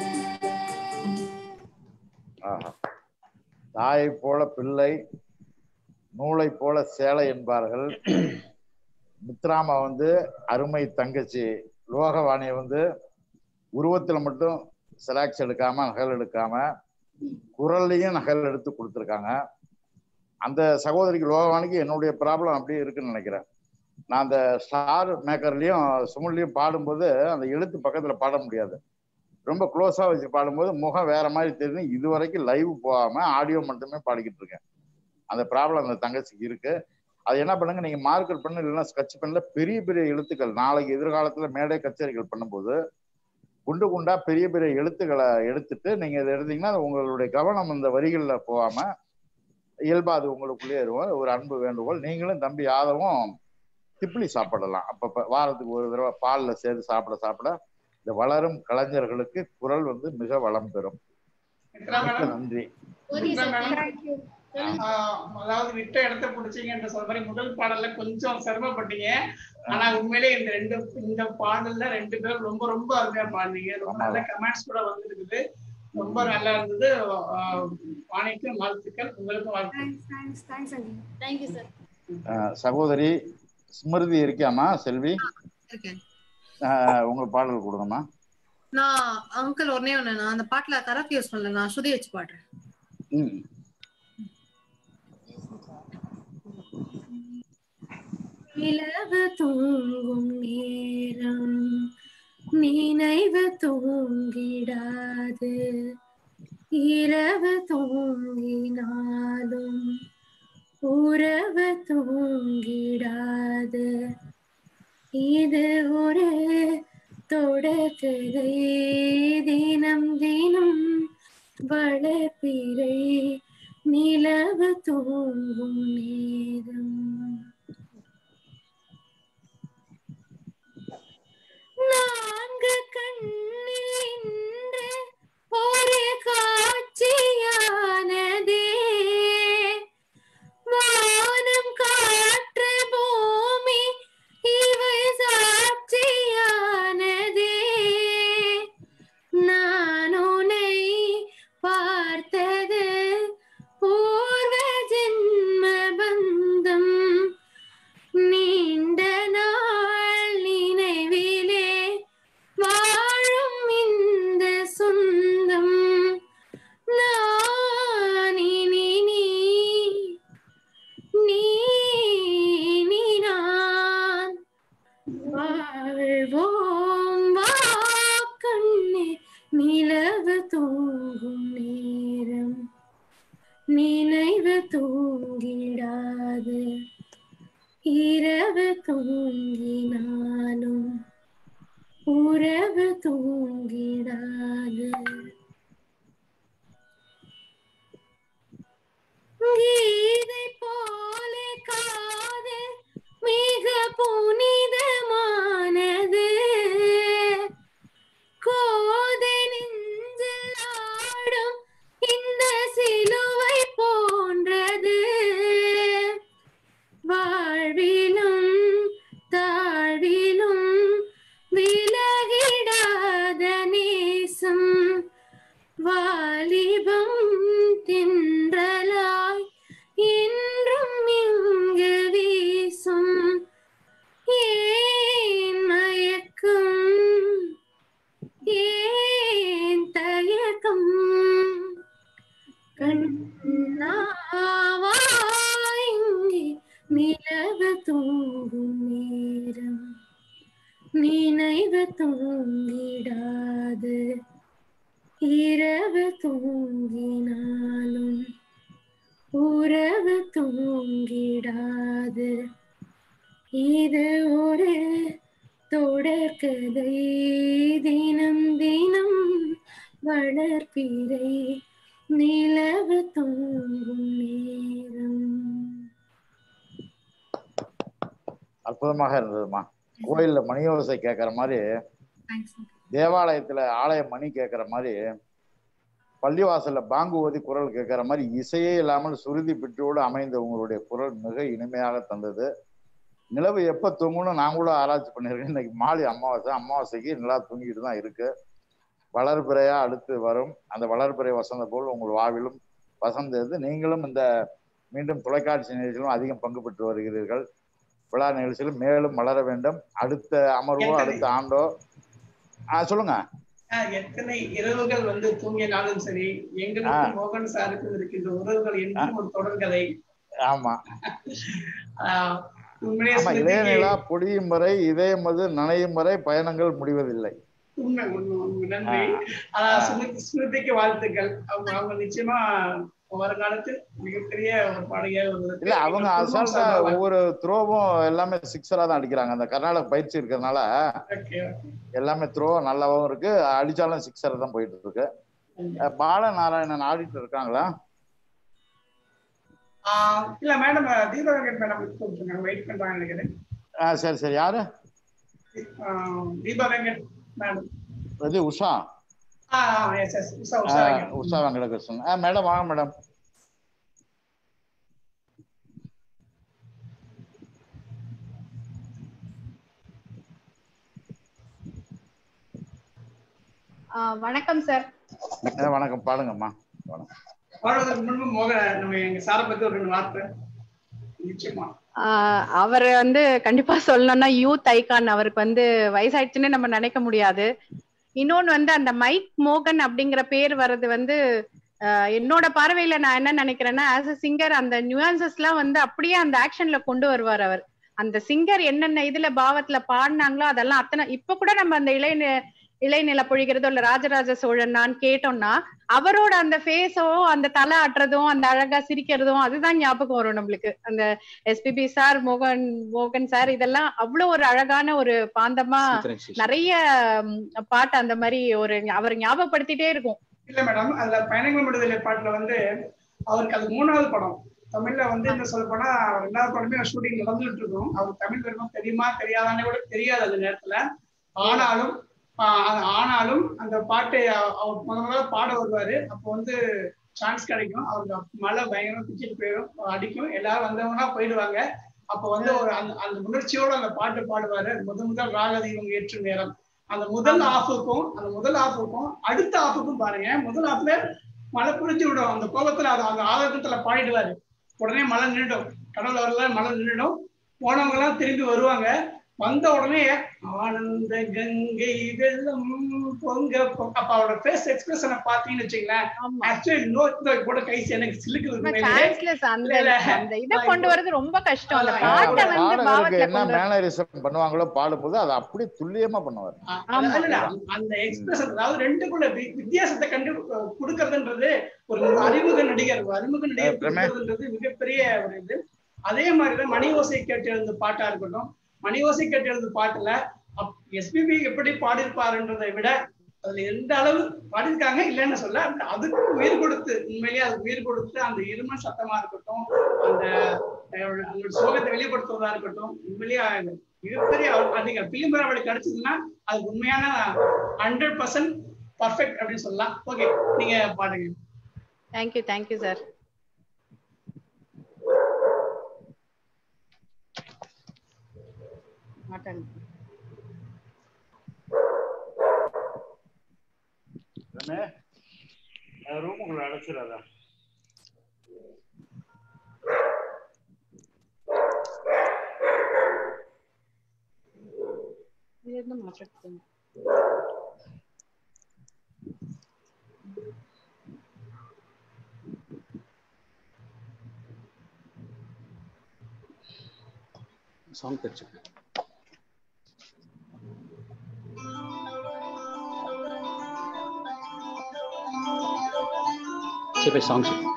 ஆஹா. தாயை போல பிள்ளை நூலை போல சேலை என்பார்கள் மித்ராமா வந்து அருமை தங்கச்சி லோகவாணியை வந்து உருவத்துல மட்டும் செலாக்ஸ் எடுக்காம நகல் எடுக்காம குரல்லையும் நகல் எடுத்து கொடுத்துருக்காங்க அந்த சகோதரிக்கு லோகவாணிக்கு என்னுடைய ப்ராப்ளம் அப்படியே இருக்குன்னு நினைக்கிறேன் நான் அந்த ஸ்டார் மேக்கர்லயும் சுமுல்லையும் பாடும்போது அந்த எழுத்து பக்கத்துல பாட முடியாது ரொம்ப க்ளோஸா வச்சு பாடும்போது முகம் வேற மாதிரி தெரியும் இது வரைக்கும் லைவ் போகாம ஆடியோ மட்டுமே பாடிக்கிட்டு இருக்கேன் அந்த ப்ராப்ளம் அந்த தங்கச்சிக்கு இருக்கு அது என்ன பண்ணுங்க நீங்க மார்க்கெட் பண்ணு இல்லைன்னா ஸ்கட்ச் பண்ணல பெரிய பெரிய எழுத்துக்கள் நாளைக்கு எதிர்காலத்துல மேடை கச்சேரிகள் பண்ணும்போது குண்டு குண்டா பெரிய பெரிய எழுத்துக்களை எடுத்துட்டு நீங்க இதை எடுத்தீங்கன்னா அது உங்களுடைய கவனம் இந்த வரிகள்ல போகாம இயல்பா அது உங்களுக்குள்ளே இருக்கும் ஒரு அன்பு வேண்டுகோள் நீங்களும் தம்பி யாதவும் திப்பிலி சாப்பிடலாம் அப்பப்ப வாரத்துக்கு ஒரு தடவை பால்ல சேர்த்து சாப்பிட சாப்பிட இந்த வளரும் கலைஞர்களுக்கு குரல் வந்து மிக வளம் பெறும் மிக்க நன்றி
ஆஹ் அதாவது விட்ட இடத்த புடிச்சீங்கன்ற சொல்ற மாதிரி முதல் பாடல்ல கொஞ்சம் சிரமப்பட்டீங்க ஆனா உண்மையிலே இந்த ரெண்டு இந்த பாடல்ல ரெண்டு பேரும் ரொம்ப ரொம்ப அருமையா பாடுனீங்க ரொம்ப நல்ல கமெண்ட்ஸ் கூட வந்துருக்குது ரொம்ப நல்லா இருந்தது ஆஹ் வாணிக்கும் வாழ்த்துக்கள் உங்களுக்கும் வாழ்த்துக்கள்
thanks thanks uncle
thank you sir
அஹ் சகோதரி ஸ்மிருதி இருக்கியாமா செல்வி
இருக்கேன்
அஹ் உங்க பாடல் கொடுங்கம்மா
நான் அங்கிள் ஒன்னே ஒண்ணு நான் அந்த பாட்டுல கராக்கி யூஸ் பண்ணல நான் ஸ்ருதி வச்சு பாடுறேன்
ம்
நிலவு தூங்கும் நேரம் நினைவு தூங்கிடாது இரவு தூங்கினாலும் உறவு தூங்கிடாது இது ஒரு தொடர்கதை தினம் தினம் வளர்ப்பிறை நிலவு தூங்கும் நேரம் நான்கு கண்ணில் இன்று ஒரு காட்சியானதே வானம் காற்று பூமி இவை சாட்சியானதே நான் உன்னை பார்த்தது பூர்வ ஜென்ம பந்தம் நீண்ட நாள் நினைவிலே வாழும் இந்த சொந்தம் நான் இனி நீ நீ நீ நான் வாழ்வோம் வா கண்ணே நிலவு தூங்கும் நேரம் நினைவு தூங்கிடாது இரவு தூங்கினாலும் உறவு தூங்கிடாது கீதை போல காதல் மிக புனிதமானது கோதை நெஞ்சில் ஆடும் இந்த சிலுவை போன்றது வாழ்விலும் தாழ்விலும் விலகிடாத நேசம் வாலிபம் தின்றலாய் என்றும் இங்கு வீசும் ஏன் மயக்கம் ஏன் தயக்கம் கண்ணாவா இங்கே நிலவு தூங்கும் நேரம் நினைவு தூங்கிடாது இரவு தூங்கினாலும் உறவு தூங்கிடாது இது ஒரு தொடர்கதை தினம் தினம் வளர்ப்பிறை நிலவு தூங்கும் நேரம்
அற்புதமாக இருந்ததுமா கோயில்ல மணியோசை கேட்கற மாதிரி தேவாலயத்துல ஆலய மணி கேட்கற மாதிரி பள்ளிவாசல்ல பாங்கு ஓதி குரல் கேட்கற மாதிரி இசையே இல்லாமல் சுருதி பெற்றோடு அமைந்த உங்களுடைய குரல் மிக இனிமையாக தந்தது நிலவு எப்ப தூங்கணும் நான் கூட ஆராய்ச்சி பண்ணியிருக்கேன் இன்னைக்கு மாலை அமாவாசை அமாவாசைக்கு நிலா தூங்கிட்டு தான் இருக்கு வளர்பிறையா அடுத்து வரும் அந்த வளர்பிறை வசந்த போல் உங்கள் வாழ்விலும் வசந்தது நீங்களும் இந்த மீண்டும் தொலைக்காட்சி நிகழ்ச்சியிலும் அதிகம் பங்கு பெற்று வருகிறீர்கள் விழா நிகழ்ச்சியிலும் மேலும் வளர வேண்டும் அடுத்த அமர்வோ அடுத்த ஆண்டோ ஆ சொல்லுங்க
ஆஹ் எத்தனை இரவுகள் வந்து தூங்கினாலும் சரி எங்களுக்கும் மோகன் சாருக்கும் இருக்கின்ற உறவுகள் என்றும் ஒரு தொடர்கதை
ஆமா
ஆஹ் உண்மையிலே
ஆமா
ஸ்மிருதிக்கு
இளையநிலா பொடியும் வரை இதயமது நனையும் வரை பயணங்கள் முடிவதில்லை
உண்மை உண்மை உண்மை நன்றி ஆஹ் ஸ்மிருதி ஸ்மிருதிக்கு வாழ்த்துக்கள் அவங்க அவங்க நிச்சயமா வருங்காலத்தில் மிகப்பெரிய ஒரு பாடகியாக வருவதற்கு
இல்ல அவங்க
எங்கள் குடும்பம்
அசால்ட்டா
சார்பாக
ஒவ்வொரு த்ரோவும் எல்லாமே சிக்ஸரா தான் அடிக்கிறாங்க அந்த கர்நாடக பயிற்சி இருக்கிறதுனால
Okay, okay.
எல்லாமே த்ரோ நல்லாவும் இருக்கு அடிச்சாலும் சிக்ஸரா தான் போயிட்டு இருக்கு அஹ் பால நாராயணன் ஆடிட்டு இருக்காங்களா
ஆஹ் இல்ல மேடம் தீபா வெங்கட் மேடம் கூப்பிட்டுருக்காங்க வெயிட் பண்றாங்க நினைக்கிறேன்
ஆ சரி சரி யாரு
ஆஹ் தீபா வெங்கட் மேடம்
இது உஷா
ஆஹ் எஸ் எஸ் உஷா உஷா
ஆ,
வெங்கட்
உஷா வெங்கடகிருஷ்ணன் ஆ மேடம் வாங்க மேடம்
ஆ, வணக்கம் சார்
ஆ, வணக்கம் பாடுங்கம்மா வணக்கம்
வாழ்வதற்கு முன்பு மோக நம்ம எங்க சாரை பத்தி ஒரு ரெண்டு வார்த்தை நிச்சயமா
அவர் வந்து கண்டிப்பா சொல்லணும்னா யூத் ஐகான் அவருக்கு வந்து வயசாயிடுச்சுன்னு நம்ம நினைக்க முடியாது இன்னொன்னு வந்து அந்த மைக் மோகன் அப்படிங்கிற பேர் வர்றது வந்து ஆஹ் என்னோட பார்வையில நான் என்ன நினைக்கிறேன்னா ஆஸ் அ சிங்கர் அந்த நியூயான்சஸ் எல்லாம் வந்து அப்படியே அந்த ஆக்ஷன்ல கொண்டு வருவார் அவர் அந்த சிங்கர் என்னென்ன இதுல பாவத்துல பாடினாங்களோ அதெல்லாம் அத்தனை இப்ப கூட நம்ம அந்த இளைய இளைநில பொழிகிறதோ இல்ல ராஜராஜ சோழன் நான் கேட்டோம்னா அவரோட அந்த ஃபேஸோ அந்த தலை ஆட்டுறதும் அந்த அழகா சிரிக்கிறதும் அதுதான் ஞாபகம் வரும் நம்மளுக்கு அந்த எஸ்பிபி சார் மோகன் மோகன் சார் இதெல்லாம் அவ்வளவு ஒரு அழகான ஒரு பாந்தமா நிறைய ம், பாட்டு அந்த மாதிரி ஒரு அவர் ஞாபகப்படுத்திட்டே இருக்கும்
இல்ல மேடம் அதுல பயணங்கள் விடுதலை பாட்டுல வந்து அவருக்கு அது மூணாவது படம் தமிழ்ல வந்து என்ன சொல்ல போனா ரெண்டாவது படமே ஷூட்டிங் நடந்துட்டு இருக்கும் அவருக்கு தமிழ் பெருமை தெரியுமா தெரியாதானே கூட தெரியாது அந்த நேரத்துல ஆனாலும் ஆஹ் அது ஆனாலும் அந்த பாட்டை அவ- அவர் முத முதல்ல பாட வருவாரு அப்போ வந்து சான்ஸ் கிடைக்கும் அவருக்கு மழை பயங்கரமா பிச்சுட்டு போயிடும் அடிக்கும் எல்லாரும் வந்தவங்கன்னா போயிடுவாங்க அப்போ வந்து ஒரு அந்த அந்த உணர்ச்சியோட அந்த பாட்டு பாடுவாரு முதல் முதல் ராகதீபம் ஏற்றும் நேரம் அந்த முதல் ஆஃபுக்கும் அந்த முதல் ஆஃபுக்கும் அடுத்த ஆஃபுக்கும் பாருங்க முதல் ஆஃப்ல மழை புரிஞ்சு விடும் அந்த கோபத்துல அது அந்த ஆதரத்துல பாடிடுவாரு உடனே மழை நின்றுடும் கடல் வரல மழை நின்றுடும் போனவங்க எல்லாம் திரும்பி வருவாங்க வந்த உடனே ஆனந்த கங்கை வெள்ளம் பொங்க பொ- அப்ப அவரோட ஃபேஸ் எக்ஸ்பிரஷனை பாத்தீங்கன்னு வச்சுங்களேன் ஆக்சுவலி நோ கூட கைஸ் எனக்கு சிலுக்குது
சான்ஸ்லெஸ் அந்த
இல்ல, இல்ல.
அந்த இதை கொண்டு வர்றது ரொம்ப கஷ்டம் அந்த
ஆமா,
பாட்டை
அவர்
வந்து
பாடகருக்கு
பாவத்துல
என்ன
கொண்டு வர்றது.
மேனரிசம் பண்ணுவாங்களோ பாடும்போது அதை அப்படியே துல்லியமா பண்ணுவார்
அது- அது இல்ல, அந்த எக்ஸ்பிரஷன் அதாவது ரெண்டுக்குள்ள வி- வித்தியாசத்தை கண்டு அஹ், கொடுக்கறதுன்றது ஒரு அறிமுக நடிகர் ஒரு அறிமுக நடிகர்
பிரமே.
கொடுக்கறதுன்றது மிகப்பெரிய ஒரு இது அதே மாதிரிதான் மணி ஓசை கேட்டு எழுந்த பாட்டா இருக்கட்டும் மணி ஓசை கேட்டு எழுந்த பாட்டுல எஸ்பிபி எப்படி பாடியிருப்பாருன்றதை விட அதுல எந்த அளவு பாடியிருக்காங்க இல்லைன்னு சொல்ல அதுக்கு உயிர் கொடுத்து உண்மையிலேயே அதுக்கு உயிர் கொடுத்து அந்த இரும சத்தமா இருக்கட்டும் அந்த அஹ், அந்த சோகத்தை வெளிப்படுத்துவதா இருக்கட்டும் உண்மையிலேயே அது மிகப்பெரிய அதிக பிலிம் அவளை கிடைச்சதுன்னா அது உண்மையான ஹண்ட்ரட் பர்சன்ட் பர்ஃபெக்ட் அப்படின்னு சொல்லலாம் ஓகே நீங்க பாடுங்க
தேங்க்யூ தேங்க்யூ சார் மாட்டாங்க
ரூமுக்குள்ள அடைச்சிடாதா
இது என்ன மாட்டாங்க
சாங் தெரிச்சுக்க சரி போய் சாங் சொல்லு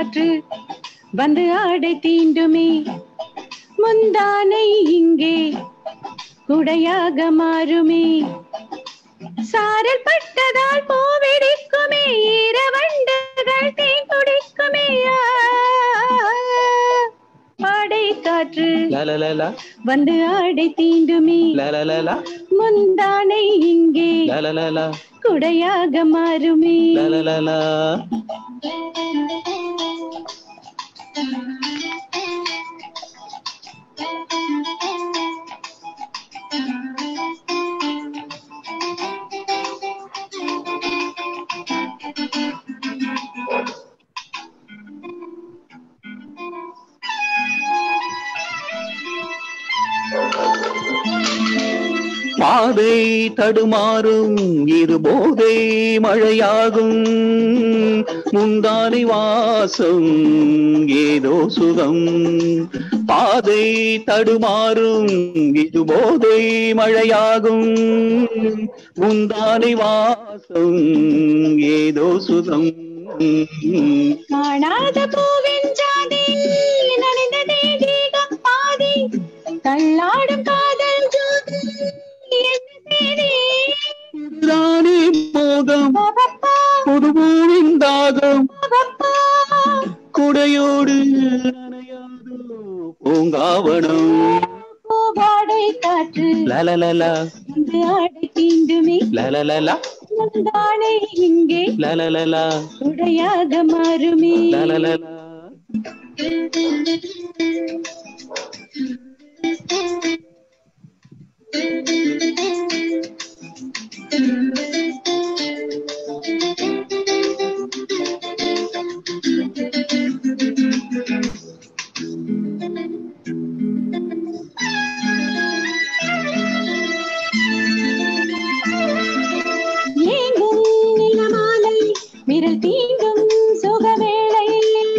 காற்று வந்து ஆடை தீண்டுமே முந்தானை இங்கே குடையாக மாறுமே சாரல் பட்டதால் பூவெடிக்குமே ஈரவண்டுகள் தேன் துடிக்குமே ஆ, ஆடை காற்று
லா லா லா லா
வந்து ஆடை தீண்டுமே
லா லா லா லா
முந்தானை இங்கே
லா லா லா லா
குடையாக மாறுமே
லா லா லா லா
பாதை தடுமாறும் இரு போதை மழையாகும் முந்தானை வாசம் ஏதோ சுகம் பாதை தடுமாறும் இது போதை மழையாகும் முந்தானை வாசம் ஏதோ சுகம்
காணாத பூவின் ஜாதி நனைந்ததே தேகம் பாதி தள்ளாடும் காதல் ஜோதி என்ன தேடி
ராணி மோகம் புதுபூவின் தாகம் குடையோடு நனையாதோ பூங்காவனம்
பூவாடை காற்று
லா லா லா லா
வந்து ஆடை தீண்டுமே
லா லா லா லா
முந்தானை இங்கே
லா லா லா லா
குடையாக மாறுமே
லா லா லா லா
ஏங்கும் நிலமாலை விரல் தீண்டும் சுகவேளை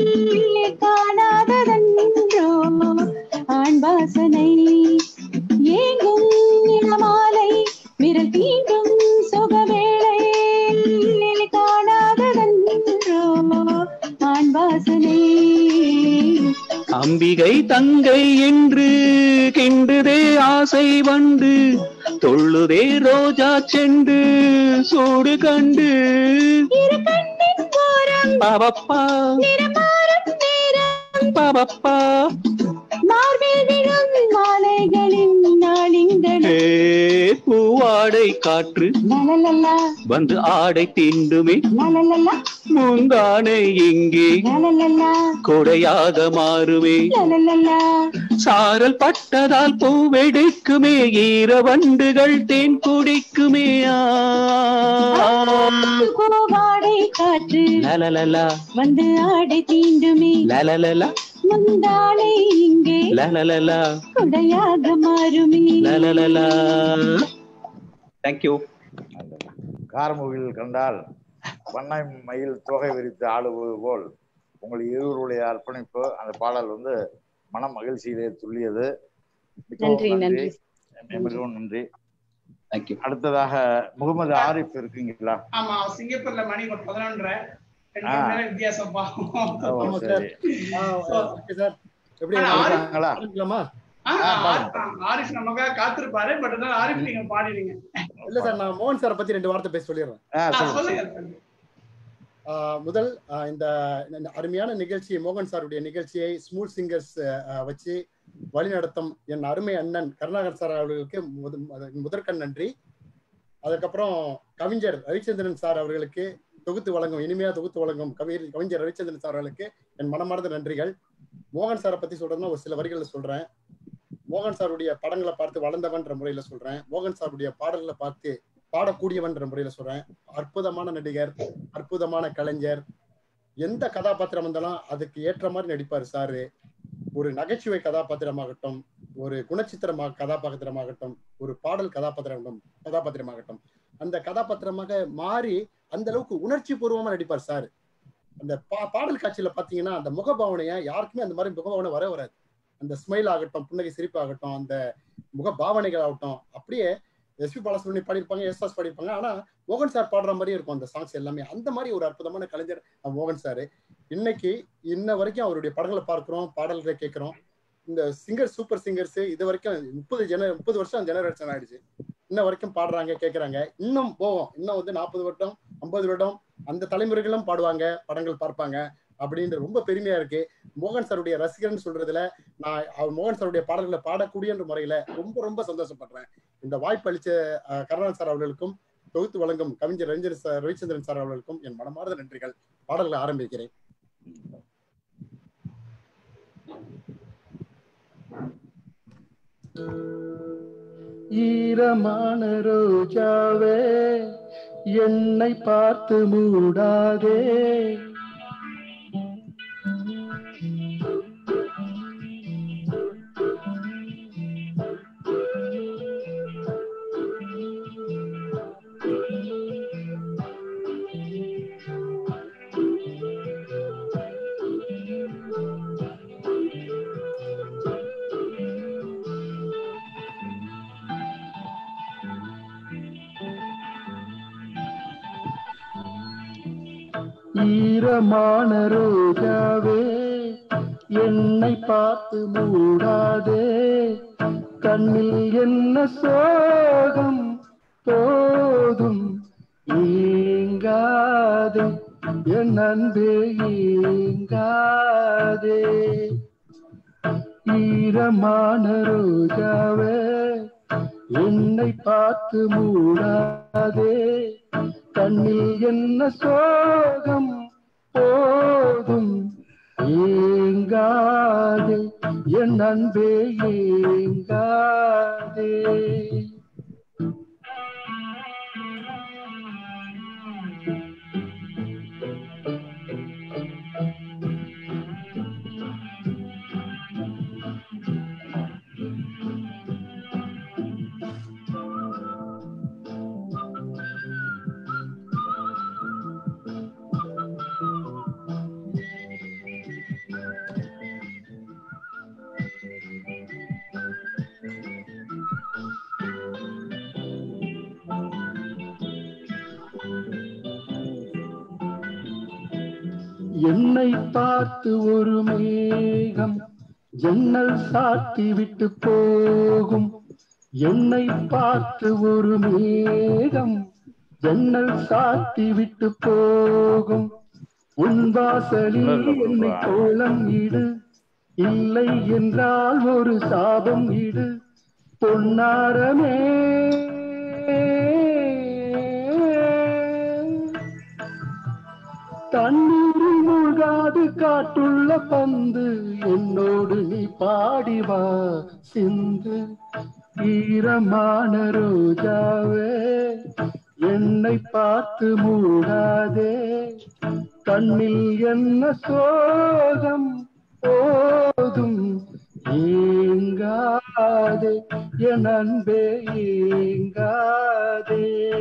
காணாததன்றோ ஆண் வாசனை ஏங்கும் நிலமாலை விரல் தீண்டும் சுகவேளை காணாததன்றோ ஆண் வாசனை
அம்பிகை தங்கை என்று கிண்டுதே ஆசை வந்து தொள்ளுதே ரோஜா செண்டு சூடு கண்டு
இரு கண்ணின் ஓரம்
பாபப்பா
நிறமாறும் நேரம்
பாபப்பா
மார்பில் விழும் மாலைகளின் நாளிங்களே
ஏ பூவாடை காற்று
லலலலா
வந்து ஆடை தீண்டுமே
லலலலா
முந்தானை இங்கே
லலலலா
கொடையாக மாறுமே
லலலலா
சாரல் பட்டதால் பூவெடுக்குமே ஈரவண்டுகள் தேன் குடிக்குமே ஆ.
பூவாடை காற்று
லலலலா
வந்து ஆடை தீண்டுமே
லலலலா
முந்தானை இங்கே
லலலலா
குடையாக மாறுமே
லலலலா தேங்க்யூ
காரமுகில் கண்டால் பண்ணை மயில் தொகை விரித்து ஆடுவது போல் உங்கள் இருவருடைய அர்ப்பணிப்பு அந்த பாடல் வந்து மன மகிழ்ச்சியிலே துள்ளியது மிகவும்
நன்றி, நன்றி.
மிகவும் நன்றி
தேங்க்யூ
அடுத்ததாக முகமது ஆரிஃப் இருக்கீங்களா
ஆமா சிங்கப்பூர்ல மணி ஒரு பதினொன்றரை ரெண்டு
ஆ.
மணி நேரம் வித்தியாசம்
ஓ,
பாவம்
சரி.
சார் எப்படி
ஆனா, ஆரிஃப்
இருக்காங்களா?
ஆரம்பிக்கலாமா
ஆ, ஆரிஃப் ஆரிஃப் நமக்காக காத்திருப்பாரு பட் இருந்தாலும் ஆரிஃப் நீங்க பாடிடுங்க
இல்ல சார் நான் மோகன் சாரை பத்தி ரெண்டு வார்த்தை பேசி சொல்லிடுறேன்
ஆ, சொல்லுங்க
ஆஹ் முதல் ஆஹ் இந்த இந்த அருமையான நிகழ்ச்சி மோகன் சாருடைய நிகழ்ச்சியை ஸ்மூல் சிங்கர்ஸ் வச்சு வழிநடத்தும் என் அருமை அண்ணன் கருணாகர் சார் அவர்களுக்கு முத- முத- முதற்கண் நன்றி அதுக்கப்புறம் கவிஞர் ரவிச்சந்திரன் சார் அவர்களுக்கு தொகுத்து வழங்கும் இனிமையா தொகுத்து வழங்கும் கவிஞர் கவிஞர் ரவிச்சந்திரன் சார் அவர்களுக்கு என் மனமார்ந்த நன்றிகள் மோகன் சாரை பத்தி சொல்றதுன்னா ஒரு சில வரிகளில் சொல்றேன் மோகன் சாருடைய படங்களை பார்த்து வளர்ந்தவன்ற முறையில சொல்றேன் மோகன் சாருடைய பாடல்களை பார்த்து பாடக்கூடியவன்ற முறையில சொல்றேன் அற்புதமான நடிகர் அற்புதமான கலைஞர் எந்த கதாபாத்திரம் வந்தாலும் அதுக்கு ஏற்ற மாதிரி நடிப்பார் சாரு ஒரு நகைச்சுவை கதாபாத்திரமாகட்டும் ஒரு குணச்சித்திரமாக கதாபாத்திரமாகட்டும் ஒரு பாடல் கதாபாத்திரம் கதாபாத்திரமாகட்டும் அந்த கதாபாத்திரமாக மாறி அந்த அளவுக்கு உணர்ச்சி பூர்வமா நடிப்பார் சார் அந்த பா பாடல் காட்சியில பாத்தீங்கன்னா அந்த முகபாவனைய யாருக்குமே அந்த மாதிரி முகபாவனை வர வராது அந்த ஸ்மைல் ஆகட்டும் புன்னகை சிரிப்பு ஆகட்டும் அந்த முக பாவனைகள் ஆகட்டும் அப்படியே எஸ்பி பாலசுப்ரமணியம் பாடியிருப்பாங்க எஸ்எஸ் பாடியிருப்பாங்க ஆனா மோகன் சார் பாடுற மாதிரி இருக்கும் அந்த சாங்ஸ் எல்லாமே அந்த மாதிரி ஒரு அற்புதமான கலைஞர் அஹ், மோகன் சார் இன்னைக்கு இன்ன வரைக்கும் அவருடைய படங்களை பார்க்கிறோம் பாடல்களை கேட்கிறோம் இந்த சிங்கர் சூப்பர் சிங்கர்ஸ் இது வரைக்கும் முப்பது ஜென முப்பது வருஷம் ஜெனரேஷன் ஆயிடுச்சு இன்ன வரைக்கும் பாடுறாங்க கேட்கறாங்க இன்னும் போவோம் இன்னும் வந்து நாற்பது வருடம் ஐம்பது வருடம் அந்த தலைமுறைகளும் பாடுவாங்க படங்கள் பார்ப்பாங்க அப்படின்னு ரொம்ப பெருமையா இருக்கு மோகன் சாருடைய ரசிகர்னு சொல்றதுல நான் அவர் மோகன் சாருடைய பாடல்களை பாடக்கூடிய முறையில ரொம்ப ரொம்ப சந்தோஷப்படுறேன் இந்த வாய்ப்பு அளிச்ச அஹ், கருணாநிதி சார் அவர்களுக்கும் தொகுத்து வழங்கும் கவிஞர் ரஞ்சன் சார் ரவிச்சந்திரன் சார் அவர்களுக்கும் என் மனமார்ந்த நன்றிகள் பாடல்களை ஆரம்பிக்கிறேன்
ஈரமான ரோஜாவே என்னை பார்த்து மூடாதே ஈரமான ரோஜாவே என்னை பார்த்து மூடாதே கண்ணில் என்ன சோகம் போதும் ஏங்காதே என் அன்பே ஏங்காதே ஈரமான ரோஜாவே என்னை பார்த்து மூடாதே கண்ணில் என்ன சோகம் போதும் ஏங்காதே என் அன்பே ஏங்காதே என்னை பார்த்து ஒரு மேகம் ஜன்னல் சாத்தி விட்டு போகும் என்னை பார்த்து ஒரு மேகம் ஜன்னல் சாத்தி விட்டு போகும் உன் வாசலில் என்னை கோலம் இடு இல்லை என்றால் ஒரு சாபம் இடு பொன்னாரமே தண்ணீரில் மூழ்காது காட்டுள்ள பந்து என்னோடு நீ பாடி வா சிந்து ஈரமான ரோஜாவே என்னை பார்த்து மூடாதே கண்ணில் என்ன சோகம் போதும் ஏங்காதே என் அன்பே ஏங்காதே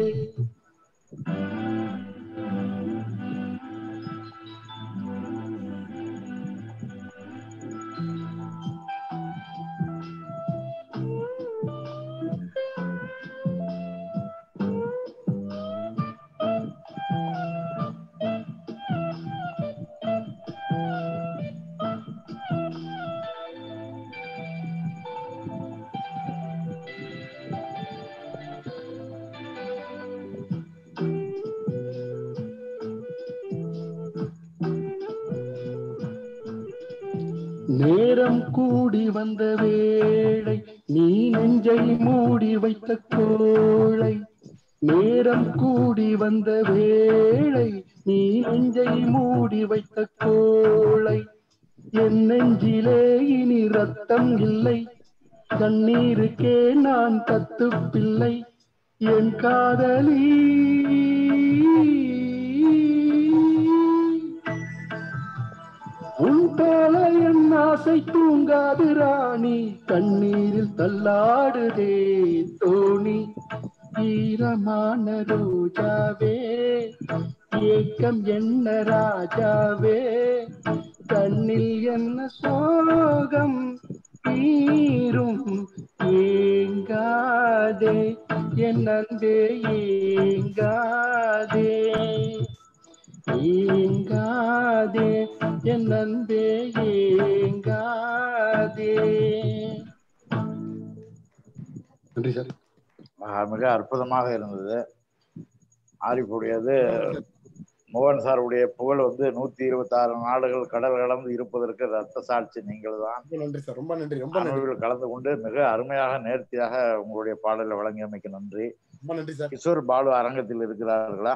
நேரம் கூடி வந்த வேளை நீ நெஞ்சை மூடி வைத்த கோளை நேரம் கூடி வந்த வேளை நீ நெஞ்சை மூடி வைத்த கோளை என் நெஞ்சிலே இனி ரத்தம் இல்லை கண்ணீருக்கே நான் கத்து பிள்ளை என் காதலி உன் போல என் ஆசை தூங்காது ராணி கண்ணீரில் தள்ளாடுதே தோணி ஈரமான ரோஜாவே ஏக்கம் என்ன ராஜாவே கண்ணில் என்ன சோகம் தீரும் ஏங்காதே என் அன்பே ஏங்காதே ஏங்காதே என் அன்பே ஏங்காதே
நன்றி சார்
ஆஹ் மிக அற்புதமாக இருந்தது ஆரிஃபுடையது மோகன் சாருடைய புகழ் வந்து நூத்தி இருபத்தி ஆறு நாடுகள் கடல் கடந்து இருப்பதற்கு ரத்த சாட்சி நீங்கள் தான்
ரொம்ப நன்றி சார் ரொம்ப நன்றி ரொம்ப நன்றி
அனுபவில் கலந்து கொண்டு மிக அருமையாக நேர்த்தியாக உங்களுடைய பாடலை வழங்கியமைக்கு நன்றி
ரொம்ப நன்றி சார்
கிஷோர் பாலு அரங்கத்தில் இருக்கிறார்களா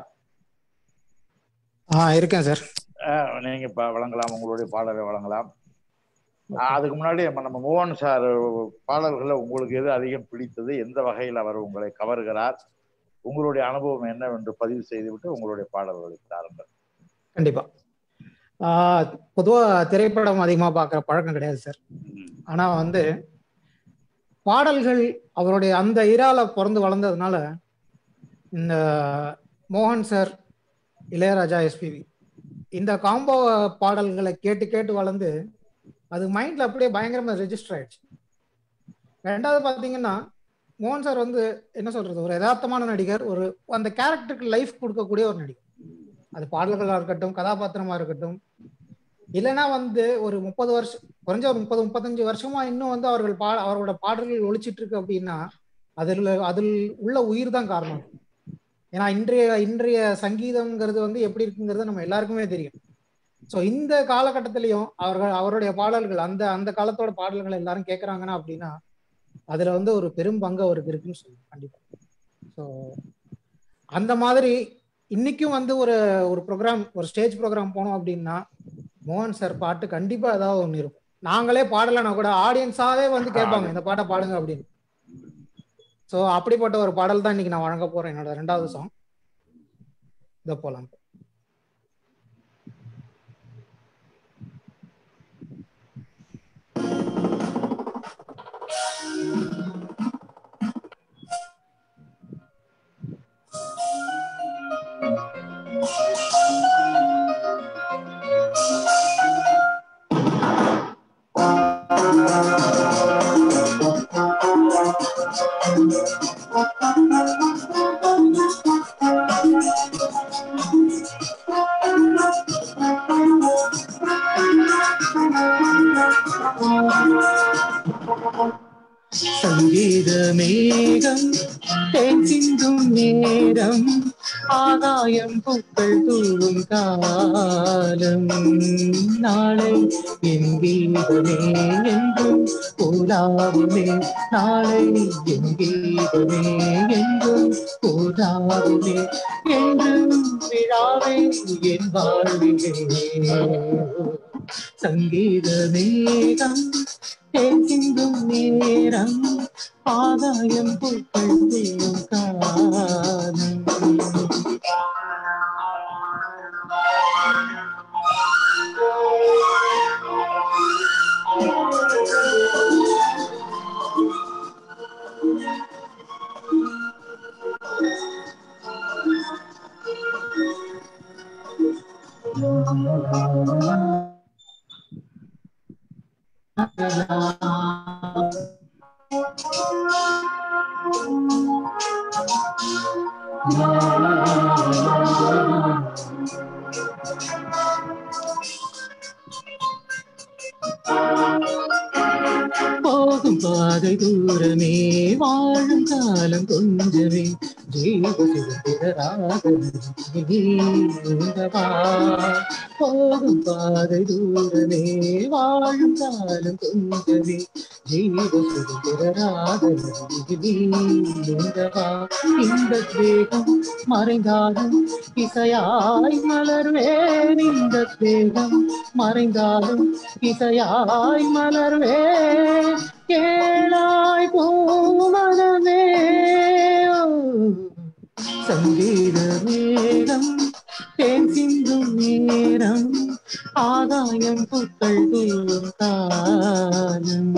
ஆ இருக்கேன் சார்
ஆஹ் நீங்க இப்ப வழங்கலாம் உங்களுடைய பாடலை வழங்கலாம் ஆஹ் அதுக்கு முன்னாடி நம்ம நம்ம மோகன் சார் பாடல்களை உங்களுக்கு எது அதிகம் பிடித்தது எந்த வகையில் அவர் உங்களை கவர்கிறார் உங்களுடைய அனுபவம் என்னவென்று பதிவு செய்துவிட்டு உங்களுடைய பாடல்களை தாருங்கள்
கண்டிப்பா ஆஹ் பொதுவா திரைப்படம் அதிகமா பார்க்குற பழக்கம் கிடையாது சார் ஆனா வந்து பாடல்கள் அவருடைய அந்த இரால பிறந்து வளர்ந்ததுனால இந்த மோகன் சார் இளையராஜா எஸ்பிவி இந்த காம்போ பாடல்களை கேட்டு கேட்டு வளர்ந்து அது மைண்ட்ல அப்படியே பயங்கரமா ரெஜிஸ்டர் ஆயிடுச்சு ரெண்டாவது பாத்தீங்கன்னா மோகன் சார் வந்து என்ன சொல்றது ஒரு யதார்த்தமான நடிகர் ஒரு அந்த கேரக்டருக்கு லைஃப் கொடுக்கக்கூடிய ஒரு நடிகர் அது பாடல்களா இருக்கட்டும் கதாபாத்திரமா இருக்கட்டும் இல்லைன்னா வந்து ஒரு முப்பது வருஷம் குறைஞ்ச ஒரு முப்பது முப்பத்தஞ்சு வருஷமா இன்னும் வந்து அவர்கள் பா அவரோட பாடல்கள் ஒழிச்சிட்டு இருக்கு அப்படின்னா அதில் அதில் உள்ள உயிர் தான் காரணம் ஏன்னா இன்றைய இன்றைய சங்கீதம்ங்கிறது வந்து எப்படி இருக்குங்கிறது நம்ம எல்லாருக்குமே தெரியும் ஸோ இந்த காலகட்டத்திலையும் அவர்கள் அவருடைய பாடல்கள் அந்த அந்த காலத்தோட பாடல்களை எல்லாரும் கேட்குறாங்கன்னா அப்படின்னா அதுல வந்து ஒரு பெரும் பங்கு அவருக்கு இருக்குன்னு சொல்லுவேன் கண்டிப்பா ஸோ அந்த மாதிரி இன்னைக்கும் வந்து ஒரு ஒரு ப்ரோக்ராம் ஒரு ஸ்டேஜ் ப்ரோக்ராம் போனோம் அப்படின்னா மோகன் சார் பாட்டு கண்டிப்பா ஏதாவது ஒன்று இருக்கும் நாங்களே பாடலைன்னா கூட ஆடியன்ஸாவே வந்து கேட்பாங்க இந்த பாட்டை பாடுங்க அப்படின்னு ஸோ அப்படிப்பட்ட ஒரு பாடல் தான் இன்னைக்கு நான் வழங்க போறேன் என்னோட ரெண்டாவது சாங் இதை போலாம்
சங்கீத மேகம் தேன் சிந்தும் நேரம் ஆகாயம் பூக்கள் தூவும் காலம் நாளை என் கீதமே என்றும் போலாவுமே நாளை என் கீதமே என்றும் போலாவுமே என்றும் விழாவே என் வாழ்விலே சங்கீத மேகம் தேன் சிந்தும் நேரம் ஆதாயம் பூக்கள் தூவும் காலம் போகும் பாதை தூரமே வாழும் காலம் கொஞ்சமே ஜீவ சுதந்திரராகவா போகும் பாதை தூரமே வாழும் காலம் கொஞ்சமே ஜீவ சுதந்திரராகவா இந்த தேகம் மறைந்தாலும் இசையாய் மலர்வேன் இந்த தேகம் மறைந்தாலும் இசையாய் மலர்வே கேளாய் பூமனமே சங்கீத மேகம் தேன் சிந்தும் நேரம் ஆகாயம் பூக்கள் தூவும் காலம்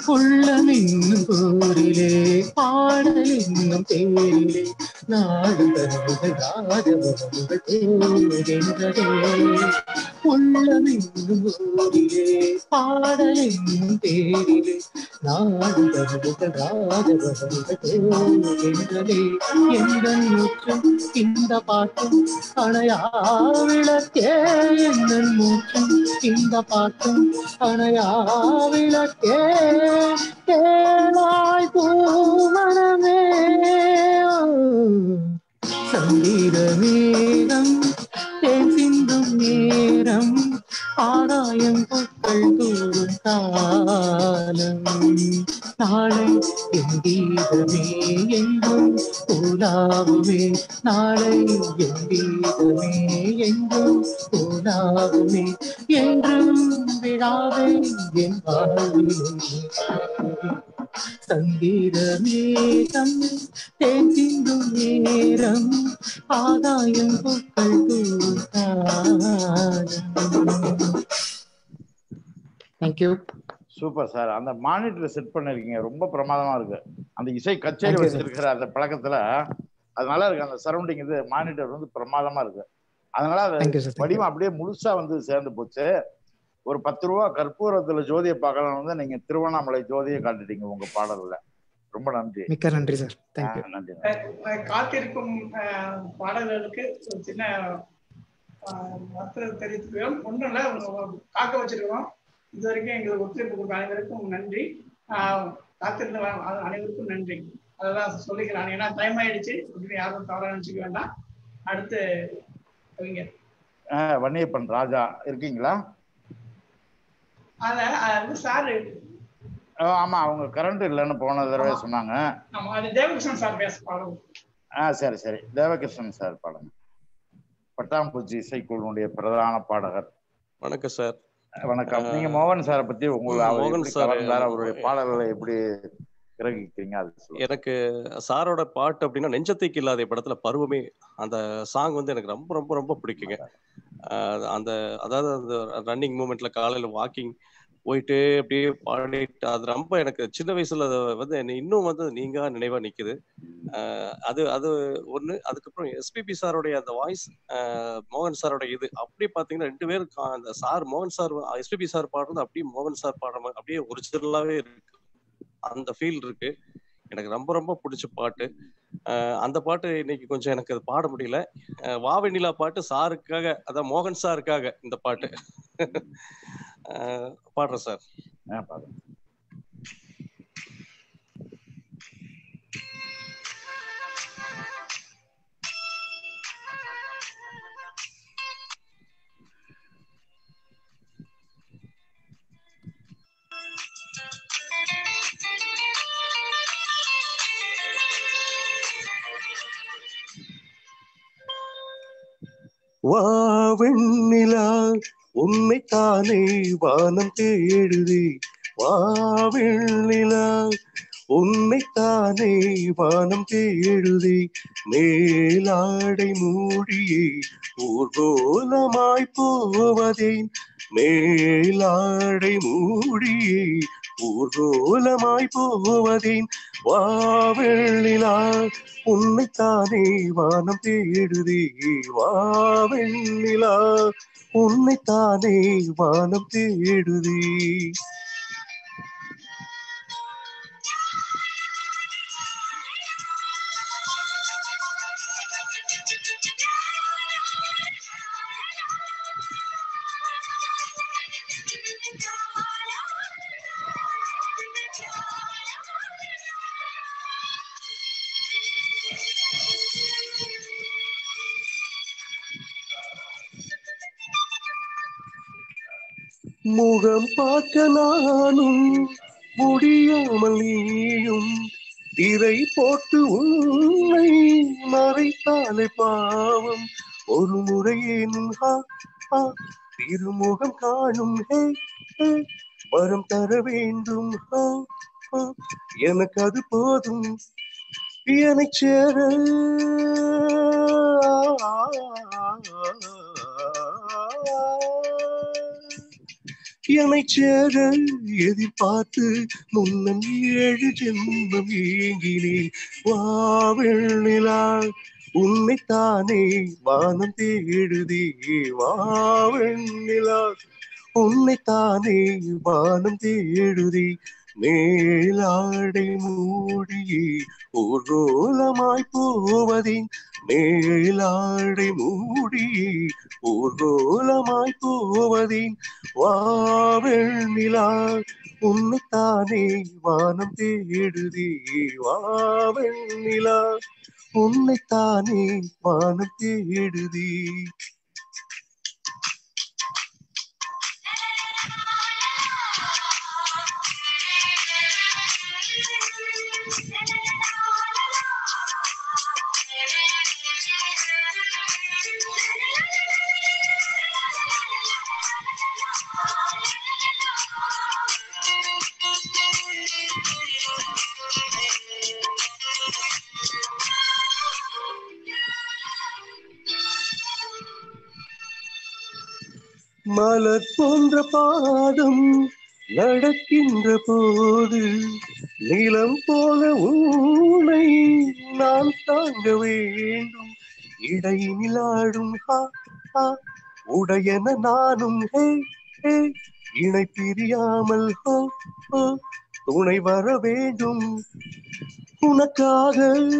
உள்ளம் என்னும் போரிலே பாடல் என்னும் தேரிலே நாடு தருவுகள் ராஜபுரங்கள் தோன்றுகின்றதே உள்ளம் என்னும் போரிலே பாடல் என்னும் தேரிலே நாடு தருவுகள் ராஜபுரங்கள் தோன்றுகின்றதே எந்த மூச்சும் இந்த பாட்டும் அணையா விளக்கே எந்த மூச்சும் இந்த பாட்டும் அணையா விளக்கே தேவாய் பூமனமே சங்கீத மேகம் தேன் சிந்தும் நேரம் ஆதாயம் பூக்கள் தூரும் காலம் நாளை என் கீதமே எங்கும் உலாவுமே நாளை என் கீதமே எங்கும் உலாவுமே என்றும் விழாவே என் வாழ்விலே சங்கீத மேகம் தேன் சிந்தும் நேரம் ஆதாயம் பூக்கள் தூரம் தேங்க்யூ
சூப்பர் சார் அந்த மானிட்டர் செட் பண்ணிருக்கீங்க ரொம்ப பிரமாதமா இருக்கு அந்த இசை கச்சேரி
Thank you, sir.
வச்சிருக்கிற அந்த பழக்கத்துல அது நல்லா இருக்கு அந்த சரௌண்டிங் இது மானிட்டர் வந்து பிரமாதமா இருக்கு அதனால
Thank you, sir.
அது
Thank you.
வடிவம் அப்படியே முழுசா வந்து சேர்ந்து போச்சு ஒரு பத்து ரூபா கற்பூரத்துல ஜோதியை பார்க்கலாம் வந்து நீங்க திருவண்ணாமலை ஜோதியை காட்டிட்டீங்க உங்க பாடல்ல ரொம்ப நன்றி
மிக்க நன்றி சார் தேங்க்யூ
ஆ, நன்றி
அஹ் காத்திருக்கும் அஹ், பாடல்களுக்கு ஒரு சின்ன அஹ், வருத்தம் தெரிவித்துக்கிறோம் ஒன்றும் இல்லை காக்க வச்சிருக்கிறோம் இது வரைக்கும் எங்களுக்கு ஒத்துழைப்பு கொடுத்த அனைவருக்கும் நன்றி ஆஹ், காத்திருந்த அ- அனைவருக்கும் நன்றி அதெல்லாம் சொல்லிக்கிறேன் ஏன்னா டைம் ஆயிடுச்சு அப்படின்னு யாரும் தவறா நினைச்சுக்க வேண்டாம் அடுத்து கவிஞர்
ஆ, வன்னியப்பன் ராஜா இருக்கீங்களா
அத அது வந்து சார்
ஆ, ஆமா அவங்க கரண்ட் இல்லைன்னு போன தடவை சொன்னாங்க
நம்ம அது தேவகிருஷ்ணன் சார் பேச பாடம்
ஆ சரி சரி தேவகிருஷ்ணன் சார் பாடுங்க பட்டாம்பூச்சி இசைக்குழுவுடைய பிரதான பாடகர்
வணக்கம் சார்
வணக்கம் நீங்க மோகன் சாரை பத்தி உங்களை அவர்
மோகன்
எப்படி
சார்
கவர்ந்தார் அவருடைய பாடல்களை எப்படி கிரகிக்கிறீங்க அது சொல்லுங்க.
எனக்கு சாரோட பாட்டு அப்படின்னா நெஞ்சத்தைக்கு இல்லாத படத்துல பருவமே அந்த சாங் வந்து எனக்கு ரொம்ப ரொம்ப ரொம்ப பிடிக்குங்க ஆஹ் அந்த அதாவது அந்த ரன்னிங் மூமெண்ட்ல காலையில வாக்கிங் போயிட்டு அப்படியே பாடிட்டு அது ரொம்ப எனக்கு சின்ன வயசுல அது வந்து என்னை இன்னும் வந்து நீங்க நினைவா நிக்குது ஆஹ் அது அது ஒண்ணு அதுக்கப்புறம் எஸ்பிபி சாரோடைய அந்த வாய்ஸ் மோகன் சாரோட இது அப்படியே பாத்தீங்கன்னா ரெண்டு பேரும் கா- அந்த சார் மோகன் சார் எஸ்பிபி சார் பாடுறது அப்படியே மோகன் சார் பாடுற மாதிரி அப்படியே ஒரிஜினலாவே இருக்கு அந்த ஃபீல் இருக்கு எனக்கு ரொம்ப ரொம்ப பிடிச்ச பாட்டு அஹ் அந்த பாட்டு இன்னைக்கு கொஞ்சம் எனக்கு அது பாட முடியல அஹ் வாவெண்ணிலா பாட்டு சாருக்காக அதான் மோகன் சாருக்காக இந்த பாட்டு அஹ் பாடுறேன் சார்
ஆ, பாருங்க.
வா வெண்ணிலா உன்னை தானே வானம் தேடுதே வா வெண்ணிலா உன்னை தானே வானம் தேடுதே மேலாடை மூடியே ஊர்கோலமாய் போவதேன் மேலாடை மூடியே ஊர்கோலமாய் போவதேன் வா வெண்ணிலா உன்னைத்தானே வானம் தேடுதே வா வெண்ணிலா உன்னைத்தானே வானம் தேடுதே முகம் பார்க்க நானும் முடியாமல் நீயும் திரை போட்டு உன்னை மறைத்தாலே பாவம் ஒரு முறையேன் ஹா, ஹா, திருமுகம் காணும் ஹே ஹே, வரம் தர வேண்டும் ஹா, ஹா, எனக்கு அது போதும் என்னை சேர என்னை சேர எதிர்பார்த்து முன்னம் ஏழு ஜென்மம் ஏங்கினேன் வாவெண்ணிலா உன்னைத்தானே வானம் தேடுதே வாவெண்ணிலா உன்னைத்தானே வானம் தேடுதே மேலாடை மூடியே ஊர்கோலமாய் போவதின் மேலாடை மூடியே ஊர்கோலமாய் போவதின் வாவெண்ணிலா உன்னைத்தானே வானம் தேடுதே வாவெண்ணிலா உன்னைத்தானே வானம் தேடுதே மலர் போன்ற பாதம் நடக்கின்ற போது நிலம் போல ஊனை நான் தாங்க வேண்டும் இடையினில் ஆடும் ஹா ஹா உடையன நானும் ஹே ஹே இணை பிரியாமல் ஹோ ஹோ துணை வர வேண்டும் உனக்காக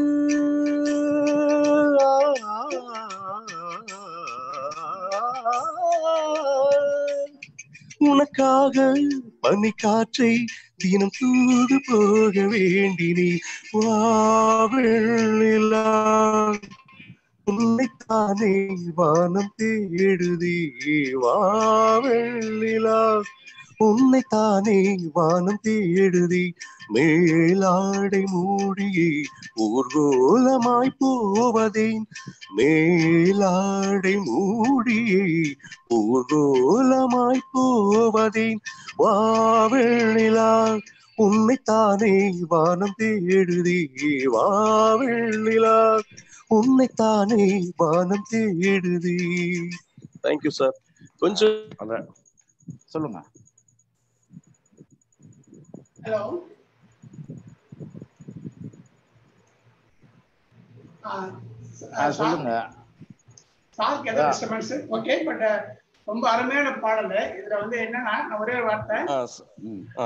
உனக்காக பனி காற்றை தினம் தூது போக வேண்டினே வாவெண்ணிலா உன்னைத்தானே வானம் தேடுதே வாவெண்ணிலா உன்னைத்தானே வானம் தேடுதே மேலாடை மூடியே ஊர்கோலமாய் போவதேன் மேலாடை மூடியே ஊர்கோலமாய் போவதேன் வாவெண்ணிலா உன்னைத்தானே வானம் தேடுதே வாவெண்ணிலா உன்னைத்தானே வானம் தேடுதே தேங்க்யூ சார் கொஞ்சம்
சொல்லுங்க
ஹலோ
ஆ, சொல்லுங்க
சாருக்கு ஏதோ டிஸ்டர்பன்ஸ் ஓகே பட் ரொம்ப அருமையான பாடல் இதுல வந்து என்னன்னா நான் ஒரே ஒரு வார்த்தை
ஆ, ச- ஆ.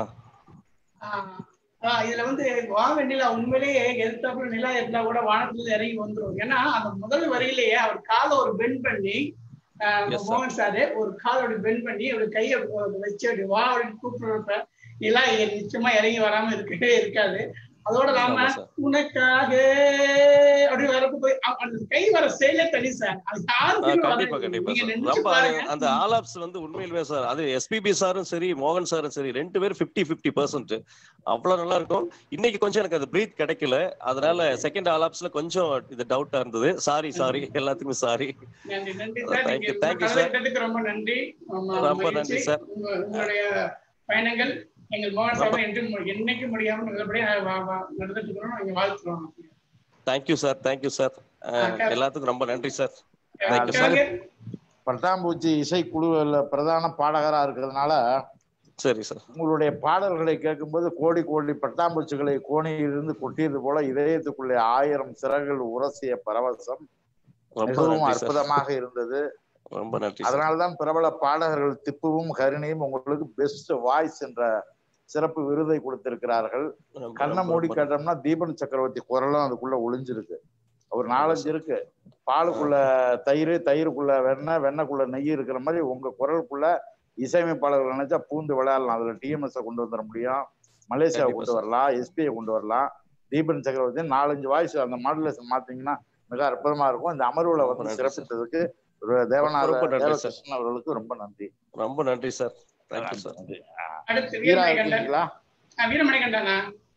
ஆஹ் ஆஹ் இதுல வந்து வாவெண்ணிலா உண்மையிலேயே எதிர்த்தாப்புல நிலா இருந்தா கூட வானத்துல இருந்து இறங்கி வந்துரும் ஏன்னா அந்த முதல் வரியிலேயே அவர் காலை ஒரு பெண்ட் பண்ணி ஆஹ்
Yes, sir.
மோகன் சாரு ஒரு காலோட பெண்ட் பண்ணி ஒரு கையை வச்சு அப்படி வா அப்படின்னு கூப்பிடுறப்ப நிலா இங்க நிச்சயமா இறங்கி வராம இருக்கவே இருக்காது அதோட இல்லாம
ஆமா சார்.
உனக்காக அப்படி வரப்ப போய் அ- அந்த கை வர செயலே தனி சார் அது
ஆ,
யாருக்குமே
கண்டிப்பா
வராது.
கண்டிப்பா
நீங்க
சார்
நினைச்சு
ரொம்ப
பாருங்க
அந்த ஆலாப்ஸ் வந்து உண்மையிலுமே சார் அது எஸ்பிபி சாரும் சரி மோகன் சாரும் சரி ரெண்டு பேரும் 50 50% பர்சன்ட் அவ்வளவு நல்லா இருக்கும் இன்னைக்கு கொஞ்சம் எனக்கு அது பிரீத் கிடைக்கல அதனால செகண்ட் ஆலாப்ஸ்ல கொஞ்சம் இது டவுட்டா இருந்தது சாரி சாரி எல்லாத்துக்குமே சாரி
நன்றி நன்றி சார்
Thank
நீங்க
you,
உங்க
thank you,
கலந்து
sir.
விட்டதுக்கு ரொம்ப நன்றி ஆமா,
ரொம்ப
மகிழ்ச்சி.
நன்றி, sir.
உங்க- உங்களுடைய பயணங்கள் எங்கள் மோகன் சார் என்று என்னைக்கு முடியாம நல்லபடியா வா- வா- நடந்துட்டு இருக்கிறோம் நாங்க வாழ்த்துறோம்
thank you sir thank you sir
Okay.
எல்லாத்துக்கும் ரொம்ப நன்றி sir
Okay,
thank you
okay.
Sir
பட்டாம்பூச்சி இசைக்குழுவில் பிரதான பாடகரா இருக்கிறதுனால
சரி சார்
உங்களுடைய பாடல்களை கேட்கும்போது கோடி கோடி பட்டாம்பூச்சிகளை கோணியிலிருந்து கொட்டியது போல இதயத்துக்குள்ளே ஆயிரம் சிறகுகள் உரசிய பரவசம்
ரொம்ப
மிகவும்
நன்றி சார்
அற்புதமாக இருந்தது
ரொம்ப நன்றி சார்
அதனால்தான் பிரபல பாடகர்கள் திப்புவும் கருணையும் உங்களுக்கு பெஸ்ட் வாய்ஸ் என்ற சிறப்பு விருதை கொடுத்திருக்கிறார்கள்
ரொம்ப,
கண்ணை
ரொம்ப,
மூடி
ரொம்ப
கேட்டோம்னா தீபன் சக்கரவர்த்தி குரலும் அதுக்குள்ள ஒளிஞ்சிருக்கு ஒரு நாலஞ்சு இருக்கு பாலுக்குள்ள தயிர் தயிருக்குள்ள வெண்ணெய் வெண்ணெய்க்குள்ள நெய் இருக்கிற மாதிரி உங்க குரலுக்குள்ள இசையமைப்பாளர்கள் நினைச்சா பூந்து விளையாடலாம் அதுல டிஎம்எஸ் கொண்டு வந்துட முடியும் மலேசியாவை
கண்டிப்பா
கொண்டு
சார்.
வரலாம் எஸ்பியை கொண்டு வரலாம் தீபன் சக்கரவர்த்தி நாலஞ்சு வாய்ஸ் அந்த மாடுலேஷன் மாத்தீங்கன்னா மிக அற்புதமா இருக்கும் இந்த அமர்வுல
ரொம்ப
வந்து
நன்றி சார்.
சிறப்பித்ததுக்கு ஒரு தேவநாத
ரொம்ப நன்றி சார்.
தேவகிருஷ்ணன் அவர்களுக்கு ரொம்ப நன்றி
ரொம்ப நன்றி சார் தேங்க்யூ சார்
நன்றி.
அடுத்து
வீரா
வீரமணிகண்டன்
இருக்கீங்களா
ஆ, வீரமணிகண்டனா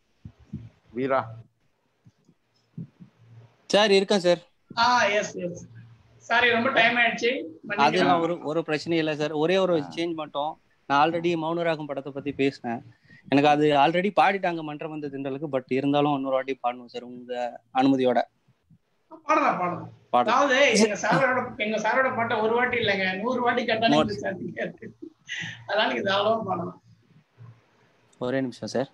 வீரா
சார் இருக்கேன் சார்
ஆ எஸ் எஸ் சாரி ரொம்ப டைம் ஆயிடுச்சு
அதெல்லாம்
மன்னிக்கலாம்
ஒரு ஒரு பிரச்சனையும் இல்லை சார் ஒரே ஒரு சேஞ்ச் மட்டும் நான் ஆல்ரெடி மௌனராகம் படத்தை பத்தி பேசினேன் எனக்கு அது ஆல்ரெடி பாடிட்டாங்க மன்றம் வந்த திண்டலுக்கு பட் இருந்தாலும் இன்னொரு வாட்டி பாடணும் சார் உங்க அனுமதியோட
பாடலாம் பாடலாம்
பாடலாம்
அதாவது எங்க சாரோட எங்க சாரோட பாட்டை ஒரு வாட்டி இல்லைங்க நூறு வாட்டி கேட்டாலும்
நூறு.
எங்களுக்கு சாத்திக்காது அதனால நீங்க தாராளமா பாடலாம்
ஒரே நிமிஷம் சார்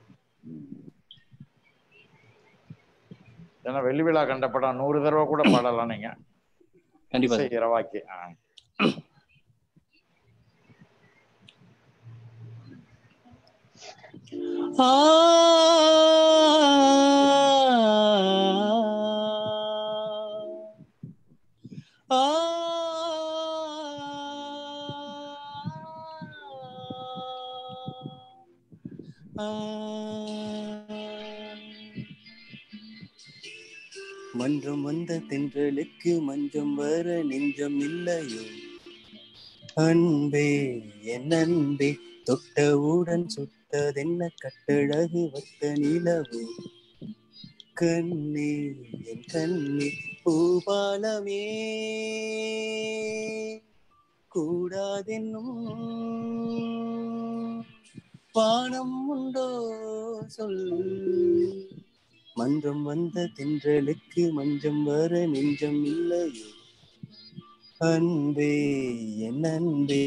ஏன்னா வெள்ளி விழா கண்ட படம் நூறு தடவை கூட பாடலாம் நீங்க
கண்டிப்பா
இசை
சார்.
இரவாக்கி ஆ.
ஆ ஆ மன்றம் வந்த தென்றலுக்கு மஞ்சம் வர நெஞ்சம் இல்லையோ அன்பே என் அன்பே தொட்டவுடன் சுட்டதென்ன கட்டழகு வத்த நிலவு கண்ணே என் கண்ணே பூபாலமே கூடாதென்னும் வானம் உண்டோ சொல் மன்றம் வந்த தென்றலுக்கு மஞ்சம் வர நெஞ்சம் இல்லையோ அன்பே என் அன்பே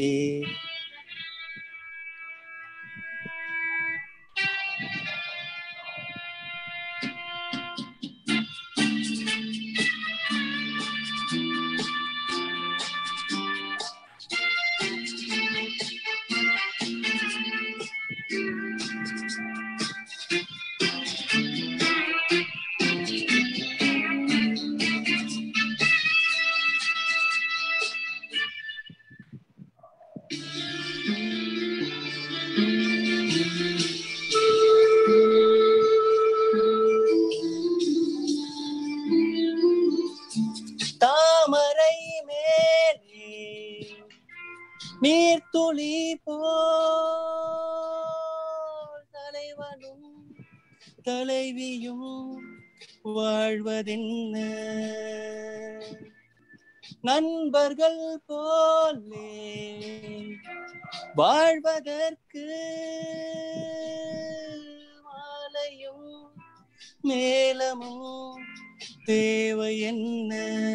தாமரை மேலே நீர்த்துளி போல் தலைவனும் தலைவியும் வாழ்வதென்ன நண்பர்கள் போலே வாழ்வதற்கு மாலையும் மேலமும் தேவை என்ன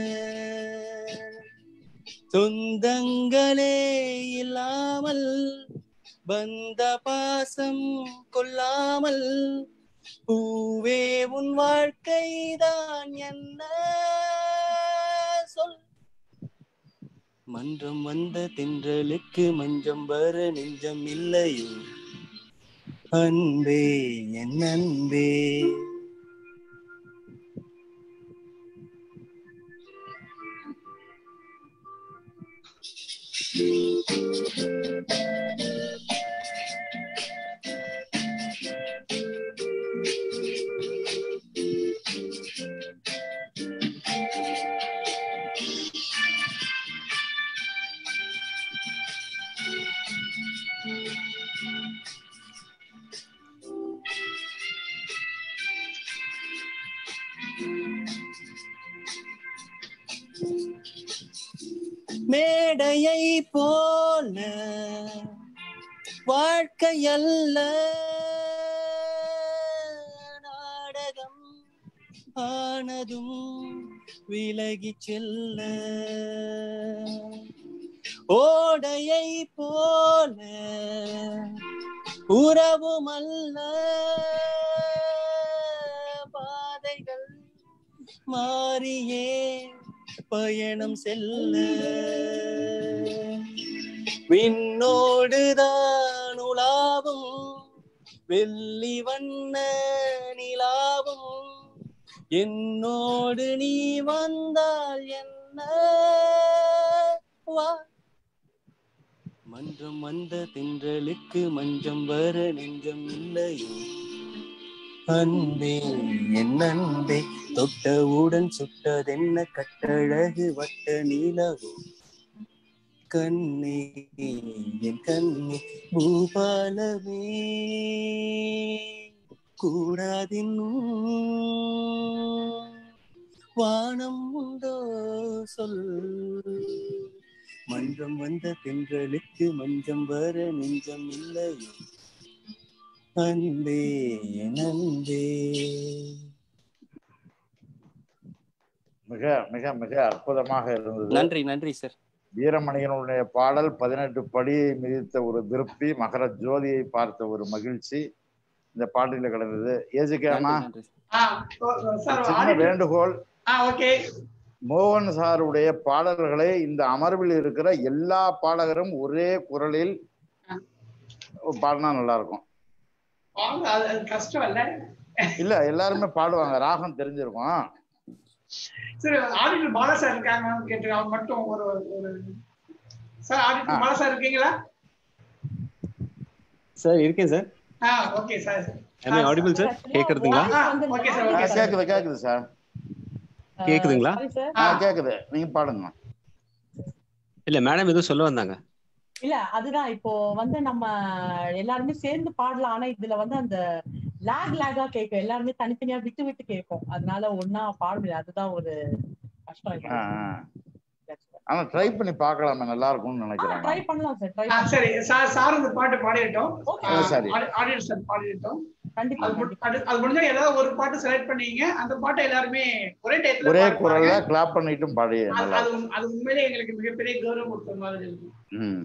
சொந்தங்களே இல்லாமல் பந்த பாசம் கொள்ளாமல் பூவே உன் வாழ்க்கைதான் என்ன சொல் மன்றம் வந்த தென்றலுக்கு மஞ்சம் வர நெஞ்சம் இல்லையோ அன்பே என் அன்பே மேடையை போல வாழ்க்கையல்ல நாடகம் ஆனதும் விலகி செல்ல ஓடையை போல உறவுமல்ல பாதைகள் மாறியே பயணம் செல்ல விண்ணோடுதான் உலாவும் வெள்ளி வண்ண நிலாவும் என்னோடு நீ வந்தால் என்ன வா மன்றம் வந்த தென்றலுக்கு மஞ்சம் வர நெஞ்சம் இல்லையோ அன்பே என் அன்பே தொட்டவுடன் சுட்டதென்ன கட்டழகு வட்ட நிலவோ கண்ணே என் கண்ணே பூபாலமே கூடாதின்னும் வானம் உண்டோ சொல் மன்றம் வந்த தென்றலுக்கு மஞ்சம் வர நெஞ்சம் இல்லையோ அன்பே என் அன்பே
மிக மிக மிக அற்புதமாக இருந்தது
நன்றி நன்றி சார்
வீரமணியனுடைய பாடல் பதினெட்டு படியை மிதித்த ஒரு திருப்தி மகர ஜோதியை பார்த்த ஒரு மகிழ்ச்சி இந்த பாட்டில கிடந்தது ஏஜிகேமா
ஆ ஓ- ஓ, சார்
சின்ன
ஆடிட்டர்
வேண்டுகோள்
ஆ ஓகே
மோகன் சாருடைய பாடல்களை இந்த அமர்வில் இருக்கிற எல்லா பாடகரும் ஒரே குரலில் பாடினா நல்லா இருக்கும்
வாங்க அது அது கஷ்டம் இல்ல
இல்ல எல்லாருமே பாடுவாங்க ராகம் தெரிஞ்சிருக்கும்
சரி ஆடிட்டர் பாலா சார் இருக்காங்கன்னு கேட்டு அவங்க மட்டும் ஒரு ஒரு சார் ஆடிட்டர் பாலா சார் இருக்கீங்களா
சார் இருக்கேன் சார்
ஆ okay sir
Am I audible, sir? கேக்குறதுங்களா?
ஓகே சார்
ஆ,
ஓகே சார்
கேக்குது கேக்குது சார்
கேக்குதுங்களா
ஆ கேக்குது நீங்க பாடுங்க
இல்ல மேடம் ஏதோ சொல்ல வந்தாங்க
இல்ல அதுதான் இப்போ வந்து நம்ம எல்லாருமே சேர்ந்து பாடலாம் ஆனா இதுல வந்து அந்த லேக் லேகா கேட்கும் எல்லாருமே தனித்தனியா விட்டு விட்டு கேட்கும் அதனால ஒன்னா பாட முடியாது அதுதான் ஒரு கஷ்டம்
ஆ,
இதுல.
ஆ. ஆனா ட்ரை பண்ணி பார்க்கலாமே நல்லா இருக்கும்னு நினைக்கிறேன்
ட்ரை பண்ணலாம் சார் ட்ரை
ஆ, சரி சார் சார் இந்த பாட்டு பாடிட்டோம்
ஆ, சரி.
ஆடிட்டர் சார் பாடிட்டோம்
கண்டிப்பா
அது மு- அது அது முடிஞ்சா ஏதாவது ஒரு பாட்டு செலக்ட் பண்ணீங்க அந்த பாட்டை எல்லாருமே ஒரே டயத்துல
ஒரே
பாடுவாங்க.
குரல்ல கிளாப் பண்ணிட்டும் பாடி
அது
நல்லா
அது உண்- அது உண்மையிலே எங்களுக்கு மிகப்பெரிய கௌரவம் கொடுத்த மாதிரி இருக்கு
ம்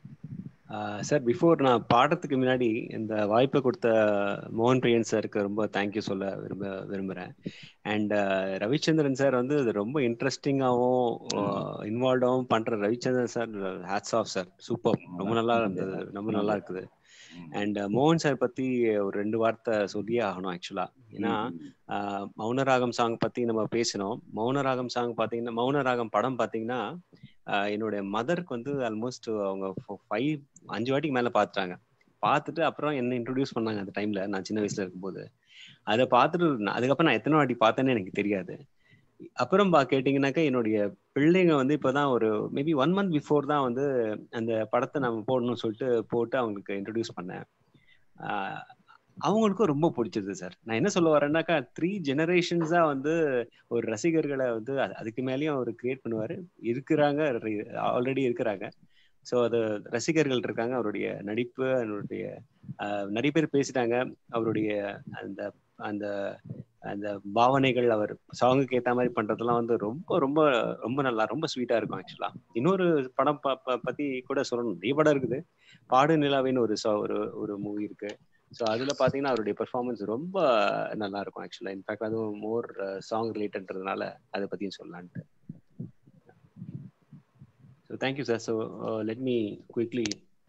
சார் பிஃபோர் நான் பாடுறதுக்கு முன்னாடி இந்த வாய்ப்பை கொடுத்த மோகன் பிரியன் சாருக்கு ரொம்ப தேங்க்யூ சொல்ல விரும்ப விரும்புகிறேன் அண்ட் ரவிச்சந்திரன் சார் வந்து இது ரொம்ப இன்ட்ரெஸ்டிங்காகவும் இன்வால்வ்டாகவும் பண்ணுற Ravichandran sir hats off sir super ரொம்ப நல்லா இருந்தது ரொம்ப நல்லா இருக்குது அண்ட் மோகன் சார் பற்றி ஒரு ரெண்டு வார்த்தை சொல்லியே ஆகணும் ஆக்சுவலாக ஏன்னா ஆஹ், மௌனராகம் சாங் பற்றி நம்ம பேசினோம் மௌனராகம் சாங் பார்த்தீங்கன்னா மௌனராகம் படம் பார்த்தீங்கன்னா ஆஹ், என்னுடைய மதருக்கு வந்து ஆல்மோஸ்ட் அவங்க ஃபைவ் அஞ்சு வாட்டிக்கு மேலே பார்த்துட்டாங்க பார்த்துட்டு அப்புறம் என்ன இன்ட்ரடியூஸ் பண்ணாங்க அந்த டைம்ல நான் சின்ன வயசுல இருக்கும்போது அதை பார்த்துட்டு நான் அதுக்கப்புறம் நான் எத்தனை வாட்டி பார்த்தேன்னு எனக்கு தெரியாது அப்புறம் பா கேட்டிங்கனாக்கா என்னுடைய பிள்ளைங்க வந்து இப்போதான் ஒரு மேபி ஒன் மந்த் பிஃபோர் தான் வந்து அந்த படத்தை நம்ம போடணும்னு சொல்லிட்டு போட்டு அவங்களுக்கு இன்ட்ரடியூஸ் பண்ணேன் ஆஹ் அவங்களுக்கும் ரொம்ப பிடிச்சது சார் நான் என்ன சொல்ல வரேன்னாக்கா த்ரீ ஜெனரேஷன்ஸா வந்து ஒரு ரசிகர்களை வந்து அது- அதுக்கு மேலேயும் அவர் கிரியேட் பண்ணுவாரு இருக்கிறாங்க ஆல்ரெடி இருக்கிறாங்க ஸோ அது ரசிகர்கள் இருக்காங்க அவருடைய நடிப்பு அவருடைய ஆஹ், நிறைய பேர் பேசிட்டாங்க அவருடைய அந்த அந்த அந்த பாவனைகள் அவர் சாங்குக்கு ஏத்த மாதிரி பண்றதெல்லாம் வந்து ரொம்ப ரொம்ப ரொம்ப நல்லா ரொம்ப ஸ்வீட்டா இருக்கும் ஆக்சுவலா இன்னொரு படம் ப- ப- பத்தி கூட சொல்லணும் நிறைய படம் இருக்குது பாடு நிலாவின்னு ஒரு so- ஒரு ஒரு மூவி இருக்கு ஸோ அதுல பாத்தீங்கன்னா அவருடைய பெர்ஃபார்மன்ஸ் ரொம்ப நல்லா இருக்கும் ஆக்சுவலா இன்ஃபேக்ட் அதுவும் மோர் சாங் ரிலேட்டட்ன்றதுனால அதை பத்தியும் சொல்லலான்ட்டு so thank you sir so let me quickly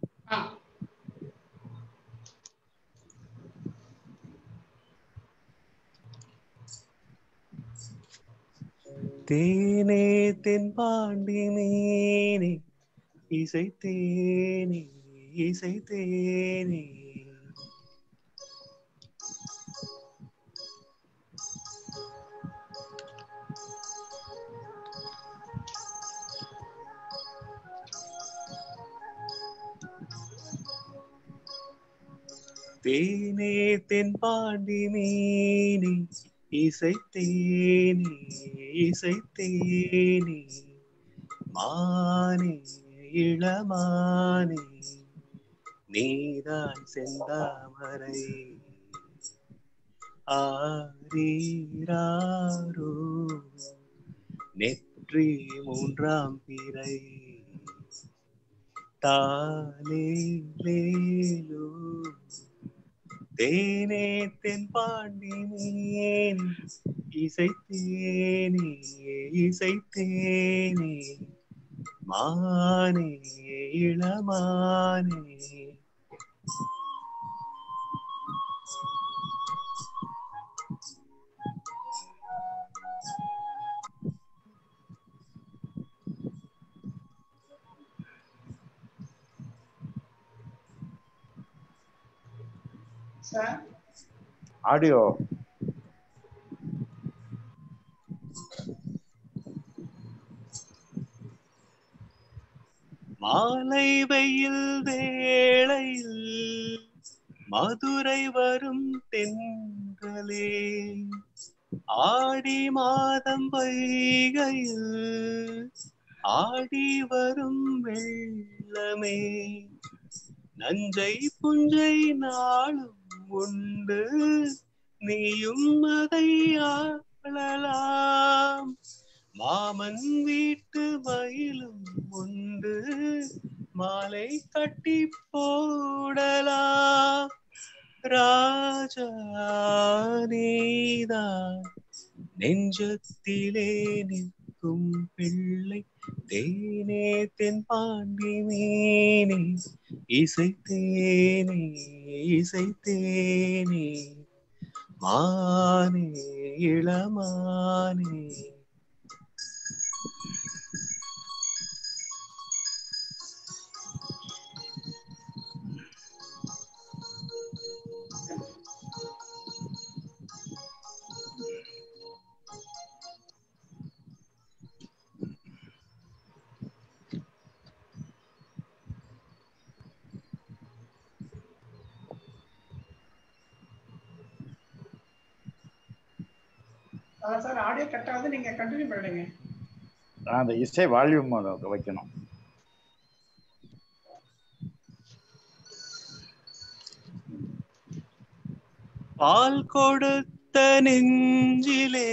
தேனே தென்பாண்டி மீனே இசை தேனே இசை தேனே தேனே தென்பாண்டி மீனே இசை தேனே இசை தேனே மானே இளமானே நீதான் செந்தாமரை ஆரீராரோ நெற்றி மூன்றாம் பிறை தாலேலேலோ தேனே தென்பாண்டி மீன் இசை தேனே இசை தேனே மானே இளமானே
சார்
ஆடியோ
மாலை வெயில் வேளையில் மதுரை வரும் தென்றலே ஆடி மாதம் வைகையில் ஆடி வரும் வெள்ளமே நஞ்சை புஞ்சை நாளும் உண்டு நீயும் அதை ஆளலாம்
மாமன் வீட்டு மயிலும் உண்டு மாலை கட்டி போடலாம் ராஜா நீதான் நெஞ்சத்திலே நிற்கும் பிள்ளை தேனே தென் பாண்டி மீனே இசைத்தேனே இசைத்தேனே மானே இளமானே
அதான் சார் ஆடியோ கட் ஆகுது நீங்க கண்டினியூ பண்ணுங்க
நான் அந்த இசை வால்யூம் வைக்கணும்
பால் கொடுத்த நெஞ்சிலே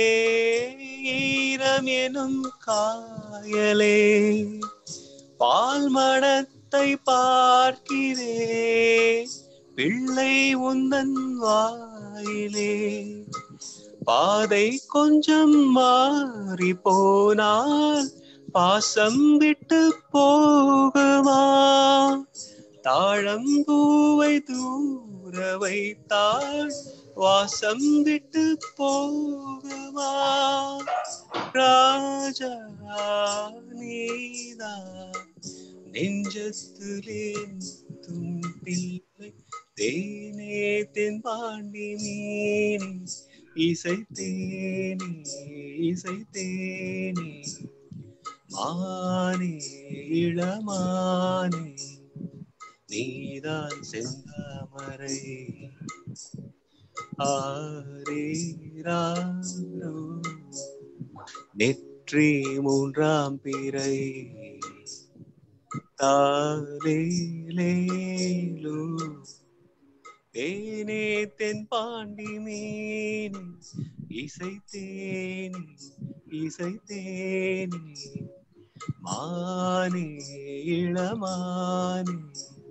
ஈரம் எனும் காயலே பால் மடத்தை பார்க்கிறே பிள்ளை உந்தன் வாயிலே பாதை கொஞ்சம் மாறி போனால் பாசம் விட்டு போகுமா தாழம்பூவை தூர வைத்தாள் வாசம் விட்டு போகுமா ராஜா நீதா நெஞ்சத்திலே முத்தும் பிள்ளை தேனே தென் பாண்டி மீனே இசைத்தேனே இசைத்தேனே மானே இளமானே நீதான் செந்தாமரை ஆரேராரோ நெற்றி மூன்றாம் பிறை தாலேலேலோ தேனே தென் பாண்டி மீனே இசைத்தேனே இசைத்தேனே மானே இளமானே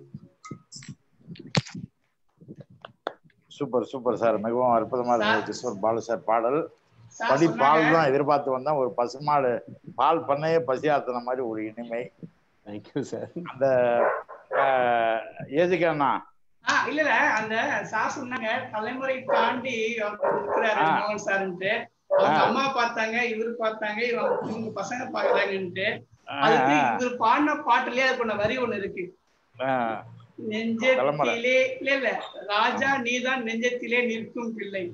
சூப்பர் சூப்பர் சார் மிகவும் அற்புதமா இருந்தது கிஷோர் பாலு சார் பாடல்
சார்
படி
சொன்னாங்க-
பால் தான் எதிர்பார்த்து வந்தா ஒரு பசுமாடு பால் பண்ணையே பசியாத்தின மாதிரி ஒரு இனிமை
தேங்க்யூ சார்
அந்த ஏஜிக்கு அண்ணா
ஆ இல்ல இல்ல அந்த சார் சொன்னாங்க தலைமுறை தாண்டி அவர் இருக்கிறாரு
ஆ.
மோகன் சார்ன்ட்டு அவங்க
ஆ.
அம்மா பார்த்தாங்க இவரு பார்த்தாங்க இவங்க இவங்க பசங்க பாக்குறாங்கன்ட்டு
ஆ,
அதுக்கு
ஆ.
இவர் பாடின பாட்டுலயே அது பண்ண வரி ஒண்ணு இருக்கு
ஆஹ்
நெஞ்சத்திலே இல்ல இல்ல ராஜா நீதான் நெஞ்சத்திலே நிற்கும் பிள்ளை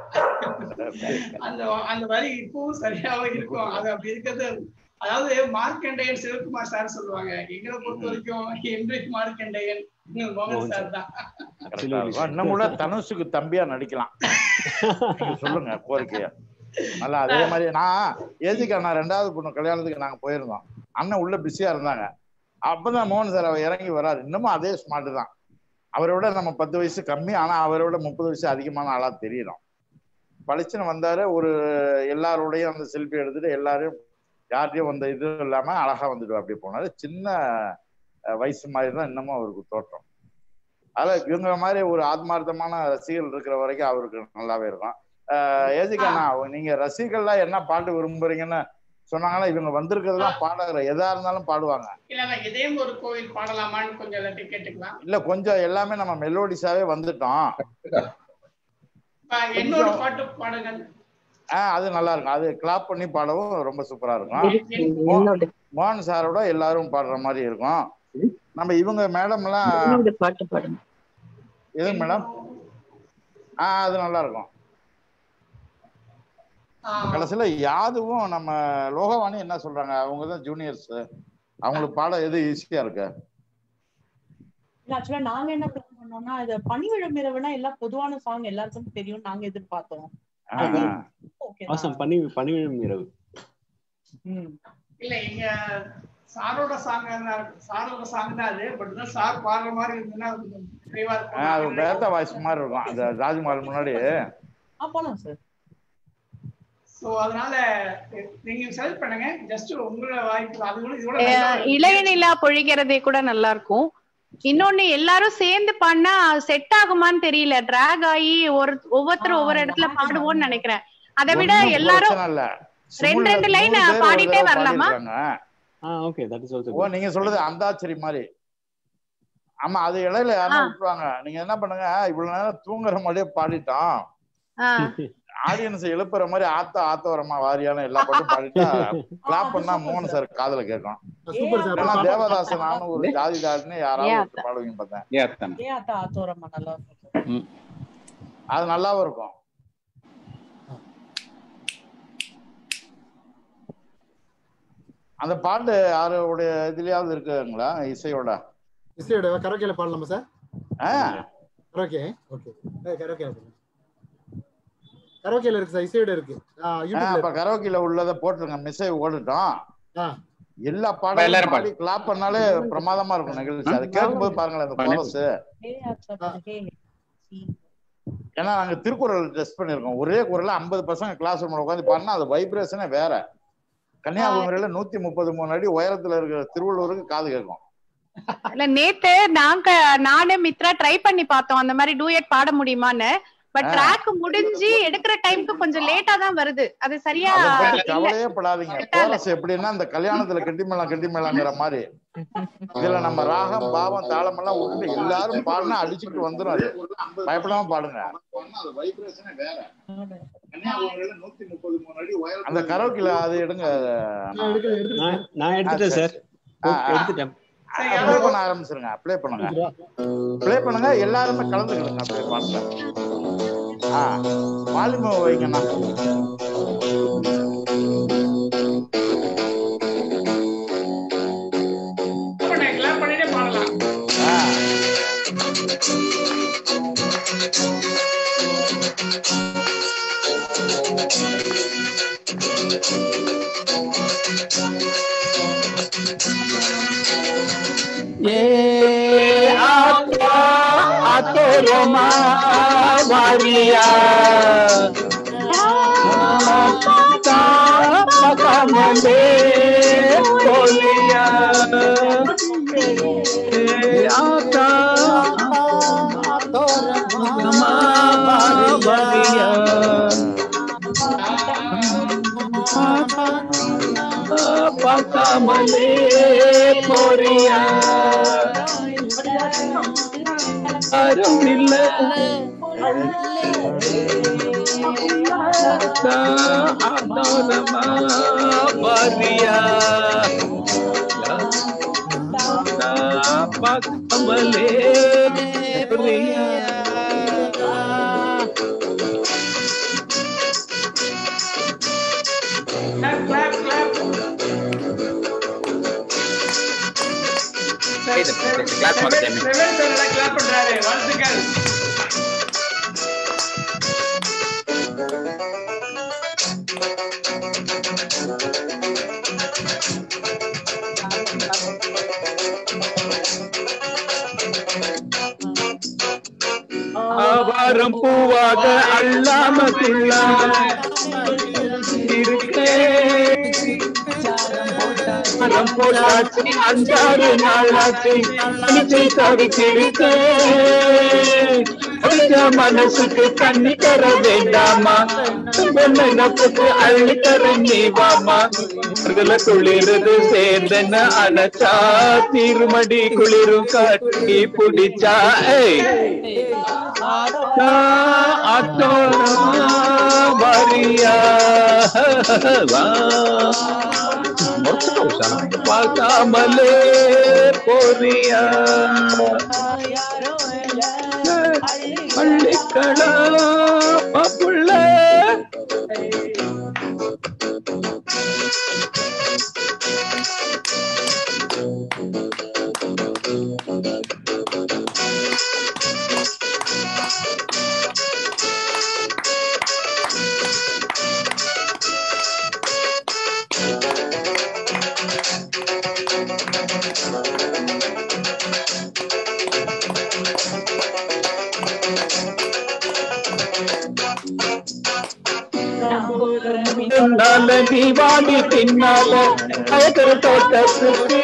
அந்த அந்த வரி இப்பவும் சரியாவே இருக்கும் அது அப்படி இருக்கிறது அதாவது மார்க்கண்டையன் சிவகுமார் சார் சொல்லுவாங்க எங்களை பொறுத்த வரைக்கும் எம்ரிக் மார்க்கண்டையன் மோகன் சார் தான்
correct ஆ இருக்கும். இன்னும் கூட தனுஷுக்கு தம்பியா நடிக்கலாம் நீங்க சொல்லுங்க கோரிக்கையா நல்லா அதே மாதிரி நான் ஏஜிக்கு அண்ணா ரெண்டாவது பொண்ணு கல்யாணத்துக்கு நாங்க போயிருந்தோம் அண்ணன் உள்ள பிஸியா இருந்தாங்க அப்பதான் மோகன் சார் அவர் இறங்கி வராரு இன்னமும் அதே ஸ்மார்ட் தான் அவரை விட நம்ம பத்து வயசு கம்மி ஆனா அவரை விட முப்பது வயசு அதிகமான ஆளா தெரியணும் பளிச்சுன்னு வந்தாரு ஒரு எல்லாரோடையும் அந்த செல்ஃபி எடுத்துட்டு எல்லாரையும் யார்கிட்டயும் வந்த இது இல்லாம அழகா வந்துட்டு அப்படி போனாரு சின்ன அஹ், வயசு மாதிரி தான் இன்னமும் அவருக்கு தோற்றம் அதுல இவங்க மாதிரி ஒரு ஆத்மார்த்தமான ரசிகர்கள் இருக்கிற வரைக்கும் அவருக்கு நல்லாவே இருக்கும் ஏஜிக்கண்ணா நீங்க ரசிகர்கள்லாம் என்ன பாட்டு விரும்புறீங்கன்னு சொன்னாங்கன்னா இவங்க வந்திருக்கிறதுலாம் பாடகர் எதா இருந்தாலும் பாடுவாங்க
இல்ல இல்ல இதயம் ஒரு கோவில் பாடலாமான்னு கொஞ்சம் எல்லாத்தையும் கேட்டுக்கலாம்
இல்ல கொஞ்சம் எல்லாமே நம்ம மெலோடிஸாவே வந்துட்டோம்
இப்ப என்னோட பாட்டு பாடுங்க
ஆஹ் அது நல்லா இருக்கும் அது கிளாப் பண்ணி பாடவும் ரொம்ப சூப்பரா இருக்கும் மோ- மோகன் சாரோட எல்லாரும் பாடுற மாதிரி இருக்கும் நம்ம இவங்க மேடம் எல்லாம்
பாட்டு பாடுங்க
எது மேடம் ஆஹ் அது நல்லா இருக்கும் கடைசியில யாதுவும் நம்ம லோகவாணி என்ன சொல்றாங்க அவங்க தான் ஜூனியர்ஸ் அவங்களுக்கு பாட எது ஈஸியா இருக்கு
இல்ல ஆக்சுவலா நாங்க என்ன பிளான் பண்ணோம்னா இது பனிவிழும் இரவுனா எல்லாம் பொதுவான சாங் எல்லாருக்கும் தெரியும் நாங்க எதிர்பார்த்தோம் அது okay தான்.
அவசரம் பண்ணி பணிவிழும் இரவு
இல்ல இங்க சாரோட சாங் சாரோட சாங் தான் அது பட் தான் சார் பாடுற மாதிரி இருந்ததுன்னா அது கொஞ்சம் நிறைவா
ஆஹ் அது
இருக்கும்
பேத்த வாய்ஸ் மாதிரி இருக்கும் அந்த ராஜ்மஹால் முன்னாடி
ஆ போலாம் சார்
ஸோ அதனால நீங்க செலக்ட் பண்ணுங்க ஜஸ்ட் உங்களோட வாய்ப்பு அது கூட இதோட
அஹ்
நல்ல ஒரு-
இளைய நிலா பொழிகிறதே கூட நல்லா இருக்கும் இன்னொன்னு எல்லாரும் சேர்ந்து பண்ணா செட் ஆகுமான்னு தெரியல டிராக் ஆகி ஒரு ஒவ்வொருத்தரும் ஒவ்வொரு இடத்துல பாடுவோம்னு நினைக்கிறேன் அதை விட
ஒண்ணும்
எல்லாரும்
பிரச்சனை இல்ல
ரெண்டு ரெண்டு
சிமுல்ல
லைன்
நூறு பேர் ஒரு
பாடிட்டே
தடவை
வரலாமா
பாடியிருக்காங்க.
Okay that is also
oh நீங்க சொல்றது அந்தாச்சரி மாதிரி ஆமா அது இடையில யாரும் விட்டுருவாங்க நீங்க என்ன பண்ணுங்க இவ்வளவு நேரம் தூங்குற மாதிரியே பாடிட்டோம் ஆடியன்ஸ் எழுப்புற மாதிரி ஆத்த ஆத்தவரமா வாரியான எல்லா பாட்டும் பாடிட்டா கிளாப் பண்ணா மோகன் சார் காதுல கேட்கும்
சூப்பர் சார்
ஏன்னா தேவதாசன் நானும் ஒரு ஜாதி தாடின்னு யாராவது
ஏன்
ஒருத்தர் பாடுவீங்க பார்த்தேன்
ஏ அத்தா ஆத்தோரமா நல்லா இருக்கும்
அது நல்லாவும் இருக்கும் அந்த பாட்டு யாருடைய இதுலயாவது இருக்குங்களா இசையோட
இசையோட கரோக்கேல பாடலாமா சார்
ஆ
கரோக்கே ஓகே கரோக்கே கரோக்கேல இருக்கு சார் இசையோட இருக்கு ஆ,
ஆ,
யூடியூப்ல
அப்ப கரோக்கில உள்ளத போட்டுருங்க மிஸ்ஸை ஓடட்டும்
ஆ.
எல்லா
அப்ப எல்லாரும்
பாடலும் பாடி கிளாப் பண்ணாலே பிரமாதமா இருக்கும் நிகழ்ச்சி அதை கேட்கும்போது பாருங்களேன் அந்த கோரஸ்
ஏ அத்தா ஹே
ஏன்னா நாங்க திருக்குறள் டெஸ்ட் பண்ணிருக்கோம் ஒரே குரல்ல ஐம்பது பசங்க கிளாஸ் ரூம்ல உட்காந்து பாடினா அது வைப்ரேஷனே வேற கன்னியாகுமரியில நூத்தி முப்பது மூணு அடி உயரத்துல இருக்கிற திருவள்ளூருக்கு காது கேட்கும்
இல்ல நேத்து நாங்க நானு மித்ரா ட்ரை பண்ணி பார்த்தோம் அந்த மாதிரி டூயட் பாட முடியுமான்னு பட்
ஆ.
ட்ராக் முடிஞ்சு எடுக்கிற டைம்க்கு கொஞ்சம் லேட்டா தான் வருது அது சரியா
அதை பத்தி
இல்ல
கவலையே படாதீங்க கோரஸ் எப்படின்னா இந்த கல்யாணத்துல கெட்டி மேளம் கெட்டி மேளங்கிற மாதிரி இதுல நம்ம ராகம் பாவம் தாளம் எல்லாம் விட்டுட்டு எல்லாரும் பாடினா அடிச்சுட்டு வந்துரும் அது பயப்படாம பாடுங்க அந்த கரோக்கில அது எடுங்க
நான் நான் எடுத்துட்டேன் சார்
ஆ, ஆ.
எடுத்துட்டேன்
ப்ளே பண்ண ஆரம்பிச்சிருங்க ப்ளே பண்ணுங்க ப்ளே பண்ணுங்க எல்லாருமே கலந்துக்கிடுங்க அப்படியே பாட்டுல ஆ வால்யூம் வைங்கண்ணா
கிளாப் பண்ணிட்டே பாடலாம்
ஆ
ये आपका आतोरमा वारिया मकामले बोलिया ये आपका आतोरमा वारिया पकामले बोरिया அருமில்ல ஆனோனமா வாரியா பக்கமலே பிரியா
கிளாப் கிளாப் கிளாப்
இது, இது, clap பண்ண time.
செவன் சார் எல்லாம் கிளாப் பண்றாரு வாழ்த்துக்கள்
ஆவாரம் பூவாக அல்லாம துள்ளாம இருக்கேன் மரம் போட்டாச்சு அஞ்சாறு நாளாச்சு அடிச்சை தவிச்சிருக்கேன் கொஞ்ச மனசுக்கு தண்ணி தர வேண்டாமா நினப்புக்கு அள்ளி தர நீ வாமா அவர்கள குளிருது சேர்ந்தன அணைச்சா திருமடி குளிரும் காட்டி பிடிச்சா ஏய் ஆத்தோரமா வரியா வா பார்க்காமலே போறியா பள்ளிக்கடா பப்புள்ள நீ வாடி பின்னால அழகிற தோட்டத்துக்கு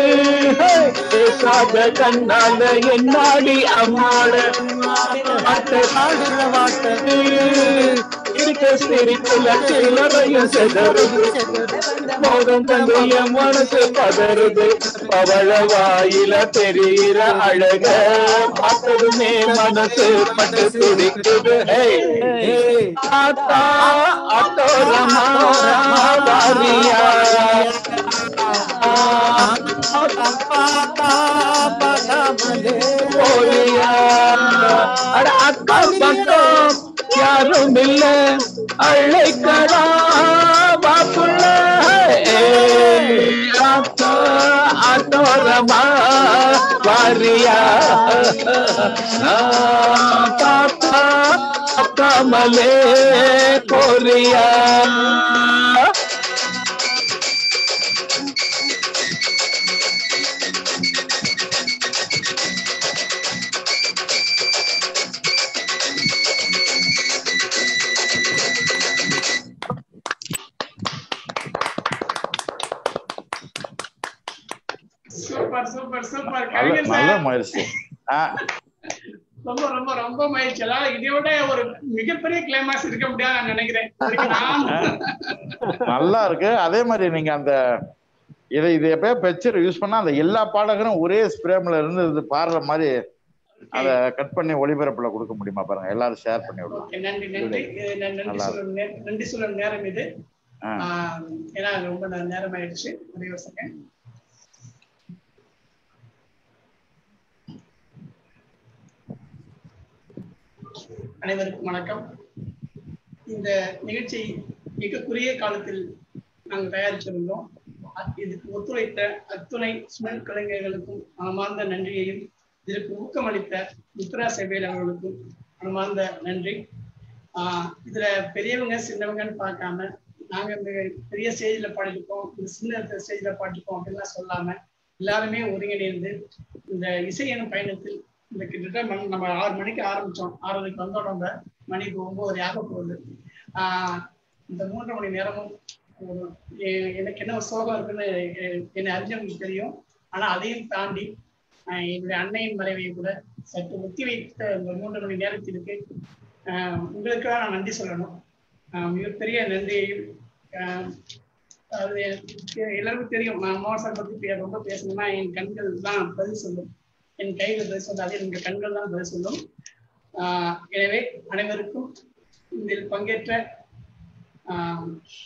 பேசாத கண்ணால என்னாடி அம்மாட வாட்ட ஆடுற வாட்டது இருக்க சிரிப்புல சில்லறையும் செதறுது மோகம் கண்டு என் மனசு பதறுது பவள வாயில தெரிகிற அழக பார்த்ததுமே மனசு பட்டு துடிக்குது ஹே, ஹே. ஆத்தா அத்தோரமா வாரியா போறியா அட அக்கம் பக்கம் யாரும் இல்ல அழைக்கடா பாப்புள்ள ஆத்தா அத்தோரமா வாரியா பாப்பா கமலே போறியா
சூப்பர் சூப்பர் சூப்பர்
நல்ல
கவிஞர்
நல்ல
சார்
முயற்சி ஆ,
ரொம்ப ரொம்ப ரொம்ப மகிழ்ச்சி அதாவது இதை விட ஒரு மிகப்பெரிய கிளைமாக்ஸ் இருக்க முடியாது நான் நினைக்கிறேன் இதுக்கு நான்
நல்லா இருக்கு அதே மாதிரி நீங்க அந்த இதை இது எப்பயோ பிக்சர் யூஸ் பண்ணா அந்த எல்லா பாடகரும் ஒரே ஸ்ப்ரேம்ல இருந்து இது பாடுற மாதிரி அதை கட் பண்ணி ஒளிபரப்புல கொடுக்க முடியுமா பாருங்க எல்லாரும் ஷேர் பண்ணி விடுவோம்
ஓகே நன்றி நன்றி இது நன்- நன்றி
நல்லா
சொல்லும் நே- நன்றி சொல்லும் நேரம் இது
ஆ.
ஆஹ் ஏன்னா ரொம்ப நே- நேரம் ஆயிடுச்சு ஒரே ஒரு செகண்ட் அனைவருக்கும் வணக்கம் இந்த நிகழ்ச்சி மிக குறுகிய காலத்தில் நாங்கள் தயாரிச்சிருந்தோம் அ- இதுக்கு ஒத்துழைத்த அத்துணை சுழல் கலைஞர்களுக்கும் மனமார்ந்த நன்றியையும் இதற்கு ஊக்கமளித்த முத்ரா சேவையில் அவர்களுக்கும் மனமார்ந்த நன்றி ஆஹ் இதுல பெரியவங்க சின்னவங்கன்னு பார்க்காம நாங்க இந்த பெரிய ஸ்டேஜ்ல பாடிருக்கோம் இந்த சின்ன ஸ்டேஜ்ல பாடிருக்கோம் அப்படின்லாம் சொல்லாம எல்லாருமே ஒருங்கிணைந்து இந்த இசை எனும் பயணத்தில் இந்த கிட்டத்தட்ட மணி- நம்ம ஆறு மணிக்கு ஆரம்பிச்சோம் ஆறரைக்கு வந்தோம் நம்ம மணி இப்போ ஒன்பது ஆக போகுது ஆஹ் இந்த மூன்று மணி நேரமும் ஒரு எ- எனக்கு என்ன ஒரு சோகம் இருக்குன்னு எ- என்னை அறிஞ்சவங்களுக்கு தெரியும் ஆனா அதையும் தாண்டி ஆஹ் என்னுடைய அன்னையின் மறைவை கூட சற்று ஒத்தி வைத்த இந்த மூன்று மணி நேரத்திற்கு ஆஹ் உங்களுக்காக நான் நன்றி சொல்லணும் ஆஹ் மிகப்பெரிய நன்றியையும் ஆஹ் அது எனக்கு எல்லாருக்கும் தெரியும் நான் மோசம் பத்தி பே- ரொம்ப பேசணும்னா என் கண்கள் தான் பதில் சொல்லும் என் கைகள் பதில் சொல்லும் அதே என் கண்கள் தான் பதில் சொல்லும் ஆஹ் எனவே அனைவருக்கும் இதில் பங்கேற்ற ஆஹ்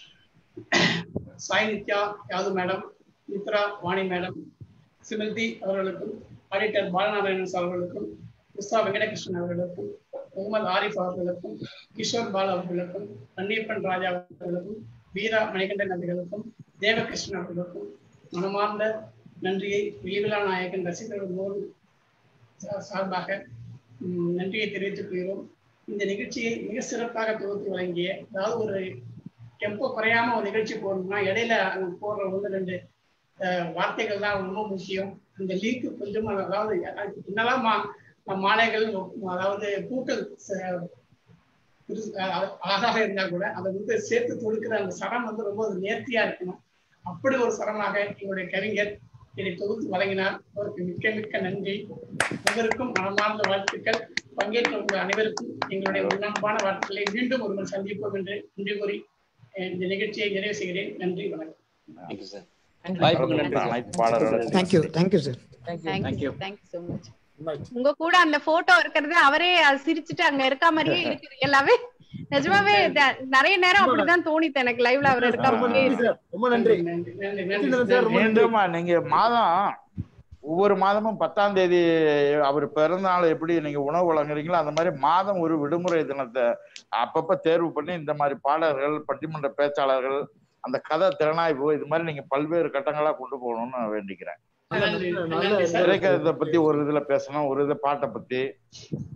சாய் நித்யா யாது மேடம் மித்ரா வாணி மேடம் சிமில்தி அவர்களுக்கும் ஆடிட்டர் பாலநாராயணன் சார் அவர்களுக்கும் உஷா வெங்கடகிருஷ்ணன் அவர்களுக்கும் முகமது ஆரிஃப் அவர்களுக்கும் கிஷோர் பால் அவர்களுக்கும் கன்னியப்பன் ராஜா அவர்களுக்கும் வீரா மணிகண்டன் அவர்களுக்கும் தேவகிருஷ்ணன் அவர்களுக்கும் மனமார்ந்த நன்றியை வெளிவிழா நாயகன் ரசிகர்கள் மூலம் சா- சார்பாக ம், நன்றியை தெரிவித்துக் கொள்கிறோம் இந்த நிகழ்ச்சியை மிக சிறப்பாக தொகுத்து வழங்கிய அதாவது ஒரு டெம்போ குறையாம ஒரு நிகழ்ச்சி போடணும்னா இடையில அங்க போடுற ஒன்று ரெண்டு அஹ், வார்த்தைகள் தான் ரொம்ப முக்கியம் அந்த லீக்கு கொஞ்சம் அதாவது என்னெல்லாம் மா- மாலைகள் அதாவது பூக்கள் ச- புதுசு- அஹ் அழகாக இருந்தா கூட அதை வந்து சேர்த்து தொடுக்கிற அந்த சரம் வந்து ரொம்ப நேர்த்தியா இருக்கணும் அப்படி ஒரு சரமாக எங்களுடைய கவிஞர் இதை தொகுத்து வழங்கினார் அவருக்கு மிக்க மிக்க நன்றி அனைவருக்கும் மனமார்ந்த வாழ்த்துக்கள் பங்கேற்ற உங்கள் அனைவருக்கும் எங்களுடைய உன்னதமான வாழ்த்துக்களை மீண்டும் ஒருவர் சந்திப்போம் என்று நன்றி கூறி அஹ் இந்த நிகழ்ச்சியை நிறைவு செய்கிறேன் நன்றி வணக்கம்
வாய்ப்புக்கு நன்றி சார்.
அனைத்து பாடல்களுக்கும்
thank you thank you sir
thank you thank you so much உங்க கூட அந்த போட்டோ இருக்கிறது அவரே அது சிரிச்சுட்டு அங்க இருக்க மாதிரியே இருக்குது எல்லாமே நிஜமாவே த- நிறைய நேரம் அப்படிதான் தோணித்து எனக்கு லைவ்ல அவர் இருக்க மாதிரியே இருக்கு
ரொம்ப நன்றி
மீண்டும் நீங்க மாதம் ஒவ்வொரு மாதமும் பத்தாம் தேதி அவர் பிறந்த நாள் எப்படி நீங்க உணவு வழங்குறீங்களோ அந்த மாதிரி மாதம் ஒரு விடுமுறை தினத்தை அப்பப்ப தேர்வு பண்ணி இந்த மாதிரி பாடல்கள் பட்டிமன்ற பேச்சாளர்கள் அந்த கதை திறனாய்வு இது மாதிரி நீங்க பல்வேறு கட்டங்களா கொண்டு போகணும்னு நான் வேண்டிக்கிறேன்
நன்றி நன்றி சார்
திரைக்கதை பத்தி ஒரு இதுல பேசணும் ஒரு இது பாட்டை பத்தி